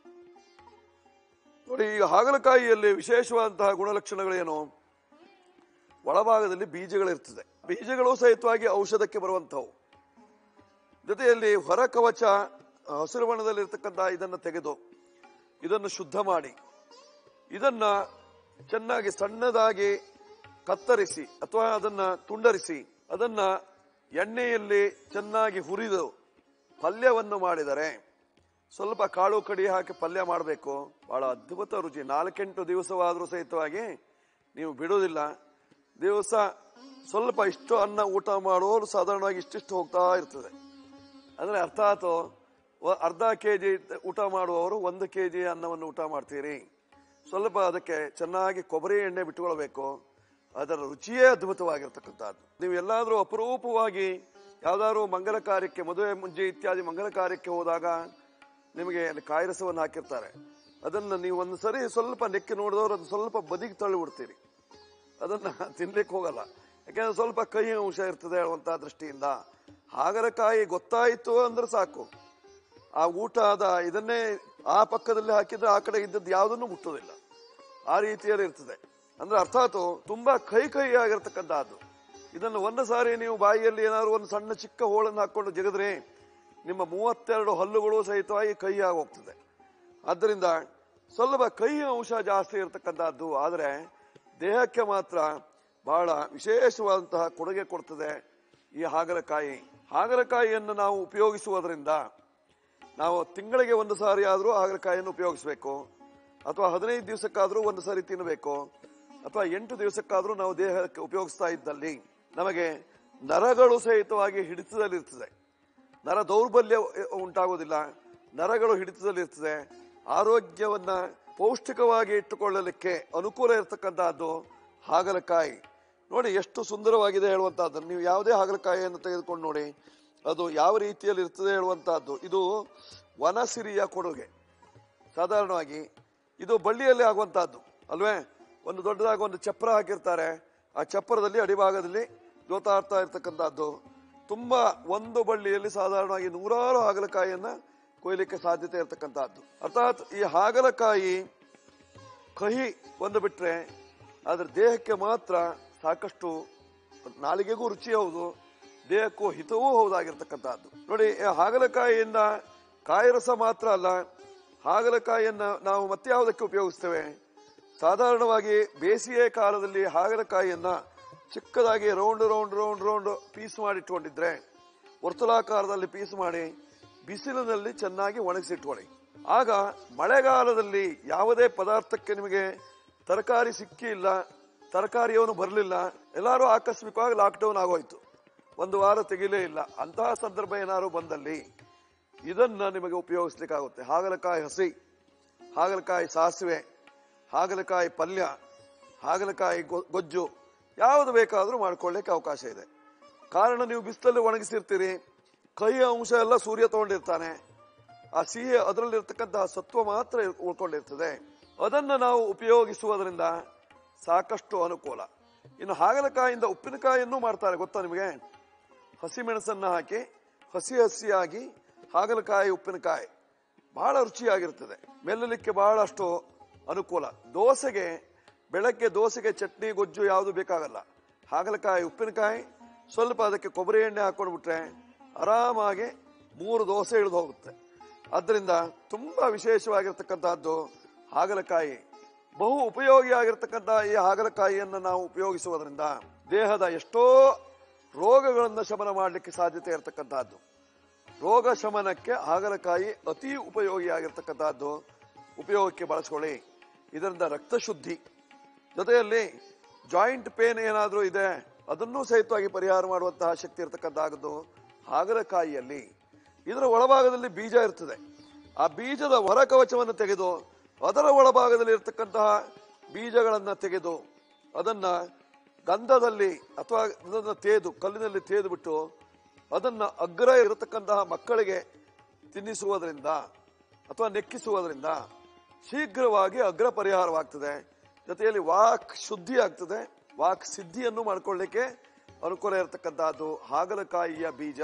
C: ನೋಡಿ ಈಗ ಹಾಗಲಕಾಯಿಯಲ್ಲಿ ವಿಶೇಷವಾದಂತಹ ಗುಣಲಕ್ಷಣಗಳೇನು ಒಳಭಾಗದಲ್ಲಿ ಬೀಜಗಳಿರ್ತದೆ ಬೀಜಗಳು ಸಹಿತವಾಗಿ ಔಷಧಕ್ಕೆ ಬರುವಂತವು ಜೊತೆಯಲ್ಲಿ ಹೊರ ಕವಚ ಹಸಿರು ಬಣ್ಣದಲ್ಲಿರ್ತಕ್ಕಂತಹ ಇದನ್ನು ತೆಗೆದು ಇದನ್ನು ಶುದ್ಧ ಮಾಡಿ ಇದನ್ನ ಚೆನ್ನಾಗಿ ಸಣ್ಣದಾಗಿ ಕತ್ತರಿಸಿ ಅಥವಾ ಅದನ್ನ ತುಂಡರಿಸಿ ಅದನ್ನ ಎಣ್ಣೆಯಲ್ಲಿ ಚೆನ್ನಾಗಿ ಹುರಿದು ಪಲ್ಯವನ್ನು ಮಾಡಿದರೆ ಸ್ವಲ್ಪ ಕಾಳು ಕಡಿ ಹಾಕಿ ಪಲ್ಯ ಮಾಡಬೇಕು ಬಹಳ ಅದ್ಭುತ ರುಚಿ ನಾಲ್ಕೆಂಟು ದಿವಸವಾದರೂ ಸಹಿತವಾಗಿ ನೀವು ಬಿಡುವುದಿಲ್ಲ ದಿವಸ ಸ್ವಲ್ಪ ಇಷ್ಟು ಅನ್ನ ಊಟ ಮಾಡೋರು ಸಾಧಾರಣವಾಗಿ ಇಷ್ಟಿಷ್ಟು ಹೋಗ್ತಾ ಇರ್ತದೆ ಅಂದ್ರೆ ಅರ್ಥಾತ್ ವ- ಅರ್ಧ ಕೆ ಜಿ ಊಟ ಮಾಡುವವರು ಒಂದು ಕೆ ಜಿ ಅನ್ನವನ್ನು ಊಟ ಮಾಡ್ತೀರಿ ಸ್ವಲ್ಪ ಅದಕ್ಕೆ ಚೆನ್ನಾಗಿ ಕೊಬ್ಬರಿ ಎಣ್ಣೆ ಬಿಟ್ಟುಕೊಳ್ಬೇಕು ಅದರ ರುಚಿಯೇ ಅದ್ಭುತವಾಗಿರ್ತಕ್ಕಂಥದ್ದು ನೀವು ಎಲ್ಲಾದರೂ ಅಪರೂಪವಾಗಿ ಯಾವ್ದಾದ್ರು ಮಂಗಲ ಕಾರ್ಯಕ್ಕೆ ಮದುವೆ ಮುಂಜಿ ಇತ್ಯಾದಿ ಮಂಗಲ ಕಾರ್ಯಕ್ಕೆ ಹೋದಾಗ ನಿಮಗೆ ಅಲ್ಲಿ ಕಾಯಿರಸವನ್ನು ಹಾಕಿರ್ತಾರೆ ಅದನ್ನ ನೀವು ಒಂದು ಸರಿ ಸ್ವಲ್ಪ ನೆಕ್ಕಿ ನೋಡಿದವರು ಅದು ಸ್ವಲ್ಪ ಬದಿಗೆ ತಳ್ಳಿ ಬಿಡ್ತೀರಿ ಅದನ್ನ ತಿನ್ಲಿಕ್ಕೆ ಹೋಗಲ್ಲ ಯಾಕಂದ್ರೆ ಸ್ವಲ್ಪ ಕಹಿ ಅಂಶ ಇರ್ತದೆ ಹೇಳುವಂತ ದೃಷ್ಟಿಯಿಂದ ಹಾಗಲಕಾಯಿ ಗೊತ್ತಾಯಿತು ಅಂದ್ರೆ ಸಾಕು ಆ ಊಟದ ಇದನ್ನೇ ಆ ಪಕ್ಕದಲ್ಲಿ ಹಾಕಿದ್ರೆ ಆ ಕಡೆ ಇದ್ದದ್ದು ಯಾವುದನ್ನು ಮುಟ್ಟುವುದಿಲ್ಲ ಆ ರೀತಿಯಲ್ಲಿ ಇರ್ತದೆ ಅಂದ್ರೆ ಅರ್ಥಾತ್ ತುಂಬಾ ಕೈ ಕೈ ಆಗಿರ್ತಕ್ಕಂಥದ್ದು ಇದನ್ನು ಒಂದು ಸಾರಿ ನೀವು ಬಾಯಿಯಲ್ಲಿ ಏನಾದ್ರು ಒಂದು ಸಣ್ಣ ಚಿಕ್ಕ ಹೋಳನ್ನು ಹಾಕೊಂಡು ಜಗದ್ರೆ ನಿಮ್ಮ ಮೂವತ್ತೆರಡು ಹಲ್ಲುಗಳು ಸಹಿತವಾಗಿ ಕೈ ಹೋಗ್ತದೆ ಆದ್ದರಿಂದ ಸ್ವಲ್ಪ ಕೈ ಅಂಶ ಜಾಸ್ತಿ ಇರತಕ್ಕಂಥದ್ದು ಆದರೆ ದೇಹಕ್ಕೆ ಮಾತ್ರ ಬಹಳ ವಿಶೇಷವಾದಂತಹ ಕೊಡುಗೆ ಕೊಡ್ತದೆ ಈ ಹಾಗಲಕಾಯಿ ಹಾಗಲಕಾಯಿಯನ್ನು ನಾವು ಉಪಯೋಗಿಸುವುದರಿಂದ ನಾವು ತಿಂಗಳಿಗೆ ಒಂದು ಸಾರಿ ಆದರೂ ಹಾಗಲಕಾಯಿಯನ್ನು ಉಪಯೋಗಿಸಬೇಕು ಅಥವಾ ಹದಿನೈದು ದಿವಸಕ್ಕಾದರೂ ಒಂದು ಸಾರಿ ತಿನ್ನಬೇಕು ಅಥವಾ ಎಂಟು ದಿವಸಕ್ಕಾದರೂ ನಾವು ದೇಹಕ್ಕೆ ಉಪಯೋಗಿಸ್ತಾ ಇದ್ದಲ್ಲಿ ನಮಗೆ ನರಗಳು ಸಹಿತವಾಗಿ ಹಿಡಿತದಲ್ಲಿರ್ತದೆ ನರ ದೌರ್ಬಲ್ಯ ಉಂಟಾಗುವುದಿಲ್ಲ ನರಗಳು ಹಿಡಿತದಲ್ಲಿರ್ತದೆ ಆರೋಗ್ಯವನ್ನ ಪೌಷ್ಟಿಕವಾಗಿ ಇಟ್ಟುಕೊಳ್ಳಲಿಕ್ಕೆ ಅನುಕೂಲ ಇರತಕ್ಕಂತಹದ್ದು ಹಾಗಲಕಾಯಿ ನೋಡಿ ಎಷ್ಟು ಸುಂದರವಾಗಿದೆ ಹೇಳುವಂತಹದ್ದು ನೀವು ಯಾವುದೇ ಹಾಗಲಕಾಯಿಯನ್ನು ತೆಗೆದುಕೊಂಡು ನೋಡಿ ಅದು ಯಾವ ರೀತಿಯಲ್ಲಿ ಇರ್ತದೆ ಹೇಳುವಂತಹದ್ದು ಇದು ವನಸಿರಿಯ ಕೊಡುಗೆ ಸಾಧಾರಣವಾಗಿ ಇದು ಬಳ್ಳಿಯಲ್ಲಿ ಆಗುವಂತಹದ್ದು ಅಲ್ವೇ ಒಂದು ದೊಡ್ಡದಾಗಿ ಒಂದು ಚಪ್ರ ಹಾಕಿರ್ತಾರೆ ಆ ಚಪ್ರದಲ್ಲಿ ಅಡಿಭಾಗದಲ್ಲಿ ಜೋತಾಡ್ತಾ ಇರ್ತಕ್ಕಂಥದ್ದು ತುಂಬಾ ಒಂದು ಬಳ್ಳಿಯಲ್ಲಿ ಸಾಧಾರಣವಾಗಿ ನೂರಾರು ಹಾಗಲಕಾಯಿಯನ್ನ ಕೊಯ್ಲಿಕ್ಕೆ ಸಾಧ್ಯತೆ ಇರತಕ್ಕಂಥದ್ದು ಅರ್ಥಾತ್ ಈ ಹಾಗಲಕಾಯಿ ಕಹಿ ಒಂದು ಬಿಟ್ರೆ ಆದ್ರೆ ದೇಹಕ್ಕೆ ಮಾತ್ರ ಸಾಕಷ್ಟು ನಾಲಿಗೆಗೂ ರುಚಿ ಹೌದು ದೇಹಕ್ಕೂ ಹಿತವೂ ಹೌದಾಗಿರ್ತಕ್ಕಂಥದ್ದು ನೋಡಿ ಈ ಹಾಗಲಕಾಯಿಯಿಂದ ಕಾಯಿರಸ ಮಾತ್ರ ಅಲ್ಲ ಹಾಗಲಕಾಯಿಯನ್ನ ನಾವು ಮತ್ತೆ ಯಾವುದಕ್ಕೆ ಉಪಯೋಗಿಸ್ತೇವೆ ಸಾಧಾರಣವಾಗಿ ಬೇಸಿಗೆ ಕಾಲದಲ್ಲಿ ಹಾಗಲಕಾಯಿಯನ್ನ ಚಿಕ್ಕದಾಗಿ round round round round piece ಮಾಡಿ ಇಟ್ಕೊಂಡಿದ್ರೆ ವರ್ತುಲಾಕಾರದಲ್ಲಿ ಪೀಸ್ ಮಾಡಿ ಬಿಸಿಲಿನಲ್ಲಿ ಚೆನ್ನಾಗಿ ಒಣಗಿಸಿಟ್ಕೊಳ್ಳಿ ಆಗ ಮಳೆಗಾಲದಲ್ಲಿ ಯಾವುದೇ ಪದಾರ್ಥಕ್ಕೆ ನಿಮಗೆ ತರಕಾರಿ ಸಿಕ್ಕಿಲ್ಲ ತರಕಾರಿಯವನು ಬರಲಿಲ್ಲ ಎಲ್ಲರೂ ಆಕಸ್ಮಿಕವಾಗಿ ಲಾಕ್ಡೌನ್ ಆಗೋಯ್ತು ಒಂದು ವಾರ ತೆಗಿಲೇ ಇಲ್ಲ ಅಂತಹ ಸಂದರ್ಭ ಏನಾದ್ರು ಬಂದಲ್ಲಿ ಇದನ್ನ ನಿಮಗೆ ಉಪಯೋಗಿಸ್ಲಿಕ್ಕಾಗುತ್ತೆ ಹಾಗಲಕಾಯಿ ಹಸಿ ಹಾಗಲಕಾಯಿ ಸಾಸಿವೆ ಹಾಗಲಕಾಯಿ ಪಲ್ಯ ಹಾಗಲಕಾಯಿ ಗೊ- ಗೊಜ್ಜು ಯಾವುದು ಬೇಕಾದರೂ ಮಾಡ್ಕೊಳ್ಳಿಕ್ಕೆ ಅವಕಾಶ ಇದೆ ಕಾರಣ ನೀವು ಬಿಸಿಲಲ್ಲಿ ಒಣಗಿಸಿರ್ತೀರಿ ಕೈ ಅಂಶ ಎಲ್ಲ ಸೂರ್ಯ ತಗೊಂಡಿರ್ತಾನೆ ಆ ಸಿಹಿ ಅದರಲ್ಲಿರ್ತಕ್ಕಂತಹ ಸತ್ವ ಮಾತ್ರ ಇರ್- ಉಳ್ಕೊಂಡಿರ್ತದೆ ಅದನ್ನು ನಾವು ಉಪಯೋಗಿಸುವುದರಿಂದ ಸಾಕಷ್ಟು ಅನುಕೂಲ ಇನ್ನು ಹಾಗಲಕಾಯಿಂದ ಉಪ್ಪಿನಕಾಯಿಯನ್ನು ಮಾಡ್ತಾರೆ ಗೊತ್ತಾ ನಿಮಗೆ ಹಸಿಮೆಣಸನ್ನ ಹಾಕಿ ಹಸಿ ಹಸಿಯಾಗಿ ಹಾಗಲಕಾಯಿ ಉಪ್ಪಿನಕಾಯಿ ಬಹಳ ರುಚಿಯಾಗಿರ್ತದೆ ಮೆಲ್ಲಲಿಕ್ಕೆ ಬಹಳಷ್ಟು ಅನುಕೂಲ ದೋಸೆಗೆ ಬೆಳಗ್ಗೆ ದೋಸೆಗೆ ಚಟ್ನಿ ಗೊಜ್ಜು ಯಾವುದು ಬೇಕಾಗಲ್ಲ ಹಾಗಲಕಾಯಿ ಉಪ್ಪಿನಕಾಯಿ ಸ್ವಲ್ಪ ಅದಕ್ಕೆ ಕೊಬ್ಬರಿ ಎಣ್ಣೆ ಹಾಕೊಂಡು ಬಿಟ್ರೆ ಆರಾಮಾಗಿ ಮೂರು ದೋಸೆ ಇಳಿದು ಹೋಗುತ್ತೆ ಆದ್ದರಿಂದ ತುಂಬಾ ವಿಶೇಷವಾಗಿರ್ತಕ್ಕಂತಹದ್ದು ಹಾಗಲಕಾಯಿ ಬಹು ಉಪಯೋಗಿಯಾಗಿರ್ತಕ್ಕಂತಹ ಈ ಹಾಗಲಕಾಯಿಯನ್ನು ನಾವು ಉಪಯೋಗಿಸುವುದರಿಂದ ದೇಹದ ಎಷ್ಟೋ ರೋಗಗಳನ್ನು ಶಮನ ಮಾಡಲಿಕ್ಕೆ ಸಾಧ್ಯತೆ ಇರತಕ್ಕಂತಹದ್ದು ರೋಗ ಶಮನಕ್ಕೆ ಹಾಗಲಕಾಯಿ ಅತಿ ಉಪಯೋಗಿಯಾಗಿರ್ತಕ್ಕಂತಹದ್ದು ಉಪಯೋಗಕ್ಕೆ ಬಳಸ್ಕೊಳ್ಳಿ ಇದರಿಂದ ರಕ್ತ ಶುದ್ಧಿ ಜೊತೆಯಲ್ಲಿ ಜಾಯಿಂಟ್ ಪೇನ್ ಏನಾದರೂ ಇದೆ ಅದನ್ನೂ ಸಹಿತವಾಗಿ ಪರಿಹಾರ ಮಾಡುವಂತಹ ಶಕ್ತಿ ಇರತಕ್ಕಂತಹದ್ದು ಹಾಗಲಕಾಯಿಯಲ್ಲಿ ಇದರ ಒಳಭಾಗದಲ್ಲಿ ಬೀಜ ಇರ್ತದೆ ಆ ಬೀಜದ ಹೊರ ಕವಚವನ್ನು ತೆಗೆದು ಅದರ ಒಳಭಾಗದಲ್ಲಿ ಇರತಕ್ಕಂತಹ ಬೀಜಗಳನ್ನ ತೆಗೆದು ಅದನ್ನ ಗಂಧದಲ್ಲಿ ಅಥವಾ ಇದನ್ನ ತೇದು ಕಲ್ಲಿನಲ್ಲಿ ತೇದು ಬಿಟ್ಟು ಅದನ್ನ ಅಗ್ರ ಇರತಕ್ಕಂತಹ ಮಕ್ಕಳಿಗೆ ತಿನ್ನಿಸುವುದರಿಂದ ಅಥವಾ ನೆಕ್ಕಿಸುವುದರಿಂದ ಶೀಘ್ರವಾಗಿ ಅಗ್ರ ಪರಿಹಾರವಾಗ್ತದೆ ಜೊತೆಯಲ್ಲಿ ವಾಕ್ ಶುದ್ಧಿ ಆಗ್ತದೆ ವಾಕ್ ಸಿದ್ಧಿಯನ್ನು ಮಾಡ್ಕೊಳ್ಳಿಕ್ಕೆ ಅನುಕೂಲ ಇರತಕ್ಕಂತಹದ್ದು ಹಾಗಲಕಾಯಿಯ ಬೀಜ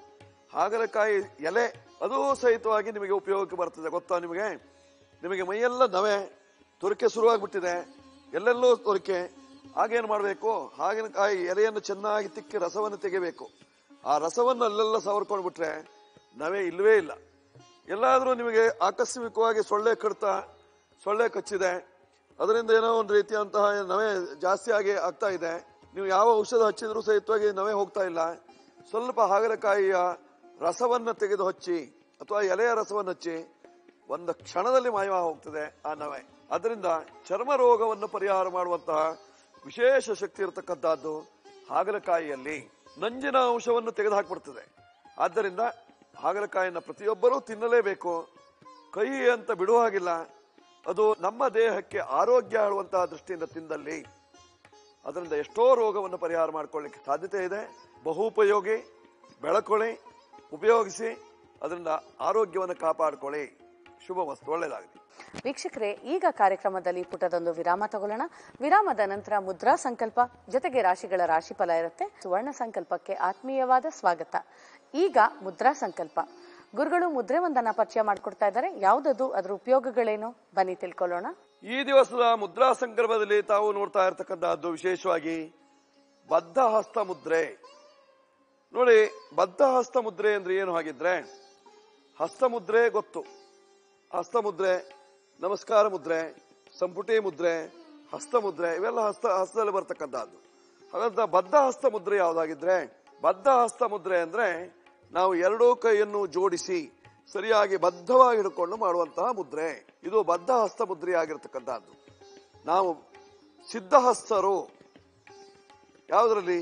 C: ಹಾಗಲಕಾಯಿ ಎಲೆ ಅದು ಸಹಿತವಾಗಿ ನಿಮಗೆ ಉಪಯೋಗಕ್ಕೆ ಬರ್ತದೆ ಗೊತ್ತಾ ನಿಮಗೆ ನಿಮಗೆ ಮೈಯೆಲ್ಲ ನವೆ ತುರಿಕೆ ಶುರುವಾಗ್ಬಿಟ್ಟಿದೆ ಎಲ್ಲೆಲ್ಲೂ ತುರಿಕೆ ಹಾಗೇನು ಮಾಡಬೇಕು ಹಾಗಲಕಾಯಿ ಎಲೆಯನ್ನು ಚೆನ್ನಾಗಿ ತಿಕ್ಕಿ ರಸವನ್ನು ತೆಗಿಬೇಕು ಆ ರಸವನ್ನು ಅಲ್ಲೆಲ್ಲ ಸವರ್ಕೊಂಡು ಬಿಟ್ರೆ ನವೆ ಇಲ್ಲವೇ ಇಲ್ಲ ಎಲ್ಲಾದರೂ ನಿಮಗೆ ಆಕಸ್ಮಿಕವಾಗಿ ಸೊಳ್ಳೆ ಕಡ್ತ ಸೊಳ್ಳೆ ಕಚ್ಚಿದೆ ಅದರಿಂದ ಏನೋ ಒಂದು ರೀತಿಯಂತಹ ನವೆ ಜಾಸ್ತಿ ಆಗಿ ಆಗ್ತಾ ಇದೆ ನೀವು ಯಾವ ಔಷಧ ಹಚ್ಚಿದ್ರೂ ಸಹಿತವಾಗಿ ನವೆ ಹೋಗ್ತಾ ಇಲ್ಲ ಸ್ವಲ್ಪ ಹಾಗಲಕಾಯಿಯ ರಸವನ್ನ ತೆಗೆದು ಹಚ್ಚಿ ಅಥವಾ ಎಲೆಯ ರಸವನ್ನು ಹಚ್ಚಿ ಒಂದು ಕ್ಷಣದಲ್ಲಿ ಮಾಯವಾಗಿ ಹೋಗ್ತದೆ ಆ ನವೆ ಅದರಿಂದ ಚರ್ಮ ರೋಗವನ್ನು ಪರಿಹಾರ ಮಾಡುವಂತಹ ವಿಶೇಷ ಶಕ್ತಿ ಇರತಕ್ಕಂತಹದ್ದು ಹಾಗಲಕಾಯಿಯಲ್ಲಿ ನಂಜಿನ ಅಂಶವನ್ನು ತೆಗೆದುಹಾಕ್ಬಿಡ್ತದೆ ಆದ್ದರಿಂದ ಹಾಗಲಕಾಯಿಯನ್ನು ಪ್ರತಿಯೊಬ್ಬರೂ ತಿನ್ನಲೇಬೇಕು ಕೈ ಅಂತ ಬಿಡುವ ಹಾಗಿಲ್ಲ ಅದು ನಮ್ಮ ದೇಹಕ್ಕೆ ಆರೋಗ್ಯ ಆಳುವಂತಹ ದೃಷ್ಟಿಯಿಂದ ತಿಂದಲ್ಲಿ ಅದರಿಂದ ಎಷ್ಟೋ ರೋಗವನ್ನು ಪರಿಹಾರ ಮಾಡಿಕೊಳ್ಳಿಕ್ಕೆ ಸಾಧ್ಯತೆ ಇದೆ ಬಹುಪಯೋಗಿ ಬೆಳಕೊಳ್ಳಿ ಉಪಯೋಗಿಸಿ ಅದರಿಂದ ಆರೋಗ್ಯವನ್ನು ಕಾಪಾಡಿಕೊಳ್ಳಿ ಶುಭ ವಸ್ತು ಒಳ್ಳೆಯದಾಗಲಿ
A: ವೀಕ್ಷಕರೇ ಈಗ ಕಾರ್ಯಕ್ರಮದಲ್ಲಿ ಪುಟದೊಂದು ವಿರಾಮ ತಗೊಳ್ಳೋಣ ವಿರಾಮದ ನಂತರ ಮುದ್ರಾ ಸಂಕಲ್ಪ ಜೊತೆಗೆ ರಾಶಿಗಳ ರಾಶಿಫಲ ಇರುತ್ತೆ ಸುವರ್ಣ ಸಂಕಲ್ಪಕ್ಕೆ ಆತ್ಮೀಯವಾದ ಸ್ವಾಗತ ಈಗ ಮುದ್ರಾ ಸಂಕಲ್ಪ ಗುರುಗಳು ಮುದ್ರೆ ಒಂದನ್ನ ಪರಿಚಯ ಮಾಡ್ಕೊಡ್ತಾ ಇದ್ದಾರೆ ಯಾವುದದು ಅದರ ಉಪಯೋಗಗಳೇನು ಬನ್ನಿ ತಿಳ್ಕೊಳ್ಳೋಣ
C: ಈ ದಿವಸದ ಮುದ್ರಾ ಸಂದರ್ಭದಲ್ಲಿ ತಾವು ನೋಡ್ತಾ ಇರತಕ್ಕಂತಹದ್ದು ವಿಶೇಷವಾಗಿ ಬದ್ಧ ಹಸ್ತ ಮುದ್ರೆ ನೋಡಿ ಬದ್ಧ ಹಸ್ತ ಮುದ್ರೆ ಅಂದ್ರೆ ಏನು ಹಾಗಿದ್ರೆ ಹಸ್ತ ಮುದ್ರೆ ಗೊತ್ತು ಹಸ್ತ ಮುದ್ರೆ ನಮಸ್ಕಾರ ಮುದ್ರೆ ಸಂಪುಟಿ ಮುದ್ರೆ ಹಸ್ತ ಮುದ್ರೆ ಇವೆಲ್ಲ ಹಸ್ತ ಹಸ್ತದಲ್ಲಿ ಬರ್ತಕ್ಕಂತಹದ್ದು ಹಾಗಂತ ಬದ್ಧ ಹಸ್ತ ಮುದ್ರೆ ಯಾವ್ದಾಗಿದ್ರೆ ಬದ್ಧ ಹಸ್ತ ಮುದ್ರೆ ಅಂದ್ರೆ ನಾವು ಎರಡೂ ಕೈಯನ್ನು ಜೋಡಿಸಿ ಸರಿಯಾಗಿ ಬದ್ಧವಾಗಿ ಹಿಡ್ಕೊಂಡು ಮಾಡುವಂತಹ ಮುದ್ರೆ ಇದು ಬದ್ಧ ಹಸ್ತ ಮುದ್ರೆ ಆಗಿರ್ತಕ್ಕಂಥದ್ದು ನಾವು ಸಿದ್ಧಹಸ್ತರು ಯಾವುದರಲ್ಲಿ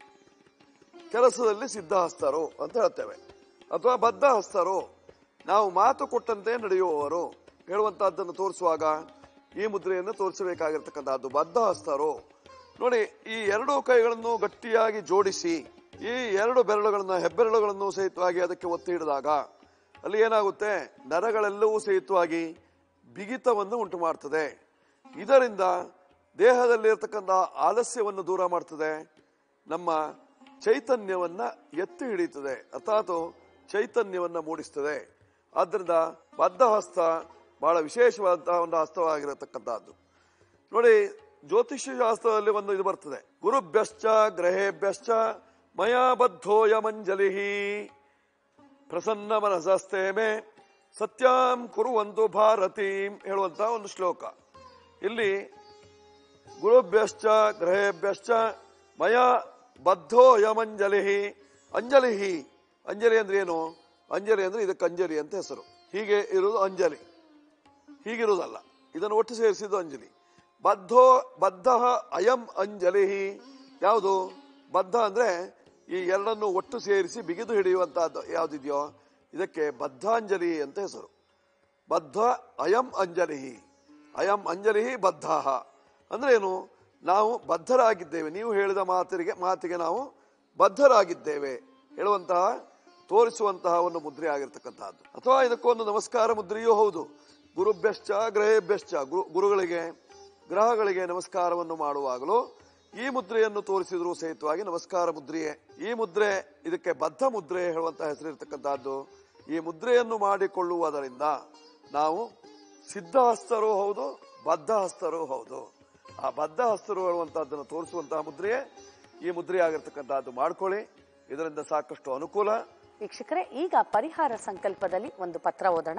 C: ಕೆಲಸದಲ್ಲಿ ಸಿದ್ಧಹಸ್ತರು ಅಂತ ಹೇಳ್ತೇವೆ ಅಥವಾ ಬದ್ಧಹಸ್ತರು ನಾವು ಮಾತು ಕೊಟ್ಟಂತೆ ನಡೆಯುವವರು ಹೇಳುವಂತಹದ್ದನ್ನು ತೋರಿಸುವಾಗ ಈ ಮುದ್ರೆಯನ್ನು ತೋರಿಸಬೇಕಾಗಿರ್ತಕ್ಕಂಥದ್ದು ಬದ್ಧಹಸ್ತರು ನೋಡಿ ಈ ಎರಡು ಕೈಗಳನ್ನು ಗಟ್ಟಿಯಾಗಿ ಜೋಡಿಸಿ ಈ ಎರಡು ಬೆರಳುಗಳನ್ನು ಹೆಬ್ಬೆರಳುಗಳನ್ನು ಸಹಿತವಾಗಿ ಅದಕ್ಕೆ ಒತ್ತಿ ಹಿಡಿದಾಗ ಅಲ್ಲಿ ಏನಾಗುತ್ತೆ ನರಗಳೆಲ್ಲವೂ ಸಹಿತವಾಗಿ ಬಿಗಿತವನ್ನು ಉಂಟು ಮಾಡ್ತದೆ ಇದರಿಂದ ದೇಹದಲ್ಲಿರ್ತಕ್ಕಂಥ ಆಲಸ್ಯವನ್ನು ದೂರ ಮಾಡ್ತದೆ ನಮ್ಮ ಚೈತನ್ಯವನ್ನ ಎತ್ತಿ ಹಿಡಿಯುತ್ತದೆ ಅರ್ಥಾತ್ ಚೈತನ್ಯವನ್ನ ಮೂಡಿಸ್ತದೆ ಆದ್ದರಿಂದ ಬದ್ಧ ಹಸ್ತ ಬಹಳ ವಿಶೇಷವಾದಂತಹ ಒಂದು ಹಸ್ತವಾಗಿರತಕ್ಕಂತಹದ್ದು ನೋಡಿ ಜ್ಯೋತಿಷ್ಯ ಶಾಸ್ತ್ರದಲ್ಲಿ ಒಂದು ಇದು ಬರ್ತದೆ ಗುರುಭ್ಯಶ್ಚ ಗ್ರಹೇಭ್ಯಶ್ಚ ಮಯಾ ಬದ್ಧೋಯ ಮಂಜಲಿ ಪ್ರಸನ್ನ ಮನಸಸ್ತೇಮೆ ಸತ್ಯಾಂ ಕುರುವಂತು ಭಾರತೀಂ ಹೇಳುವಂತ ಒಂದು ಶ್ಲೋಕ ಇಲ್ಲಿ ಗುರುಭ್ಯಶ್ಚ ಗ್ರಹೇಭ್ಯಶ್ಚ ಮಯ ಬದ್ಧೋಯಮಂಜಲಿ ಅಂಜಲಿ ಅಂಜಲಿ ಅಂದ್ರೆ ಏನು ಅಂಜಲಿ ಅಂದ್ರೆ ಇದಕ್ಕೆ ಅಂಜಲಿ ಅಂತ ಹೆಸರು ಹೀಗೆ ಇರುವುದು ಅಂಜಲಿ ಹೀಗಿರುವುದಲ್ಲ ಇದನ್ನು ಒಟ್ಟು ಸೇರಿಸಿದ್ದು ಅಂಜಲಿ ಬದ್ಧೋ ಬದ್ಧ ಅಯಂ ಅಂಜಲಿ ಯಾವುದು ಬದ್ಧ ಅಂದ್ರೆ ಈ ಎರಡನ್ನು ಒಟ್ಟು ಸೇರಿಸಿ ಬಿಗಿದು ಹಿಡಿಯುವಂತಹದ್ದು ಯಾವ್ದಿದೆಯೋ ಇದಕ್ಕೆ ಬದ್ಧಾಂಜಲಿ ಅಂತ ಹೆಸರು ಬದ್ಧ ಅಯಂ ಅಂಜಲಿ ಅಯಂ ಅಂಜಲಿ ಬದ್ಧ ಅಂದ್ರೆ ಏನು ನಾವು ಬದ್ಧರಾಗಿದ್ದೇವೆ ನೀವು ಹೇಳಿದ ಮಾತಿಗೆ ಮಾತಿಗೆ ನಾವು ಬದ್ಧರಾಗಿದ್ದೇವೆ ಹೇಳುವಂತಹ ತೋರಿಸುವಂತಹ ಒಂದು ಮುದ್ರೆ ಆಗಿರ್ತಕ್ಕಂತಹದ್ದು ಅಥವಾ ಇದಕ್ಕೊಂದು ನಮಸ್ಕಾರ ಮುದ್ರೆಯೂ ಹೌದು ಗುರುಭ್ಯಶ್ಚ ಗ್ರಹೇಭ್ಯಶ್ಚ ಗುರು ಗುರುಗಳಿಗೆ ಗ್ರಹಗಳಿಗೆ ನಮಸ್ಕಾರವನ್ನು ಮಾಡುವಾಗಲೂ ಈ ಮುದ್ರೆಯನ್ನು ತೋರಿಸಿದ್ರು ಸಹಿತವಾಗಿ ನಮಸ್ಕಾರ ಮುದ್ರೆಯೇ ಈ ಮುದ್ರೆ ಇದಕ್ಕೆ ಬದ್ಧ ಮುದ್ರೆ ಹೇಳುವಂತಹ ಹೆಸರಿರ್ತಕ್ಕಂತಹದ್ದು ಈ ಮುದ್ರೆಯನ್ನು ಮಾಡಿಕೊಳ್ಳುವುದರಿಂದ ನಾವು ಸಿದ್ಧಹಸ್ತರೂ ಹೌದು ಬದ್ಧ ಹಸ್ತರೂ ಹೌದು ಆ ಬದ್ಧ ಹಸ್ತರು ಹೇಳುವಂತಹದ್ದನ್ನು ತೋರಿಸುವಂತಹ ಮುದ್ರೆಯೇ ಈ ಮುದ್ರೆ ಆಗಿರ್ತಕ್ಕಂತಹದ್ದು ಮಾಡ್ಕೊಳ್ಳಿ ಇದರಿಂದ ಸಾಕಷ್ಟು ಅನುಕೂಲ
A: ವೀಕ್ಷಕರೇ ಈಗ ಪರಿಹಾರ ಸಂಕಲ್ಪದಲ್ಲಿ ಒಂದು ಪತ್ರ ಓದೋಣ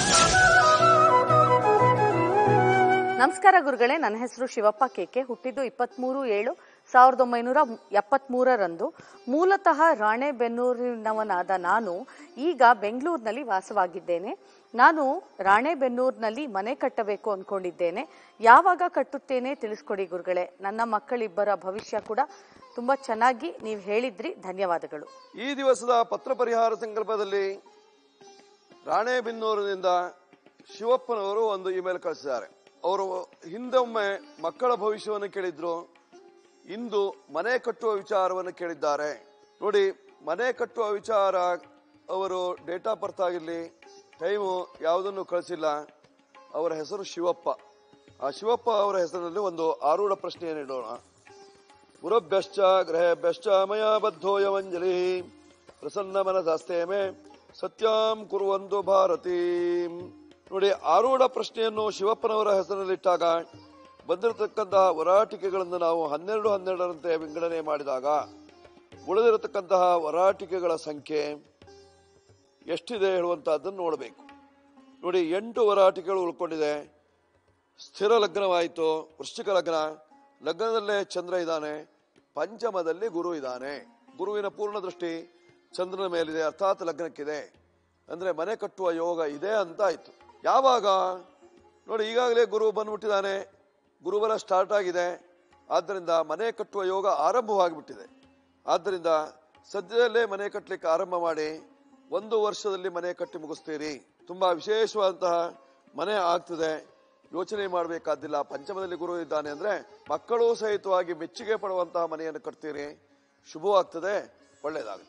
A: ನಮಸ್ಕಾರ ಗುರುಗಳೇ ನನ್ನ ಹೆಸರು ಶಿವಪ್ಪ ಕೇಕೆ ಹುಟ್ಟಿದ್ದು ಇಪ್ಪತ್ಮೂರು ಏಳು ಸಾವಿರದ ಒಂಬೈನೂರ ಎಪ್ಪತ್ಮೂರರಂದು ಮೂಲತಃ ರಾಣೆಬೆನ್ನೂರಿನವನಾದ ನಾನು ಈಗ ಬೆಂಗಳೂರಿನಲ್ಲಿ ವಾಸವಾಗಿದ್ದೇನೆ ನಾನು ರಾಣೆಬೆನ್ನೂರಿನಲ್ಲಿ ಮನೆ ಕಟ್ಟಬೇಕು ಅಂದ್ಕೊಂಡಿದ್ದೇನೆ ಯಾವಾಗ ಕಟ್ಟುತ್ತೇನೆ ತಿಳಿಸ್ಕೊಡಿ ಗುರುಗಳೇ ನನ್ನ ಮಕ್ಕಳಿಬ್ಬರ ಭವಿಷ್ಯ ಕೂಡ ತುಂಬಾ ಚೆನ್ನಾಗಿ ನೀವು ಹೇಳಿದ್ರಿ ಧನ್ಯವಾದಗಳು
C: ಈ ದಿವಸದ ಪತ್ರ ಪರಿಹಾರ ಸಂಕಲ್ಪದಲ್ಲಿ ರಾಣೆಬೆನ್ನೂರಿನಿಂದ ಶಿವಪ್ಪನವರು ಒಂದು ಇಮೇಲ್ ಕಳಿಸಿದ್ದಾರೆ ಅವರು ಹಿಂದೊಮ್ಮೆ ಮಕ್ಕಳ ಭವಿಷ್ಯವನ್ನು ಕೇಳಿದ್ರು ಇಂದು ಮನೆ ಕಟ್ಟುವ ವಿಚಾರವನ್ನು ಕೇಳಿದ್ದಾರೆ ನೋಡಿ ಮನೆ ಕಟ್ಟುವ ವಿಚಾರ ಅವರು ಡೇಟ್ ಆಫ್ ಬರ್ತ್ ಆಗಿರಲಿ ಟೈಮು ಯಾವುದನ್ನು ಕಳಿಸಿಲ್ಲ ಅವರ ಹೆಸರು ಶಿವಪ್ಪ ಆ ಶಿವಪ್ಪ ಅವರ ಹೆಸರಿನಲ್ಲಿ ಒಂದು ಆರೂಢ ಪ್ರಶ್ನೆಯನ್ನು ಇಡೋಣ ಗುರುಭ್ಯಶ್ಚ ಗ್ರಹಭ್ಯಶ್ಚ ಮಯ ಬದ್ಧೋಯಮಂಜಲಿ ಪ್ರಸನ್ನ ಮನಸಾಸ್ತೆ ಮೇ ಸತ್ಯಾಂ ಕುರುವಂದು ಭಾರತೀಂ ನೋಡಿ ಆರೂಢ ಪ್ರಶ್ನೆಯನ್ನು ಶಿವಪ್ಪನವರ ಹೆಸರಿನಲ್ಲಿಟ್ಟಾಗ ಬಂದಿರತಕ್ಕಂತಹ ವರಾಟಿಕೆಗಳನ್ನು ನಾವು ಹನ್ನೆರಡು ಹನ್ನೆರಡರಂತೆ ವಿಂಗಡಣೆ ಮಾಡಿದಾಗ ಉಳಿದಿರತಕ್ಕಂತಹ ವರಾಟಿಕೆಗಳ ಸಂಖ್ಯೆ ಎಷ್ಟಿದೆ ಹೇಳುವಂತಹದ್ದನ್ನು ನೋಡಬೇಕು ನೋಡಿ ಎಂಟು ವರಾಟಿಕೆಗಳು ಉಳ್ಕೊಂಡಿದೆ ಸ್ಥಿರ ಲಗ್ನವಾಯಿತು ವೃಶ್ಚಿಕ ಲಗ್ನ ಲಗ್ನದಲ್ಲೇ ಚಂದ್ರ ಇದ್ದಾನೆ ಪಂಚಮದಲ್ಲಿ ಗುರು ಇದ್ದಾನೆ ಗುರುವಿನ ಪೂರ್ಣ ದೃಷ್ಟಿ ಚಂದ್ರನ ಮೇಲಿದೆ ಅರ್ಥಾತ್ ಲಗ್ನಕ್ಕಿದೆ ಅಂದ್ರೆ ಮನೆ ಕಟ್ಟುವ ಯೋಗ ಇದೆ ಅಂತ ಆಯ್ತು ಯಾವಾಗ ನೋಡಿ ಈಗಾಗಲೇ ಗುರು ಬಂದ್ಬಿಟ್ಟಿದ್ದಾನೆ ಗುರುಬಲ ಸ್ಟಾರ್ಟ್ ಆಗಿದೆ ಆದ್ದರಿಂದ ಮನೆ ಕಟ್ಟುವ ಯೋಗ ಆರಂಭವಾಗಿಬಿಟ್ಟಿದೆ ಆದ್ದರಿಂದ ಸದ್ಯದಲ್ಲೇ ಮನೆ ಕಟ್ಟಲಿಕ್ಕೆ ಆರಂಭ ಮಾಡಿ ಒಂದು ವರ್ಷದಲ್ಲಿ ಮನೆ ಕಟ್ಟಿ ಮುಗಿಸ್ತೀರಿ ತುಂಬಾ ವಿಶೇಷವಾದಂತಹ ಮನೆ ಆಗ್ತದೆ ಯೋಚನೆ ಮಾಡಬೇಕಾದಿಲ್ಲ ಪಂಚಮದಲ್ಲಿ ಗುರು ಇದ್ದಾನೆ ಅಂದ್ರೆ ಮಕ್ಕಳು ಸಹಿತವಾಗಿ ಮೆಚ್ಚುಗೆ ಪಡುವಂತಹ ಮನೆಯನ್ನು ಕಟ್ತೀರಿ ಶುಭವಾಗ್ತದೆ ಒಳ್ಳೆಯದಾಗುತ್ತೆ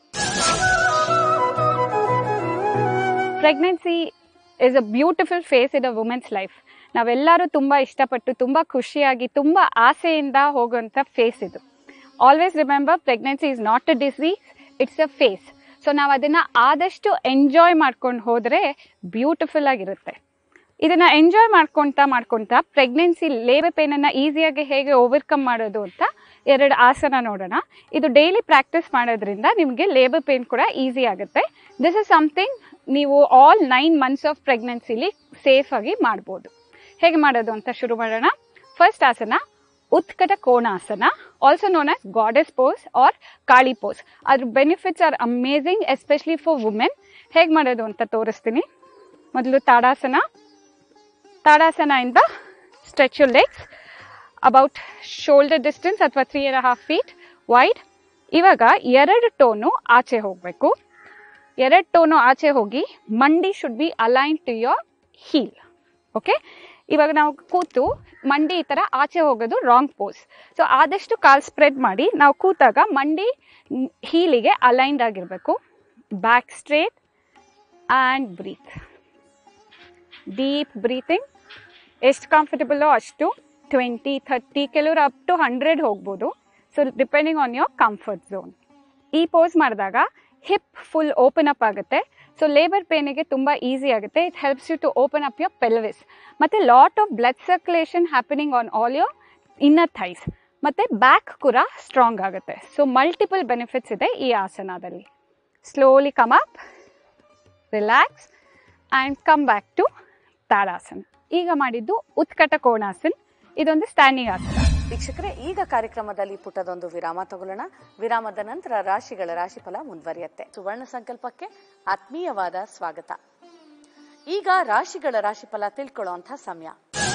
F: pregnancy is a beautiful phase in a women's life ನಾವೆಲ್ಲರೂ ತುಂಬ ಇಷ್ಟಪಟ್ಟು ತುಂಬ ಖುಷಿಯಾಗಿ ತುಂಬ ಆಸೆಯಿಂದ ಹೋಗುವಂಥ ಫೇಸ್ ಇದು always remember pregnancy is not a disease it's a phase so ನಾವು ಅದನ್ನು ಆದಷ್ಟು ಎಂಜಾಯ್ ಮಾಡ್ಕೊಂಡು ಹೋದರೆ ಬ್ಯೂಟಿಫುಲ್ ಆಗಿರುತ್ತೆ ಇದನ್ನ ಎಂಜಾಯ್ ಮಾಡ್ಕೊತಾ ಮಾಡ್ಕೊತಾ ಪ್ರೆಗ್ನೆನ್ಸಿ ಲೇಬರ್ ಪೇನನ್ನು ಈಸಿಯಾಗಿ ಹೇಗೆ ಓವರ್ಕಮ್ ಮಾಡೋದು ಅಂತ ಎರಡು ಆಸನ ನೋಡೋಣ ಇದು ಡೈಲಿ ಪ್ರಾಕ್ಟೀಸ್ ಮಾಡೋದ್ರಿಂದ ನಿಮಗೆ ಲೇಬರ್ ಪೇನ್ ಕೂಡ ಈಸಿ ಆಗುತ್ತೆ ದಿಸ್ ಇಸ್ ಸಮಥಿಂಗ್ ನೀವು ಆಲ್ ನೈನ್ ಮಂತ್ಸ್ ಆಫ್ ಪ್ರೆಗ್ನೆನ್ಸಿಲಿ ಸೇಫಾಗಿ ಮಾಡ್ಬೋದು ಹೇಗೆ ಮಾಡೋದು ಅಂತ ಶುರು ಮಾಡೋಣ first asana Utkata Konasana also known as goddess pose or Kali pose ಅದ್ರ benefits are amazing especially for women ಹೇಗೆ ಮಾಡೋದು ಅಂತ ತೋರಿಸ್ತೀನಿ ಮೊದಲು ತಾಡಾಸನ ತಾಡಾಸನದಿಂದ stretch you legs about shoulder distance ಅಥವಾ three and half feet wide ಇವಾಗ ಎರಡು ಟೋನು ಆಚೆ ಹೋಗಬೇಕು ಎರಡು ಟೋನು ಆಚೆ ಹೋಗಿ ಮಂಡಿ should be align to your heel okay ಇವಾಗ ನಾವು ಕೂತು ಮಂಡಿ ಈ ಥರ ಆಚೆ ಹೋಗೋದು ರಾಂಗ್ ಪೋಸ್ ಸೊ ಆದಷ್ಟು ಕಾಲ್ ಸ್ಪ್ರೆಡ್ ಮಾಡಿ ನಾವು ಕೂತಾಗ ಮಂಡಿ ಹೀಲಿಗೆ ಅಲೈನ್ಡ್ ಆಗಿರಬೇಕು back straight and breathe deep breathing ಎಷ್ಟು ಕಂಫರ್ಟಬಲೋ ಅಷ್ಟು ಟ್ವೆಂಟಿ ಥರ್ಟಿ ಕೆಲವರು ಅಪ್ ಟು ಹಂಡ್ರೆಡ್ ಹೋಗ್ಬೋದು so depending on your comfort zone ಈ ಪೋಸ್ ಮಾಡಿದಾಗ ಹಿಪ್ ಫುಲ್ ಓಪನ್ ಅಪ್ ಆಗುತ್ತೆ ಸೊ ಲೇಬರ್ ಪೇನಿಗೆ ತುಂಬ ಈಸಿ ಆಗುತ್ತೆ it helps you to open up your pelvis ಮತ್ತು lot of blood circulation happening on all your inner thighs ಮತ್ತು back ಕೂಡ strong ಆಗುತ್ತೆ ಸೊ ಮಲ್ಟಿಪಲ್ ಬೆನಿಫಿಟ್ಸ್ ಇದೆ ಈ ಆಸನದಲ್ಲಿ slowly come up relax and come back to Tadasana ಈಗ ಮಾಡಿದ್ದು ಉತ್ಕಟ ಕೋಣಾಸನ್ ಇದೊಂದು ಸ್ಟ್ಯಾಂಡಿಂಗ್ ಆಸನ
A: ವೀಕ್ಷಕರೇ ಈಗ ಕಾರ್ಯಕ್ರಮದಲ್ಲಿ ಪುಟದೊಂದು ವಿರಾಮ ತಗೊಳ್ಳೋಣ ವಿರಾಮದ ನಂತರ ರಾಶಿಗಳ ರಾಶಿಫಲ ಮುಂದುವರಿಯುತ್ತೆ ಸುವರ್ಣ ಸಂಕಲ್ಪಕ್ಕೆ ಆತ್ಮೀಯವಾದ ಸ್ವಾಗತ ಈಗ ರಾಶಿಗಳ ರಾಶಿಫಲ ತಿಳ್ಕೊಳ್ಳುವಂತ ಸಮಯ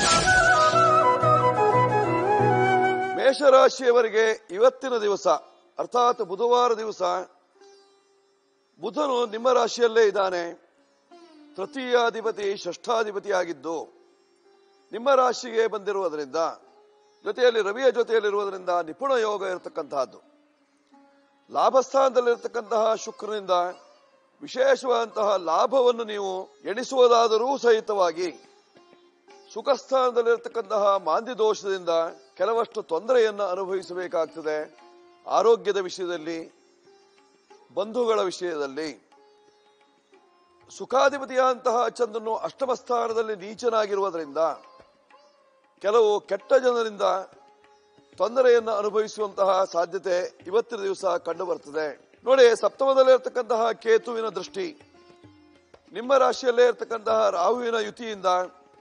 C: ಮೇಷರಾಶಿಯವರಿಗೆ ಇವತ್ತಿನ ದಿವಸ ಅರ್ಥಾತ್ ಬುಧವಾರ ದಿವಸ ಬುಧನು ನಿಮ್ಮ ರಾಶಿಯಲ್ಲೇ ಇದ್ದಾನೆ ತೃತೀಯಾಧಿಪತಿ ಷಷ್ಠಾಧಿಪತಿ ಆಗಿದ್ದು ನಿಮ್ಮ ರಾಶಿಗೆ ಬಂದಿರುವುದರಿಂದ ಜೊತೆಯಲ್ಲಿ ರವಿಯ ಜೊತೆಯಲ್ಲಿರುವುದರಿಂದ ನಿಪುಣ ಯೋಗ ಇರತಕ್ಕಂತಹದ್ದು ಲಾಭಸ್ಥಾನದಲ್ಲಿರ್ತಕ್ಕಂತಹ ಶುಕ್ರನಿಂದ ವಿಶೇಷವಾದಂತಹ ಲಾಭವನ್ನು ನೀವು ಎಣಿಸುವುದಾದರೂ ಸಹಿತವಾಗಿ ಸುಖಸ್ಥಾನದಲ್ಲಿರ್ತಕ್ಕಂತಹ ಮಾಂದಿ ದೋಷದಿಂದ ಕೆಲವಷ್ಟು ತೊಂದರೆಯನ್ನು ಅನುಭವಿಸಬೇಕಾಗ್ತದೆ ಆರೋಗ್ಯದ ವಿಷಯದಲ್ಲಿ ಬಂಧುಗಳ ವಿಷಯದಲ್ಲಿ ಸುಖಾಧಿಪತಿಯಾದಂತಹ ಚಂದ್ರನು ಅಷ್ಟಮ ಸ್ಥಾನದಲ್ಲಿ ನೀಚನಾಗಿರುವುದರಿಂದ ಕೆಲವು ಕೆಟ್ಟ ಜನರಿಂದ ತೊಂದರೆಯನ್ನು ಅನುಭವಿಸುವಂತಹ ಸಾಧ್ಯತೆ ಇವತ್ತಿನ ದಿವಸ ಕಂಡು ಬರ್ತದೆ ನೋಡಿ ಸಪ್ತಮದಲ್ಲಿರ್ತಕ್ಕಂತಹ ಕೇತುವಿನ ದೃಷ್ಟಿ ನಿಮ್ಮ ರಾಶಿಯಲ್ಲೇ ಇರತಕ್ಕಂತಹ ರಾಹುವಿನ ಯುತಿಯಿಂದ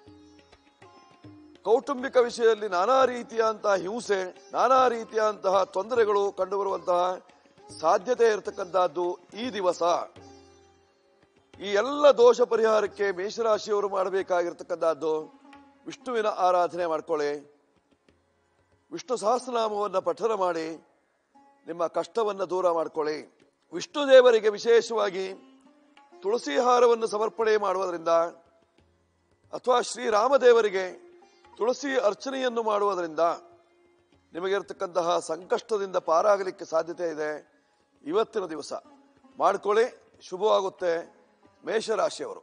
C: ಕೌಟುಂಬಿಕ ವಿಷಯದಲ್ಲಿ ನಾನಾ ರೀತಿಯಾದಂತಹ ಹಿಂಸೆ ನಾನಾ ರೀತಿಯಾದಂತಹ ತೊಂದರೆಗಳು ಕಂಡುಬರುವಂತಹ ಸಾಧ್ಯತೆ ಇರತಕ್ಕಂತಹದ್ದು ಈ ದಿವಸ ಈ ಎಲ್ಲ ದೋಷ ಪರಿಹಾರಕ್ಕೆ ಮೇಷರಾಶಿಯವರು ಮಾಡಬೇಕಾಗಿರ್ತಕ್ಕಂಥದ್ದು ವಿಷ್ಣುವಿನ ಆರಾಧನೆ ಮಾಡ್ಕೊಳ್ಳಿ ವಿಷ್ಣು ಸಹಸ್ರನಾಮವನ್ನು ಪಠನ ಮಾಡಿ ನಿಮ್ಮ ಕಷ್ಟವನ್ನು ದೂರ ಮಾಡ್ಕೊಳ್ಳಿ ವಿಷ್ಣು ದೇವರಿಗೆ ವಿಶೇಷವಾಗಿ ತುಳಸಿ ಹಾರವನ್ನು ಸಮರ್ಪಣೆ ಮಾಡುವುದರಿಂದ ಅಥವಾ ಶ್ರೀರಾಮದೇವರಿಗೆ ತುಳಸಿ ಅರ್ಚನೆಯನ್ನು ಮಾಡುವುದರಿಂದ ನಿಮಗಿರ್ತಕ್ಕಂತಹ ಸಂಕಷ್ಟದಿಂದ ಪಾರಾಗಲಿಕ್ಕೆ ಸಾಧ್ಯತೆ ಇದೆ ಇವತ್ತಿನ ದಿವಸ ಮಾಡ್ಕೊಳ್ಳಿ ಶುಭವಾಗುತ್ತೆ ಮೇಷರಾಶಿಯವರು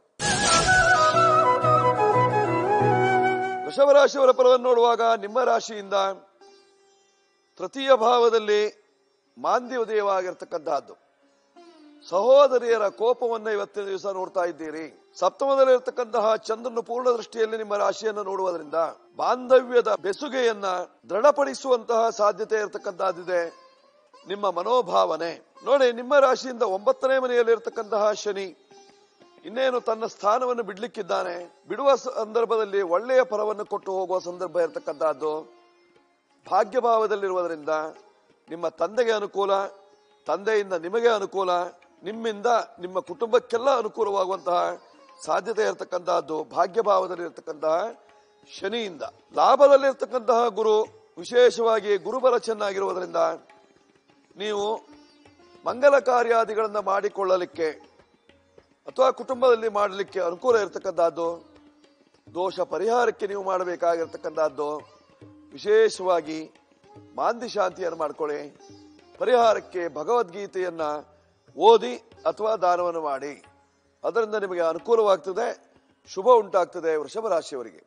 C: ವೃಷಭರಾಶಿಯವರ ಫಲವನ್ನು ನೋಡುವಾಗ ನಿಮ್ಮ ರಾಶಿಯಿಂದ ತೃತೀಯ ಭಾವದಲ್ಲಿ ಮಾಂದ್ಯ ಉದಯವಾಗಿರ್ತಕ್ಕಂತಹದ್ದು ಸಹೋದರಿಯರ ಕೋಪವನ್ನ ಇವತ್ತಿನ ದಿವಸ ನೋಡ್ತಾ ಇದ್ದೀರಿ ಸಪ್ತಮದಲ್ಲಿರ್ತಕ್ಕಂತಹ ಚಂದ್ರನು ಪೂರ್ಣ ದೃಷ್ಟಿಯಲ್ಲಿ ನಿಮ್ಮ ರಾಶಿಯನ್ನು ನೋಡುವುದರಿಂದ ಬಾಂಧವ್ಯದ ಬೆಸುಗೆಯನ್ನ ದೃಢಪಡಿಸುವಂತಹ ಸಾಧ್ಯತೆ ಇರತಕ್ಕಂತಹದ್ದಿದೆ ನಿಮ್ಮ ಮನೋಭಾವನೆ ನೋಡಿ ನಿಮ್ಮ ರಾಶಿಯಿಂದ ಒಂಬತ್ತನೇ ಮನೆಯಲ್ಲಿ ಇರತಕ್ಕಂತಹ ಶನಿ ಇನ್ನೇನು ತನ್ನ ಸ್ಥಾನವನ್ನು ಬಿಡ್ಲಿಕ್ಕಿದ್ದಾನೆ ಬಿಡುವ ಸಂದರ್ಭದಲ್ಲಿ ಒಳ್ಳೆಯ ಫಲವನ್ನು ಕೊಟ್ಟು ಹೋಗುವ ಸಂದರ್ಭ ಇರತಕ್ಕಂತಹದ್ದು ಭಾಗ್ಯಭಾವದಲ್ಲಿರುವುದರಿಂದ ನಿಮ್ಮ ತಂದೆಗೆ ಅನುಕೂಲ ತಂದೆಯಿಂದ ನಿಮಗೆ ಅನುಕೂಲ ನಿಮ್ಮಿಂದ ನಿಮ್ಮ ಕುಟುಂಬಕ್ಕೆಲ್ಲ ಅನುಕೂಲವಾಗುವಂತಹ ಸಾಧ್ಯತೆ ಇರತಕ್ಕಂತಹದ್ದು ಭಾಗ್ಯಭಾವದಲ್ಲಿ ಇರತಕ್ಕಂತಹ ಶನಿಯಿಂದ ಲಾಭದಲ್ಲಿ ಇರತಕ್ಕಂತಹ ಗುರು ವಿಶೇಷವಾಗಿ ಗುರುಬಲ ಚೆನ್ನಾಗಿರುವುದರಿಂದ ನೀವು ಮಂಗಲ ಕಾರ್ಯಾದಿಗಳನ್ನು ಮಾಡಿಕೊಳ್ಳಲಿಕ್ಕೆ ಅಥವಾ ಕುಟುಂಬದಲ್ಲಿ ಮಾಡಲಿಕ್ಕೆ ಅನುಕೂಲ ಇರತಕ್ಕಂಥದ್ದು ದೋಷ ಪರಿಹಾರಕ್ಕೆ ನೀವು ಮಾಡಬೇಕಾಗಿರ್ತಕ್ಕಂಥದ್ದು ವಿಶೇಷವಾಗಿ ಮಾಂದಿ ಶಾಂತಿಯನ್ನು ಮಾಡ್ಕೊಳ್ಳಿ ಪರಿಹಾರಕ್ಕೆ ಭಗವದ್ಗೀತೆಯನ್ನ ಓದಿ ಅಥವಾ ದಾನವನ್ನು ಮಾಡಿ ಅದರಿಂದ ನಿಮಗೆ ಅನುಕೂಲವಾಗ್ತದೆ ಶುಭ ಉಂಟಾಗ್ತದೆ ವೃಷಭ ರಾಶಿಯವರಿಗೆ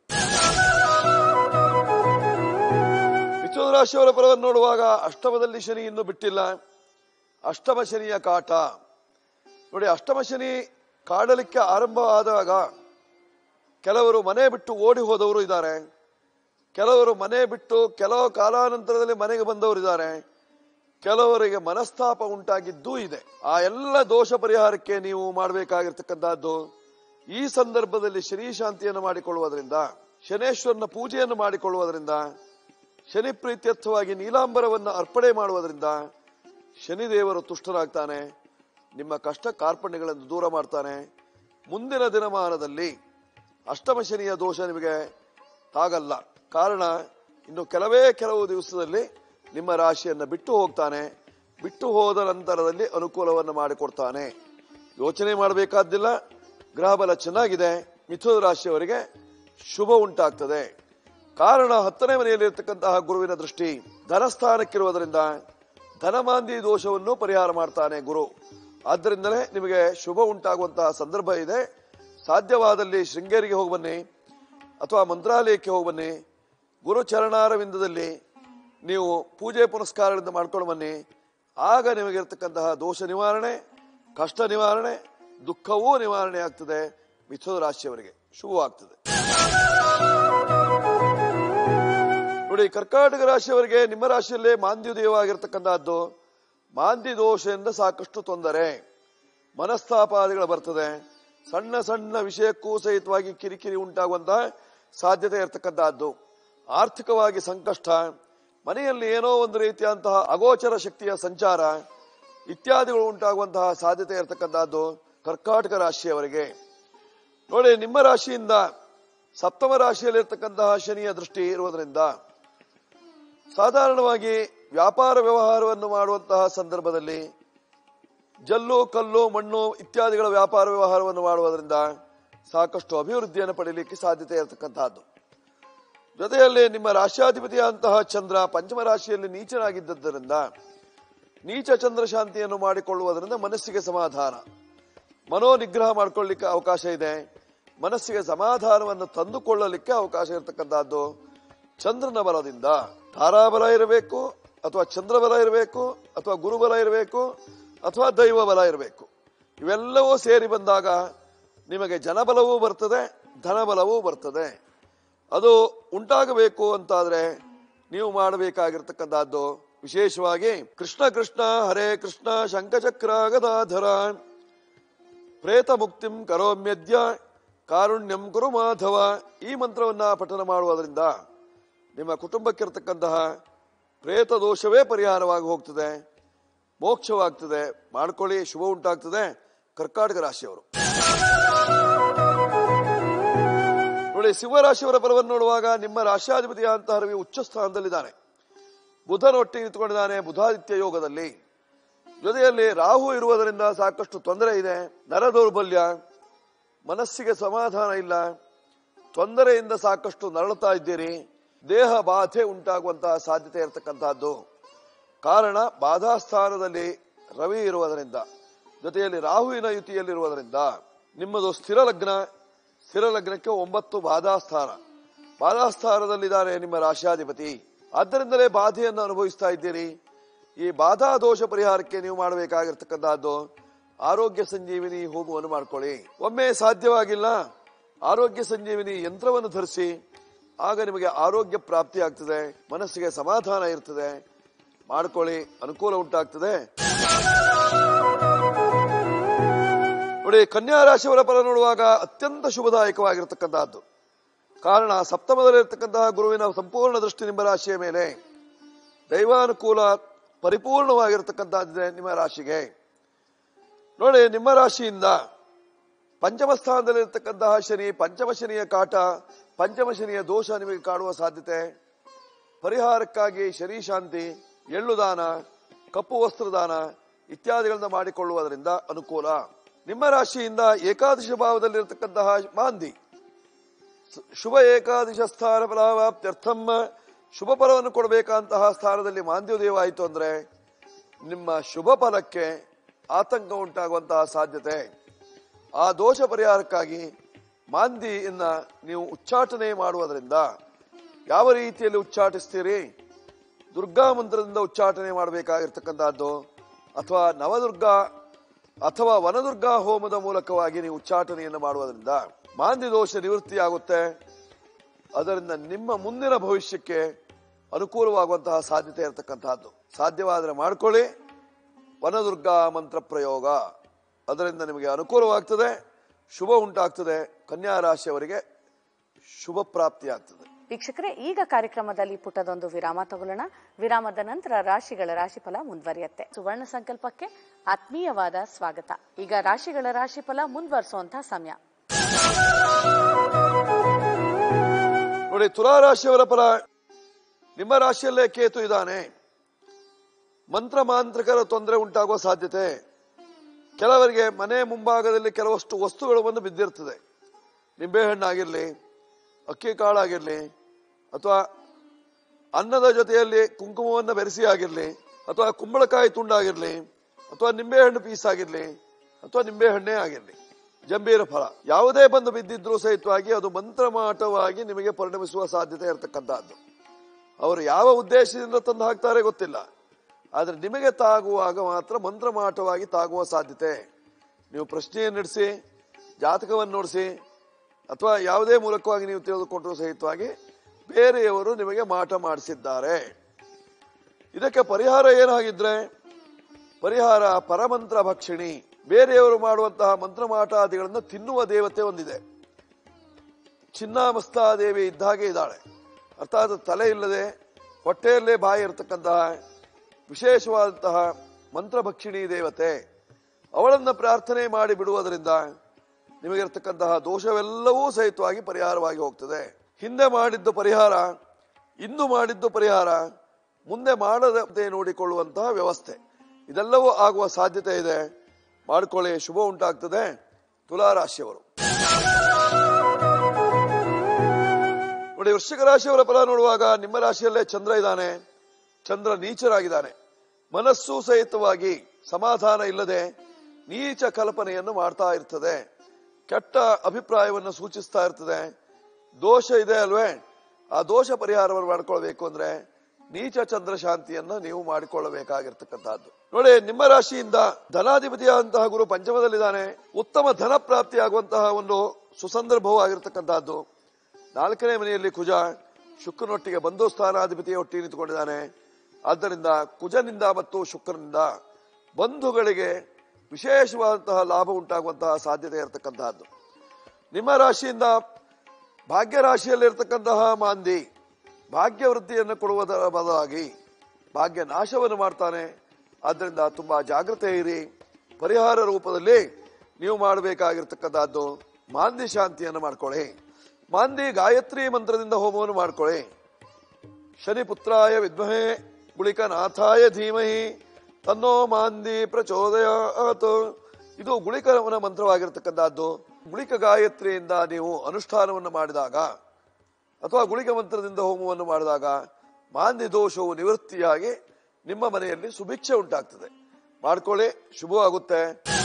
C: ಮಿಥುನ ರಾಶಿಯವರ ಫಲವನ್ನು ನೋಡುವಾಗ ಅಷ್ಟಮದಲ್ಲಿ ಶನಿ ಇನ್ನೂ ಬಿಟ್ಟಿಲ್ಲ ಅಷ್ಟಮ ಶನಿಯ ಕಾಟ ನೋಡಿ ಅಷ್ಟಮ ಶನಿ ಕಾಡಲಿಕ್ಕೆ ಆರಂಭವಾದಾಗ ಕೆಲವರು ಮನೆ ಬಿಟ್ಟು ಓಡಿ ಹೋದವರು ಇದ್ದಾರೆ ಕೆಲವರು ಮನೆ ಬಿಟ್ಟು ಕೆಲವು ಕಾಲಾನಂತರದಲ್ಲಿ ಮನೆಗೆ ಬಂದವರು ಇದ್ದಾರೆ ಕೆಲವರಿಗೆ ಮನಸ್ತಾಪ ಉಂಟಾಗಿದ್ದೂ ಇದೆ ಆ ಎಲ್ಲ ದೋಷ ಪರಿಹಾರಕ್ಕೆ ನೀವು ಮಾಡಬೇಕಾಗಿರ್ತಕ್ಕಂಥದ್ದು ಈ ಸಂದರ್ಭದಲ್ಲಿ ಶನಿ ಶಾಂತಿಯನ್ನು ಮಾಡಿಕೊಳ್ಳುವುದರಿಂದ ಶನೇಶ್ವರನ ಪೂಜೆಯನ್ನು ಮಾಡಿಕೊಳ್ಳುವುದರಿಂದ ಶನಿ ಪ್ರೀತ್ಯರ್ಥವಾಗಿ ನೀಲಾಂಬರವನ್ನು ಅರ್ಪಣೆ ಮಾಡುವುದರಿಂದ ಶನಿದೇವರು ತುಷ್ಟರಾಗ್ತಾನೆ ನಿಮ್ಮ ಕಷ್ಟ ಕಾರ್ಪಣ್ಯಗಳನ್ನು ದೂರ ಮಾಡ್ತಾನೆ ಮುಂದಿನ ದಿನಮಾನದಲ್ಲಿ ಅಷ್ಟಮ ಶನಿಯ ದೋಷ ನಿಮಗೆ ತಾಗಲ್ಲ ಕಾರಣ ಇನ್ನು ಕೆಲವೇ ಕೆಲವು ದಿವಸದಲ್ಲಿ ನಿಮ್ಮ ರಾಶಿಯನ್ನು ಬಿಟ್ಟು ಹೋಗ್ತಾನೆ ಬಿಟ್ಟು ಹೋದ ನಂತರದಲ್ಲಿ ಅನುಕೂಲವನ್ನು ಮಾಡಿಕೊಡ್ತಾನೆ ಯೋಚನೆ ಮಾಡಬೇಕಾದ್ದಿಲ್ಲ ಗ್ರಹಬಲ ಚೆನ್ನಾಗಿದೆ ಮಿಥುನ ರಾಶಿಯವರಿಗೆ ಶುಭ ಉಂಟಾಗ್ತದೆ ಕಾರಣ ಹತ್ತನೇ ಮನೆಯಲ್ಲಿರ್ತಕ್ಕಂತಹ ಗುರುವಿನ ದೃಷ್ಟಿ ಧನಸ್ಥಾನಕ್ಕಿರುವುದರಿಂದ ಧನಮಾಂದಿ ದೋಷವನ್ನು ಪರಿಹಾರ ಮಾಡ್ತಾನೆ ಗುರು ಆದ್ದರಿಂದಲೇ ನಿಮಗೆ ಶುಭ ಉಂಟಾಗುವಂತಹ ಸಂದರ್ಭ ಇದೆ ಸಾಧ್ಯವಾದಲ್ಲಿ ಶೃಂಗೇರಿಗೆ ಹೋಗಿ ಬನ್ನಿ ಅಥವಾ ಮಂತ್ರಾಲಯಕ್ಕೆ ಹೋಗಿ ಬನ್ನಿ ಗುರು ಚರಣಾರವಿಂದದಲ್ಲಿ ನೀವು ಪೂಜೆ ಪುನಸ್ಕಾರದಿಂದ ಮಾಡ್ಕೊಂಡು ಬನ್ನಿ ಆಗ ನಿಮಗಿರ್ತಕ್ಕಂತಹ ದೋಷ ನಿವಾರಣೆ ಕಷ್ಟ ನಿವಾರಣೆ ದುಃಖವೂ ನಿವಾರಣೆ ಆಗ್ತದೆ ಮಿಥುನ ರಾಶಿಯವರಿಗೆ ಶುಭವಾಗ್ತದೆ ನೋಡಿ ಕರ್ಕಾಟಕ ರಾಶಿಯವರಿಗೆ ನಿಮ್ಮ ರಾಶಿಯಲ್ಲೇ ಮಾಂದ್ಯೋದಯವಾಗಿರ್ತಕ್ಕಂತಹದ್ದು ಮಾಂದಿ ದೋಷದಿಂದ ಸಾಕಷ್ಟು ತೊಂದರೆ ಮನಸ್ತಾಪಾದಿಗಳು ಬರ್ತದೆ ಸಣ್ಣ ಸಣ್ಣ ವಿಷಯಕ್ಕೂ ಸಹಿತವಾಗಿ ಕಿರಿಕಿರಿ ಉಂಟಾಗುವಂತಹ ಸಾಧ್ಯತೆ ಇರತಕ್ಕಂತಹದ್ದು ಆರ್ಥಿಕವಾಗಿ ಸಂಕಷ್ಟ ಮನೆಯಲ್ಲಿ ಏನೋ ಒಂದು ರೀತಿಯಂತಹ ಅಗೋಚರ ಶಕ್ತಿಯ ಸಂಚಾರ ಇತ್ಯಾದಿಗಳು ಉಂಟಾಗುವಂತಹ ಸಾಧ್ಯತೆ ಇರತಕ್ಕಂತಹದ್ದು ಕರ್ಕಾಟಕ ರಾಶಿಯವರಿಗೆ ನೋಡಿ ನಿಮ್ಮ ರಾಶಿಯಿಂದ ಸಪ್ತಮ ರಾಶಿಯಲ್ಲಿರ್ತಕ್ಕಂತಹ ಶನಿಯ ದೃಷ್ಟಿ ಇರುವುದರಿಂದ ಸಾಧಾರಣವಾಗಿ ವ್ಯಾಪಾರ ವ್ಯವಹಾರವನ್ನು ಮಾಡುವಂತಹ ಸಂದರ್ಭದಲ್ಲಿ ಜಲ್ಲು ಕಲ್ಲು ಮಣ್ಣು ಇತ್ಯಾದಿಗಳ ವ್ಯಾಪಾರ ವ್ಯವಹಾರವನ್ನು ಮಾಡುವುದರಿಂದ ಸಾಕಷ್ಟು ಅಭಿವೃದ್ಧಿಯನ್ನು ಪಡೆಯಲಿಕ್ಕೆ ಸಾಧ್ಯತೆ ಇರತಕ್ಕಂತಹದ್ದು ಜೊತೆಯಲ್ಲಿ ನಿಮ್ಮ ರಾಶ್ಯಾಧಿಪತಿಯಾದಂತಹ ಚಂದ್ರ ಪಂಚಮ ರಾಶಿಯಲ್ಲಿ ನೀಚನಾಗಿದ್ದರಿಂದ ನೀಚ ಚಂದ್ರ ಶಾಂತಿಯನ್ನು ಮಾಡಿಕೊಳ್ಳುವುದರಿಂದ ಮನಸ್ಸಿಗೆ ಸಮಾಧಾನ ಮನೋ ನಿಗ್ರಹ ಮಾಡಿಕೊಳ್ಳಲಿಕ್ಕೆ ಅವಕಾಶ ಇದೆ ಮನಸ್ಸಿಗೆ ಸಮಾಧಾನವನ್ನು ತಂದುಕೊಳ್ಳಲಿಕ್ಕೆ ಅವಕಾಶ ಇರತಕ್ಕಂತಹದ್ದು ಚಂದ್ರನ ಬಲದಿಂದ ತಾರಾಬಲ ಇರಬೇಕು ಅಥವಾ ಚಂದ್ರಬಲ ಇರಬೇಕು ಅಥವಾ ಗುರುಬಲ ಇರಬೇಕು ಅಥವಾ ದೈವ ಬಲ ಇರಬೇಕು ಇವೆಲ್ಲವೂ ಸೇರಿ ಬಂದಾಗ ನಿಮಗೆ ಜನಬಲವೂ ಬರ್ತದೆ ಧನಬಲವೂ ಬರ್ತದೆ ಅದು ಉಂಟಾಗಬೇಕು ಅಂತಾದ್ರೆ ನೀವು ಮಾಡಬೇಕಾಗಿರ್ತಕ್ಕಂಥದ್ದು ವಿಶೇಷವಾಗಿ ಕೃಷ್ಣ ಕೃಷ್ಣ ಹರೇ ಕೃಷ್ಣ ಶಂಖಚಕ್ರ ಗದಾಧರ ಪ್ರೇತ ಮುಕ್ತಿಂ ಕರೋಮ್ಯದ್ಯ ಕಾರುಣ್ಯಂ ಕುರು ಮಾಧವ ಈ ಮಂತ್ರವನ್ನ ಪಠನ ಮಾಡುವುದರಿಂದ ನಿಮ್ಮ ಕುಟುಂಬಕ್ಕಿರತಕ್ಕಂತಹ ಪ್ರೇತ ದೋಷವೇ ಪರಿಹಾರವಾಗಿ ಹೋಗ್ತದೆ ಮೋಕ್ಷವಾಗ್ತದೆ ಮಾಡ್ಕೊಳ್ಳಿ ಶುಭ ಉಂಟಾಗ್ತದೆ ಕರ್ಕಾಟಕ ರಾಶಿಯವರು ನೋಡಿ ಸಿಂಹರಾಶಿಯವರ ಫಲವನ್ನು ನೋಡುವಾಗ ನಿಮ್ಮ ರಾಶಿಯಾಧಿಪತಿಯಾದಂತಹ ರವಿ ಉಚ್ಚ ಸ್ಥಾನದಲ್ಲಿದ್ದಾನೆ ಬುಧನೊಟ್ಟಿಗೆ ನಿಂತುಕೊಂಡಿದ್ದಾನೆ ಬುಧಾದಿತ್ಯ ಯೋಗದಲ್ಲಿ ಜೊತೆಯಲ್ಲಿ ರಾಹು ಇರುವುದರಿಂದ ಸಾಕಷ್ಟು ತೊಂದರೆ ಇದೆ ನರ ದೌರ್ಬಲ್ಯ ಮನಸ್ಸಿಗೆ ಸಮಾಧಾನ ಇಲ್ಲ ತೊಂದರೆಯಿಂದ ಸಾಕಷ್ಟು ನರಳುತ್ತಾ ಇದ್ದೀರಿ ದೇಹ ಬಾಧೆ ಉಂಟಾಗುವಂತಹ ಸಾಧ್ಯತೆ ಇರತಕ್ಕಂತಹದ್ದು ಕಾರಣ ಬಾಧಾಸ್ಥಾನದಲ್ಲಿ ರವಿ ಇರುವುದರಿಂದ ಜೊತೆಯಲ್ಲಿ ರಾಹುವಿನ ಯುತಿಯಲ್ಲಿರುವುದರಿಂದ ನಿಮ್ಮದು ಸ್ಥಿರ ಲಗ್ನ ಸ್ಥಿರ ಲಗ್ನಕ್ಕೆ ಒಂಬತ್ತು ಬಾಧಾಸ್ಥಾನ ಬಾಧಾಸ್ಥಾನದಲ್ಲಿದ್ದಾರೆ ನಿಮ್ಮ ರಾಶಿಯಾಧಿಪತಿ ಆದ್ದರಿಂದಲೇ ಬಾಧೆಯನ್ನು ಅನುಭವಿಸ್ತಾ ಇದ್ದೀರಿ ಈ ಬಾಧಾ ದೋಷ ಪರಿಹಾರಕ್ಕೆ ನೀವು ಮಾಡಬೇಕಾಗಿರ್ತಕ್ಕಂಥದ್ದು ಆರೋಗ್ಯ ಸಂಜೀವಿನಿ ಹೋಗುವನ್ನು ಮಾಡ್ಕೊಳ್ಳಿ ಒಮ್ಮೆ ಸಾಧ್ಯವಾಗಿಲ್ಲ ಆರೋಗ್ಯ ಸಂಜೀವಿನಿ ಯಂತ್ರವನ್ನು ಧರಿಸಿ ಆಗ ನಿಮಗೆ ಆರೋಗ್ಯ ಪ್ರಾಪ್ತಿ ಆಗ್ತದೆ ಮನಸ್ಸಿಗೆ ಸಮಾಧಾನ ಇರ್ತದೆ ಮಾಡ್ಕೊಳ್ಳಿ ಅನುಕೂಲ ಉಂಟಾಗ್ತದೆ ನೋಡಿ ಕನ್ಯಾ ರಾಶಿಯವರ ಫಲ ನೋಡುವಾಗ ಅತ್ಯಂತ ಶುಭದಾಯಕವಾಗಿರತಕ್ಕಂತಹದ್ದು ಕಾರಣ ಸಪ್ತಮದಲ್ಲಿರ್ತಕ್ಕಂತಹ ಗುರುವಿನ ಸಂಪೂರ್ಣ ದೃಷ್ಟಿ ನಿಮ್ಮ ರಾಶಿಯ ಮೇಲೆ ದೈವಾನುಕೂಲ ಪರಿಪೂರ್ಣವಾಗಿರತಕ್ಕಂತಹದ್ದಿದೆ ನಿಮ್ಮ ರಾಶಿಗೆ ನೋಡಿ ನಿಮ್ಮ ರಾಶಿಯಿಂದ ಪಂಚಮ ಸ್ಥಾನದಲ್ಲಿರ್ತಕ್ಕಂತಹ ಶನಿ ಪಂಚಮ ಶನಿಯ ಕಾಟ ಪಂಚಮ ಶನಿಯ ದೋಷ ನಿಮಗೆ ಕಾಡುವ ಸಾಧ್ಯತೆ ಪರಿಹಾರಕ್ಕಾಗಿ ಶನಿ ಶಾಂತಿ ಎಳ್ಳು ದಾನ ಕಪ್ಪು ವಸ್ತ್ರದಾನ ಇತ್ಯಾದಿಗಳನ್ನ ಮಾಡಿಕೊಳ್ಳುವುದರಿಂದ ಅನುಕೂಲ ನಿಮ್ಮ ರಾಶಿಯಿಂದ ಏಕಾದಶ ಭಾವದಲ್ಲಿರತಕ್ಕಂತಹ ಮಾಂದಿ ಸ- ಶುಭ ಏಕಾದಶ ಸ್ಥಾನ ಫಲಾವಾಪ್ತ್ಯರ್ಥಂ ಶುಭ ಫಲವನ್ನು ಕೊಡಬೇಕಂತಹ ಸ್ಥಾನದಲ್ಲಿ ಮಾಂದ್ಯೋದಯ ಆಯಿತು ಅಂದ್ರೆ ನಿಮ್ಮ ಶುಭ ಫಲಕ್ಕೆ ಆತಂಕ ಉಂಟಾಗುವಂತಹ ಸಾಧ್ಯತೆ ಆ ದೋಷ ಪರಿಹಾರಕ್ಕಾಗಿ ಮಾಂದಿಯನ್ನ ನೀವು ಉಚ್ಚಾಟನೆ ಮಾಡುವುದರಿಂದ ಯಾವ ರೀತಿಯಲ್ಲಿ ಉಚ್ಚಾಟಿಸ್ತೀರಿ ದುರ್ಗಾ ಮಂತ್ರದಿಂದ ಉಚ್ಚಾಟನೆ ಮಾಡಬೇಕಾಗಿರ್ತಕ್ಕಂಥದ್ದು ಅಥವಾ ನವದುರ್ಗಾ ಅಥವಾ ವನದುರ್ಗಾ ಹೋಮದ ಮೂಲಕವಾಗಿ ನೀವು ಉಚ್ಚಾಟನೆಯನ್ನು ಮಾಡುವುದರಿಂದ ಮಾಂದಿ ದೋಷ ನಿವೃತ್ತಿಯಾಗುತ್ತೆ ಅದರಿಂದ ನಿಮ್ಮ ಮುಂದಿನ ಭವಿಷ್ಯಕ್ಕೆ ಅನುಕೂಲವಾಗುವಂತಹ ಸಾಧ್ಯತೆ ಇರತಕ್ಕಂತಹದ್ದು ಸಾಧ್ಯವಾದರೆ ಮಾಡ್ಕೊಳ್ಳಿ ವನದುರ್ಗಾ ಮಂತ್ರ ಪ್ರಯೋಗ ಅದರಿಂದ ನಿಮಗೆ ಅನುಕೂಲವಾಗ್ತದೆ ಶುಭ ಉಂಟಾಗ್ತದೆ ಕನ್ಯಾ ರಾಶಿಯವರಿಗೆ ಶುಭ ಪ್ರಾಪ್ತಿಯಾಗ್ತದೆ
A: ವೀಕ್ಷಕರೇ ಈಗ ಕಾರ್ಯಕ್ರಮದಲ್ಲಿ ಪುಟ್ಟದೊಂದು ವಿರಾಮ ತಗೊಳ್ಳೋಣ ವಿರಾಮದ ನಂತರ ರಾಶಿಗಳ ರಾಶಿಫಲ ಮುಂದುವರಿಯುತ್ತೆ ಸುವರ್ಣ ಸಂಕಲ್ಪಕ್ಕೆ ಆತ್ಮೀಯವಾದ ಸ್ವಾಗತ ಈಗ ರಾಶಿಗಳ ರಾಶಿಫಲ ಮುಂದುವರಿಸುವಂತಹ ಸಮಯ
C: ನೋಡಿ ತುಲಾ ರಾಶಿಯವರ ಫಲ ನಿಮ್ಮ ರಾಶಿಯಲ್ಲೇ ಕೇತು ಇದ್ದಾನೆ ಮಂತ್ರ ಮಾಂತ್ರಿಕರ ತೊಂದರೆ ಉಂಟಾಗುವ ಸಾಧ್ಯತೆ ಕೆಲವರಿಗೆ ಮನೆ ಮುಂಭಾಗದಲ್ಲಿ ಕೆಲವಷ್ಟು ವಸ್ತುಗಳು ಬಂದು ಬಿದ್ದಿರ್ತದೆ ನಿಂಬೆಹಣ್ಣಾಗಿರ್ಲಿ ಅಕ್ಕಿ ಕಾಳಾಗಿರ್ಲಿ ಅಥವಾ ಅನ್ನದ ಜೊತೆಯಲ್ಲಿ ಕುಂಕುಮವನ್ನು ಬೆರೆಸಿ ಆಗಿರ್ಲಿ ಅಥವಾ ಕುಂಬಳಕಾಯಿ ತುಂಡಾಗಿರ್ಲಿ ಅಥವಾ ನಿಂಬೆಹಣ್ಣು ಪೀಸ್ ಆಗಿರ್ಲಿ ಅಥವಾ ನಿಂಬೆಹಣ್ಣೇ ಆಗಿರ್ಲಿ ಜಂಬೀರ ಫಲ ಯಾವುದೇ ಬಂದು ಬಿದ್ದಿದ್ರೂ ಸಹಿತವಾಗಿ ಅದು ಮಂತ್ರಮಾಟವಾಗಿ ನಿಮಗೆ ಪರಿಣಮಿಸುವ ಸಾಧ್ಯತೆ ಇರತಕ್ಕಂತಹದ್ದು ಅವರು ಯಾವ ಉದ್ದೇಶದಿಂದ ತಂದು ಹಾಕ್ತಾರೆ ಗೊತ್ತಿಲ್ಲ ಆದ್ರೆ ನಿಮಗೆ ತಾಗುವಾಗ ಮಾತ್ರ ಮಂತ್ರಮಾಟವಾಗಿ ತಾಗುವ ಸಾಧ್ಯತೆ ನೀವು ಪ್ರಶ್ನೆಯನ್ನು ನಡೆಸಿ ಜಾತಕವನ್ನು ನೋಡಿಸಿ ಅಥವಾ ಯಾವುದೇ ಮೂಲಕವಾಗಿ ನೀವು ತಿಳಿದುಕೊಂಡರೂ ಸಹಿತವಾಗಿ ಬೇರೆಯವರು ನಿಮಗೆ ಮಾಟ ಮಾಡಿಸಿದ್ದಾರೆ ಇದಕ್ಕೆ ಪರಿಹಾರ ಏನಾಗಿದ್ರೆ ಪರಿಹಾರ ಪರಮಂತ್ರ ಭಕ್ಷಿಣಿ ಬೇರೆಯವರು ಮಾಡುವಂತಹ ಮಂತ್ರಮಾಟಾದಿಗಳನ್ನು ತಿನ್ನುವ ದೇವತೆ ಒಂದಿದೆ ಚಿನ್ನಾಮಸ್ತಾದೇವಿ ಇದ್ದಾಗೆ ಇದ್ದಾಳೆ ಅರ್ಥಾತ್ ತಲೆ ಇಲ್ಲದೆ ಹೊಟ್ಟೆಯಲ್ಲೇ ಬಾಯಿ ಇರತಕ್ಕಂತಹ ವಿಶೇಷವಾದಂತಹ ಮಂತ್ರಭಕ್ಷಿಣಿ ದೇವತೆ ಅವಳನ್ನ ಪ್ರಾರ್ಥನೆ ಮಾಡಿ ಬಿಡುವುದರಿಂದ ನಿಮಗಿರ್ತಕ್ಕಂತಹ ದೋಷವೆಲ್ಲವೂ ಸಹಿತವಾಗಿ ಪರಿಹಾರವಾಗಿ ಹೋಗ್ತದೆ ಹಿಂದೆ ಮಾಡಿದ್ದು ಪರಿಹಾರ ಇಂದು ಮಾಡಿದ್ದು ಪರಿಹಾರ ಮುಂದೆ ಮಾಡದಂತೆ ನೋಡಿಕೊಳ್ಳುವಂತಹ ವ್ಯವಸ್ಥೆ ಇದೆಲ್ಲವೂ ಆಗುವ ಸಾಧ್ಯತೆ ಇದೆ ಮಾಡಿಕೊಳ್ಳಿ ಶುಭ ಉಂಟಾಗ್ತದೆ ತುಲಾರಾಶಿಯವರು ನೋಡಿ ವೃಶ್ಚಿಕ ರಾಶಿಯವರ ಫಲ ನೋಡುವಾಗ ನಿಮ್ಮ ರಾಶಿಯಲ್ಲೇ ಚಂದ್ರ ಇದ್ದಾನೆ ಚಂದ್ರ ನೀಚರಾಗಿದ್ದಾನೆ ಮನಸ್ಸು ಸಹಿತವಾಗಿ ಸಮಾಧಾನ ಇಲ್ಲದೆ ನೀಚ ಕಲ್ಪನೆಯನ್ನು ಮಾಡ್ತಾ ಇರ್ತದೆ ಕೆಟ್ಟ ಅಭಿಪ್ರಾಯವನ್ನು ಸೂಚಿಸ್ತಾ ಇರ್ತದೆ ದೋಷ ಇದೆ ಅಲ್ವೇ ಆ ದೋಷ ಪರಿಹಾರವನ್ನು ಮಾಡ್ಕೊಳ್ಬೇಕು ಅಂದ್ರೆ ನೀಚ ಚಂದ್ರ ಶಾಂತಿಯನ್ನ ನೀವು ಮಾಡಿಕೊಳ್ಳಬೇಕಾಗಿರ್ತಕ್ಕಂಥದ್ದು ನೋಡಿ ನಿಮ್ಮ ರಾಶಿಯಿಂದ ಧನಾಧಿಪತಿಯಾದಂತಹ ಗುರು ಪಂಚಮದಲ್ಲಿದ್ದಾನೆ ಉತ್ತಮ ಧನ ಪ್ರಾಪ್ತಿಯಾಗುವಂತಹ ಒಂದು ಸುಸಂದರ್ಭವೂ ಆಗಿರ್ತಕ್ಕಂಥದ್ದು ನಾಲ್ಕನೇ ಮನೆಯಲ್ಲಿ ಕುಜ ಶುಕ್ರನೊಟ್ಟಿಗೆ ಬಂಧು ಸ್ಥಾನಾಧಿಪತಿಯ ಒಟ್ಟಿಗೆ ನಿಂತುಕೊಂಡಿದ್ದಾನೆ ಆದ್ದರಿಂದ ಕುಜನಿಂದ ಮತ್ತು ಶುಕ್ರನಿಂದ ಬಂಧುಗಳಿಗೆ ವಿಶೇಷವಾದಂತಹ ಲಾಭ ಉಂಟಾಗುವಂತಹ ಸಾಧ್ಯತೆ ಇರತಕ್ಕಂತಹದ್ದು ನಿಮ್ಮ ರಾಶಿಯಿಂದ ಭಾಗ್ಯ ರಾಶಿಯಲ್ಲಿರ್ತಕ್ಕಂತಹ ಮಾಂದಿ ಭಾಗ್ಯ ವೃದ್ಧಿಯನ್ನು ಕೊಡುವುದರ ಬದಲಾಗಿ ಭಾಗ್ಯ ನಾಶವನ್ನು ಮಾಡ್ತಾನೆ ಆದ್ದರಿಂದ ತುಂಬಾ ಜಾಗ್ರತೆ ಇರಿ ಪರಿಹಾರ ರೂಪದಲ್ಲಿ ನೀವು ಮಾಡಬೇಕಾಗಿರ್ತಕ್ಕಂಥದ್ದು ಮಾಂದಿ ಶಾಂತಿಯನ್ನು ಮಾಡ್ಕೊಳ್ಳಿ ಮಾಂದಿ ಗಾಯತ್ರಿ ಮಂತ್ರದಿಂದ ಹೋಮವನ್ನು ಮಾಡ್ಕೊಳ್ಳಿ ಶನಿ ಪುತ್ರಾಯ ವಿದ್ಮಹೇ ಗುಳಿಕನಾಥಾಯ ಧೀಮಹಿ ತನ್ನೋ ಮಾಂದಿ ಪ್ರಚೋದಯಾತ್ ಇದು ಗುಳಿಕನ ಮಂತ್ರವಾಗಿರ್ತಕ್ಕಂಥದ್ದು ಗುಳಿಕ ಗಾಯತ್ರಿಯಿಂದ ನೀವು ಅನುಷ್ಠಾನವನ್ನು ಮಾಡಿದಾಗ ಅಥವಾ ಗುಳಿಕ ಮಂತ್ರದಿಂದ ಹೋಮವನ್ನು ಮಾಡಿದಾಗ ಮಾಂದಿ ದೋಷವು ನಿವೃತ್ತಿಯಾಗಿ ನಿಮ್ಮ ಮನೆಯಲ್ಲಿ ಸುಭಿಕ್ಷೆ ಉಂಟಾಗ್ತದೆ ಮಾಡ್ಕೊಳ್ಳಿ ಶುಭವಾಗುತ್ತೆ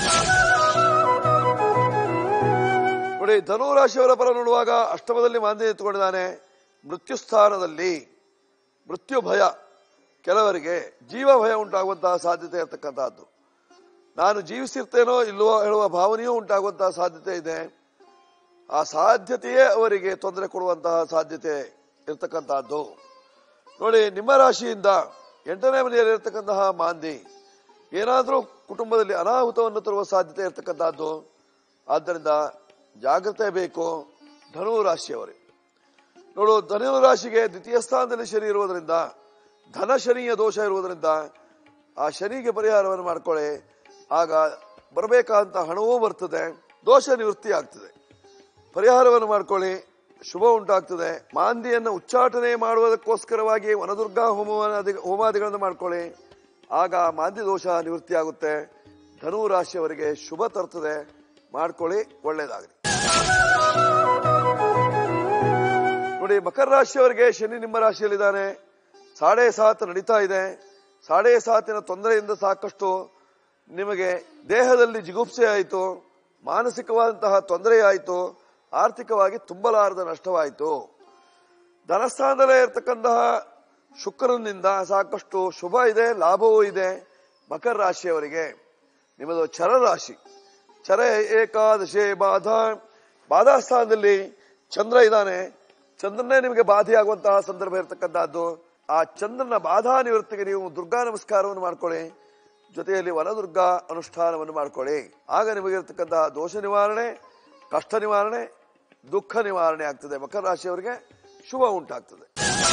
C: ನೋಡಿ ಧನು ರಾಶಿಯವರ ಪರ ನೋಡುವಾಗ ಅಷ್ಟಮದಲ್ಲಿ ಮಾಂದಿ ಎತ್ತುಕೊಂಡಿದ್ದಾನೆ ಮೃತ್ಯು ಸ್ಥಾನದಲ್ಲಿ ಮೃತ್ಯು ಭಯ ಕೆಲವರಿಗೆ ಜೀವ ಭಯ ಉಂಟಾಗುವಂತಹ ಸಾಧ್ಯತೆ ಇರತಕ್ಕಂತಹದ್ದು ನಾನು ಜೀವಿಸಿರ್ತೇನೋ ಇಲ್ಲವೋ ಹೇಳುವ ಭಾವನೆಯೂ ಉಂಟಾಗುವಂತಹ ಸಾಧ್ಯತೆ ಇದೆ ಆ ಸಾಧ್ಯತೆಯೇ ಅವರಿಗೆ ತೊಂದರೆ ಕೊಡುವಂತಹ ಸಾಧ್ಯತೆ ಇರತಕ್ಕಂತಹದ್ದು ನೋಡಿ ನಿಮ್ಮ ರಾಶಿಯಿಂದ ಎಂಟನೇ ಮನೆಯಲ್ಲಿ ಇರತಕ್ಕಂತಹ ಮಾಂದಿ ಏನಾದರೂ ಕುಟುಂಬದಲ್ಲಿ ಅನಾಹುತವನ್ನು ತರುವ ಸಾಧ್ಯತೆ ಇರತಕ್ಕಂತಹದ್ದು ಆದ್ದರಿಂದ ಜಾಗ್ರತೆ ಬೇಕು ಧನು ರಾಶಿಯವರೇ ನೋಡು ಧನು ರಾಶಿಗೆ ದ್ವಿತೀಯ ಸ್ಥಾನದಲ್ಲಿ ಶನಿ ಇರುವುದರಿಂದ ಧನ ಶನಿಯ ದೋಷ ಇರುವುದರಿಂದ ಆ ಶನಿಗೆ ಪರಿಹಾರವನ್ನು ಮಾಡ್ಕೊಳ್ಳಿ ಆಗ ಬರಬೇಕಾದಂತ ಹಣವೂ ಬರ್ತದೆ ದೋಷ ನಿವೃತ್ತಿ ಆಗ್ತದೆ ಪರಿಹಾರವನ್ನು ಮಾಡ್ಕೊಳ್ಳಿ ಶುಭ ಉಂಟಾಗ್ತದೆ ಮಾಂದಿಯನ್ನು ಉಚ್ಚಾಟನೆ ಮಾಡುವುದಕ್ಕೋಸ್ಕರವಾಗಿ ವನದುರ್ಗಾ ಹೋಮವಾದಿ ಹೋಮಾದಿಗಳನ್ನು ಮಾಡ್ಕೊಳ್ಳಿ ಆಗ ಮಾಂದಿ ದೋಷ ನಿವೃತ್ತಿ ಆಗುತ್ತೆ ಧನು ರಾಶಿಯವರಿಗೆ ಶುಭ ತರ್ತದೆ ಮಾಡ್ಕೊಳ್ಳಿ ಒಳ್ಳೇದಾಗಲಿ ನೋಡಿ ಮಕರ ರಾಶಿಯವರಿಗೆ ಶನಿ ನಿಮ್ಮ ರಾಶಿಯಲ್ಲಿದ್ದಾನೆ ಸಾಡೆ ಸಾತ್ ನಡೀತಾ ಇದೆ ಸಾಡೆ ಸಾತಿನ ತೊಂದರೆಯಿಂದ ಸಾಕಷ್ಟು ನಿಮಗೆ ದೇಹದಲ್ಲಿ ಜಿಗುಪ್ಸೆ ಆಯಿತು ಮಾನಸಿಕವಾದಂತಹ ತೊಂದರೆ ಆಯಿತು ಆರ್ಥಿಕವಾಗಿ ತುಂಬಲಾರದ ನಷ್ಟವಾಯಿತು ಧನಸ್ಥಾನದಲ್ಲೇ ಇರತಕ್ಕಂತಹ ಶುಕ್ರನಿಂದ ಸಾಕಷ್ಟು ಶುಭ ಇದೆ ಲಾಭವೂ ಇದೆ ಮಕರ ರಾಶಿಯವರಿಗೆ ನಿಮ್ಮದು ಚರ ರಾಶಿ ಚರ ಏಕಾದಶಿ ಬಾಧ ಬಾಧಾ ಸ್ಥಾನದಲ್ಲಿ ಚಂದ್ರ ಇದ್ದಾನೆ ಚಂದ್ರನೇ ನಿಮಗೆ ಬಾಧೆಯಾಗುವಂತಹ ಸಂದರ್ಭ ಇರತಕ್ಕಂತಹದ್ದು ಆ ಚಂದ್ರನ ಬಾಧಾ ನಿವೃತ್ತಿಗೆ ನೀವು ದುರ್ಗಾ ನಮಸ್ಕಾರವನ್ನು ಮಾಡ್ಕೊಳ್ಳಿ ಜೊತೆಯಲ್ಲಿ ವನದುರ್ಗಾ ಅನುಷ್ಠಾನವನ್ನು ಮಾಡ್ಕೊಳ್ಳಿ ಆಗ ನಿಮಗಿರ್ತಕ್ಕಂತಹ ದೋಷ ನಿವಾರಣೆ ಕಷ್ಟ ನಿವಾರಣೆ ದುಃಖ ನಿವಾರಣೆ ಆಗ್ತದೆ ಮಕರ ರಾಶಿಯವರಿಗೆ ಶುಭ ಉಂಟಾಗ್ತದೆ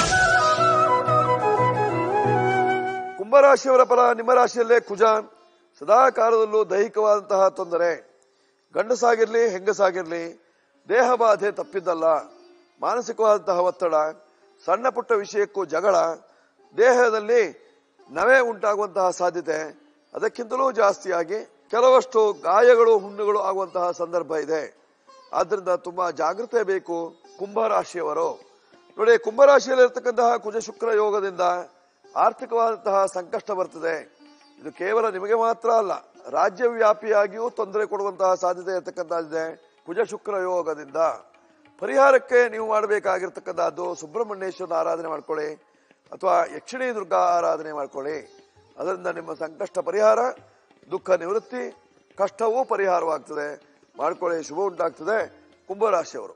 C: ಕುಂಭರಾಶಿಯವರ ಫಲ ನಿಮ್ಮ ರಾಶಿಯಲ್ಲೇ ಕುಜ ಸದಾ ಕಾಲದಲ್ಲೂ ದೈಹಿಕವಾದಂತಹ ತೊಂದರೆ ಗಂಡಸಾಗಿರ್ಲಿ ಹೆಂಗಸಾಗಿರ್ಲಿ ದೇಹ ಬಾಧೆ ತಪ್ಪಿದ್ದಲ್ಲ ಮಾನಸಿಕವಾದಂತಹ ಒತ್ತಡ ಸಣ್ಣ ಪುಟ್ಟ ವಿಷಯಕ್ಕೂ ಜಗಳ ದೇಹದಲ್ಲಿ ನವೆ ಉಂಟಾಗುವಂತಹ ಸಾಧ್ಯತೆ ಅದಕ್ಕಿಂತಲೂ ಜಾಸ್ತಿಯಾಗಿ ಕೆಲವಷ್ಟು ಗಾಯಗಳು ಹುಣ್ಣುಗಳು ಆಗುವಂತಹ ಸಂದರ್ಭ ಇದೆ ಆದ್ರಿಂದ ತುಂಬಾ ಜಾಗೃತೆ ಬೇಕು ಕುಂಭರಾಶಿಯವರು ನೋಡಿ ಕುಂಭರಾಶಿಯಲ್ಲಿರ್ತಕ್ಕಂತಹ ಕುಜ ಶುಕ್ರ ಯೋಗದಿಂದ ಆರ್ಥಿಕವಾದಂತಹ ಸಂಕಷ್ಟ ಬರ್ತದೆ ಇದು ಕೇವಲ ನಿಮಗೆ ಮಾತ್ರ ಅಲ್ಲ ರಾಜ್ಯವ್ಯಾಪಿಯಾಗಿಯೂ ತೊಂದರೆ ಕೊಡುವಂತಹ ಸಾಧ್ಯತೆ ಇರತಕ್ಕಂಥದ್ದಿದೆ ಕುಜ ಶುಕ್ರ ಯೋಗದಿಂದ ಪರಿಹಾರಕ್ಕೆ ನೀವು ಮಾಡಬೇಕಾಗಿರ್ತಕ್ಕಂಥದ್ದು ಸುಬ್ರಹ್ಮಣ್ಯೇಶ್ವರನ ಆರಾಧನೆ ಮಾಡ್ಕೊಳ್ಳಿ ಅಥವಾ ಯಕ್ಷಿಣಿ ದುರ್ಗಾ ಆರಾಧನೆ ಮಾಡ್ಕೊಳ್ಳಿ ಅದರಿಂದ ನಿಮ್ಮ ಸಂಕಷ್ಟ ಪರಿಹಾರ ದುಃಖ ನಿವೃತ್ತಿ ಕಷ್ಟವೂ ಪರಿಹಾರವಾಗ್ತದೆ ಮಾಡ್ಕೊಳ್ಳಿ ಶುಭ ಉಂಟಾಗ್ತದೆ ಕುಂಭರಾಶಿಯವರು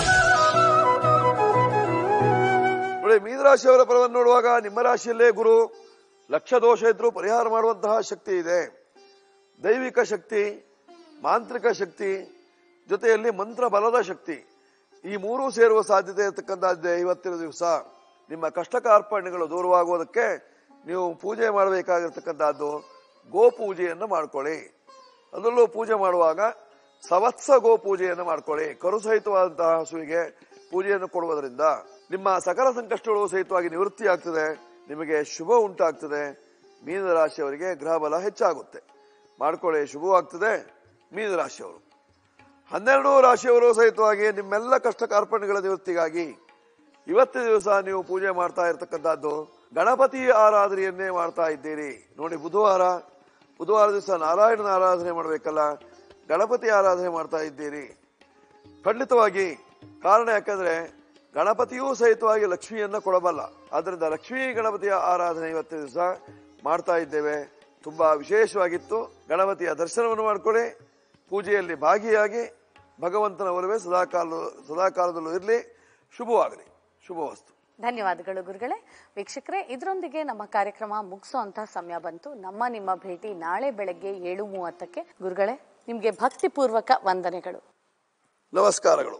C: ನೋಡಿ ಮೀನರಾಶಿಯವರ ಫಲವನ್ನು ನೋಡುವಾಗ ನಿಮ್ಮ ರಾಶಿಯಲ್ಲೇ ಗುರು ಲಕ್ಷ ದೋಷ ಇದ್ರೂ ಪರಿಹಾರ ಮಾಡುವಂತಹ ಶಕ್ತಿ ಇದೆ ದೈವಿಕ ಶಕ್ತಿ ಮಾಂತ್ರಿಕ ಶಕ್ತಿ ಜೊತೆಯಲ್ಲಿ ಮಂತ್ರ ಬಲದ ಶಕ್ತಿ ಈ ಮೂರೂ ಸೇರುವ ಸಾಧ್ಯತೆ ಇರತಕ್ಕಂಥದ್ದೇ ಇವತ್ತಿನ ದಿವಸ ನಿಮ್ಮ ಕಷ್ಟ ಕಾರ್ಪಣ್ಯಗಳು ದೂರವಾಗುವುದಕ್ಕೆ ನೀವು ಪೂಜೆ ಮಾಡಬೇಕಾಗಿರ್ತಕ್ಕಂಥದ್ದು ಗೋ ಪೂಜೆಯನ್ನು ಮಾಡ್ಕೊಳ್ಳಿ ಅದರಲ್ಲೂ ಪೂಜೆ ಮಾಡುವಾಗ ಸವತ್ಸ ಗೋ ಪೂಜೆಯನ್ನು ಮಾಡ್ಕೊಳ್ಳಿ ಕರು ಸಹಿತವಾದಂತಹ ಹಸುವಿಗೆ ಪೂಜೆಯನ್ನು ಕೊಡುವುದರಿಂದ ನಿಮ್ಮ ಸಕಲ ಸಂಕಷ್ಟಗಳು ಸಹಿತವಾಗಿ ನಿವೃತ್ತಿ ಆಗ್ತದೆ ನಿಮಗೆ ಶುಭ ಉಂಟಾಗ್ತದೆ ಮೀನರಾಶಿಯವರಿಗೆ ಗ್ರಹ ಬಲ ಹೆಚ್ಚಾಗುತ್ತೆ ಮಾಡ್ಕೊಳ್ಳಿ ಶುಭವಾಗ್ತದೆ ಮೀನರಾಶಿಯವರು ಹನ್ನೆರಡು ರಾಶಿಯವರು ಸಹಿತವಾಗಿ ನಿಮ್ಮೆಲ್ಲ ಕಷ್ಟ ಕಾರ್ಪಣ್ಯಗಳ ನಿವೃತ್ತಿಗಾಗಿ ಇವತ್ತಿನ ದಿವಸ ನೀವು ಪೂಜೆ ಮಾಡ್ತಾ ಇರತಕ್ಕಂಥದ್ದು ಗಣಪತಿ ಆರಾಧನೆಯನ್ನೇ ಮಾಡ್ತಾ ಇದ್ದೀರಿ ನೋಡಿ ಬುಧವಾರ ಬುಧವಾರ ದಿವಸ ನಾರಾಯಣನ ಆರಾಧನೆ ಮಾಡಬೇಕಲ್ಲ ಗಣಪತಿ ಆರಾಧನೆ ಮಾಡ್ತಾ ಇದ್ದೀರಿ ಖಂಡಿತವಾಗಿ ಕಾರಣ ಯಾಕಂದ್ರೆ ಗಣಪತಿಯೂ ಸಹಿತವಾಗಿ ಲಕ್ಷ್ಮಿಯನ್ನ ಕೊಡಬಲ್ಲ ಆದ್ರಿಂದ ಲಕ್ಷ್ಮೀ ಗಣಪತಿಯ ಆರಾಧನೆ ಇವತ್ತಿನ ದಿವಸ ಮಾಡ್ತಾ ಇದ್ದೇವೆ ತುಂಬಾ ವಿಶೇಷವಾಗಿತ್ತು ಗಣಪತಿಯ ದರ್ಶನವನ್ನು ಮಾಡ್ಕೊಳ್ಳಿ ಪೂಜೆಯಲ್ಲಿ ಭಾಗಿಯಾಗಿ ಭಗವಂತನ ಒಲವೇ ಸದಾಕಾಲ ಸದಾಕಾಲದಲ್ಲೂ ಇರಲಿ ಶುಭವಾಗಲಿ ಶುಭವಸ್ತು
A: ಧನ್ಯವಾದಗಳು ಗುರುಗಳೇ ವೀಕ್ಷಕರೇ ಇದರೊಂದಿಗೆ ನಮ್ಮ ಕಾರ್ಯಕ್ರಮ ಮುಗಿಸುವಂತ ಸಮಯ ಬಂತು ನಮ್ಮ ನಿಮ್ಮ ಭೇಟಿ ನಾಳೆ ಬೆಳಗ್ಗೆ ಏಳು ಮೂವತ್ತಕ್ಕೆ ಗುರುಗಳೇ ನಿಮಗೆ ಭಕ್ತಿಪೂರ್ವಕ ವಂದನೆಗಳು
C: ನಮಸ್ಕಾರಗಳು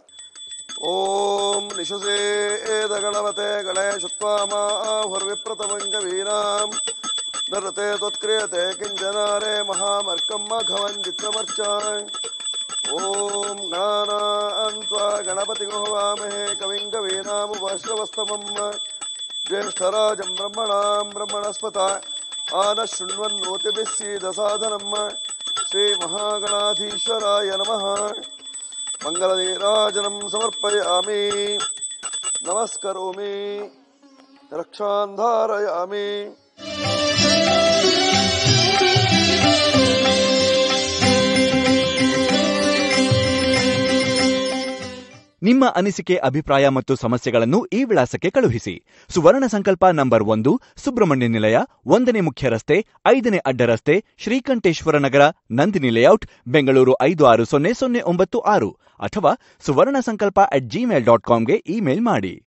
C: ಓಂ ನಿಶುಸೇದ ಗಣಪತೆ ಗಣೇಶತ್ವಾಮಾಹುರ್ವಿಪ್ರತಮಂಗ ವೀರಾಂ ನರತೆ ತ್ವತ್ಕ್ರಿಯತೆ ಕಿಂಜನಾರೆ ಮಹಾಮರ್ಕಂ ಮಘವನ್ ಚಿತ್ರಮರ್ಚಾನ್ ಓಂ ಗಣಾನಾನ್ತ್ವಾ ಗಣಪತಿ ಗೃಹವಾಮಹೇ ಕವಿಂ ಕವೀನಾಮುಪಶ್ರವಸ್ತಮಂ ಜ್ಯೇಷ್ಠರಾಜಂ ಬ್ರಹ್ಮಣಾಂ ಬ್ರಹ್ಮಣಸ್ಪತ ಆನ ಶೃಣ್ವನ್ನೋತಿಭಿः सीदसाधनम् श्रीमहागणाधीश्वराय नमः मङ्गलनीराजनं समर्पयामि नमस्करोमि रक्षान् धारयामि
G: ನಿಮ್ಮ ಅನಿಸಿಕೆ ಅಭಿಪ್ರಾಯ ಮತ್ತು ಸಮಸ್ಯೆಗಳನ್ನು ಈ ವಿಳಾಸಕ್ಕೆ ಕಳುಹಿಸಿ ಸುವರ್ಣ ಸಂಕಲ್ಪ ನಂಬರ್ ಒಂದು ಸುಬ್ರಹ್ಮಣ್ಯ ನಿಲಯ ಒಂದನೇ ಮುಖ್ಯ ರಸ್ತೆ ಐದನೇ ಅಡ್ಡ ರಸ್ತೆ ಶ್ರೀಕಂಠೇಶ್ವರ ನಗರ ನಂದಿನಿ ಲೇಔಟ್ ಬೆಂಗಳೂರು ಐದು ಆರು ಸೊನ್ನೆ ಸೊನ್ನೆ ಒಂಬತ್ತು ಆರು ಅಥವಾ Suvarna Sankalpa at Gmail dot ಕಾಮ್ಗೆ ಇಮೇಲ್ ಮಾಡಿ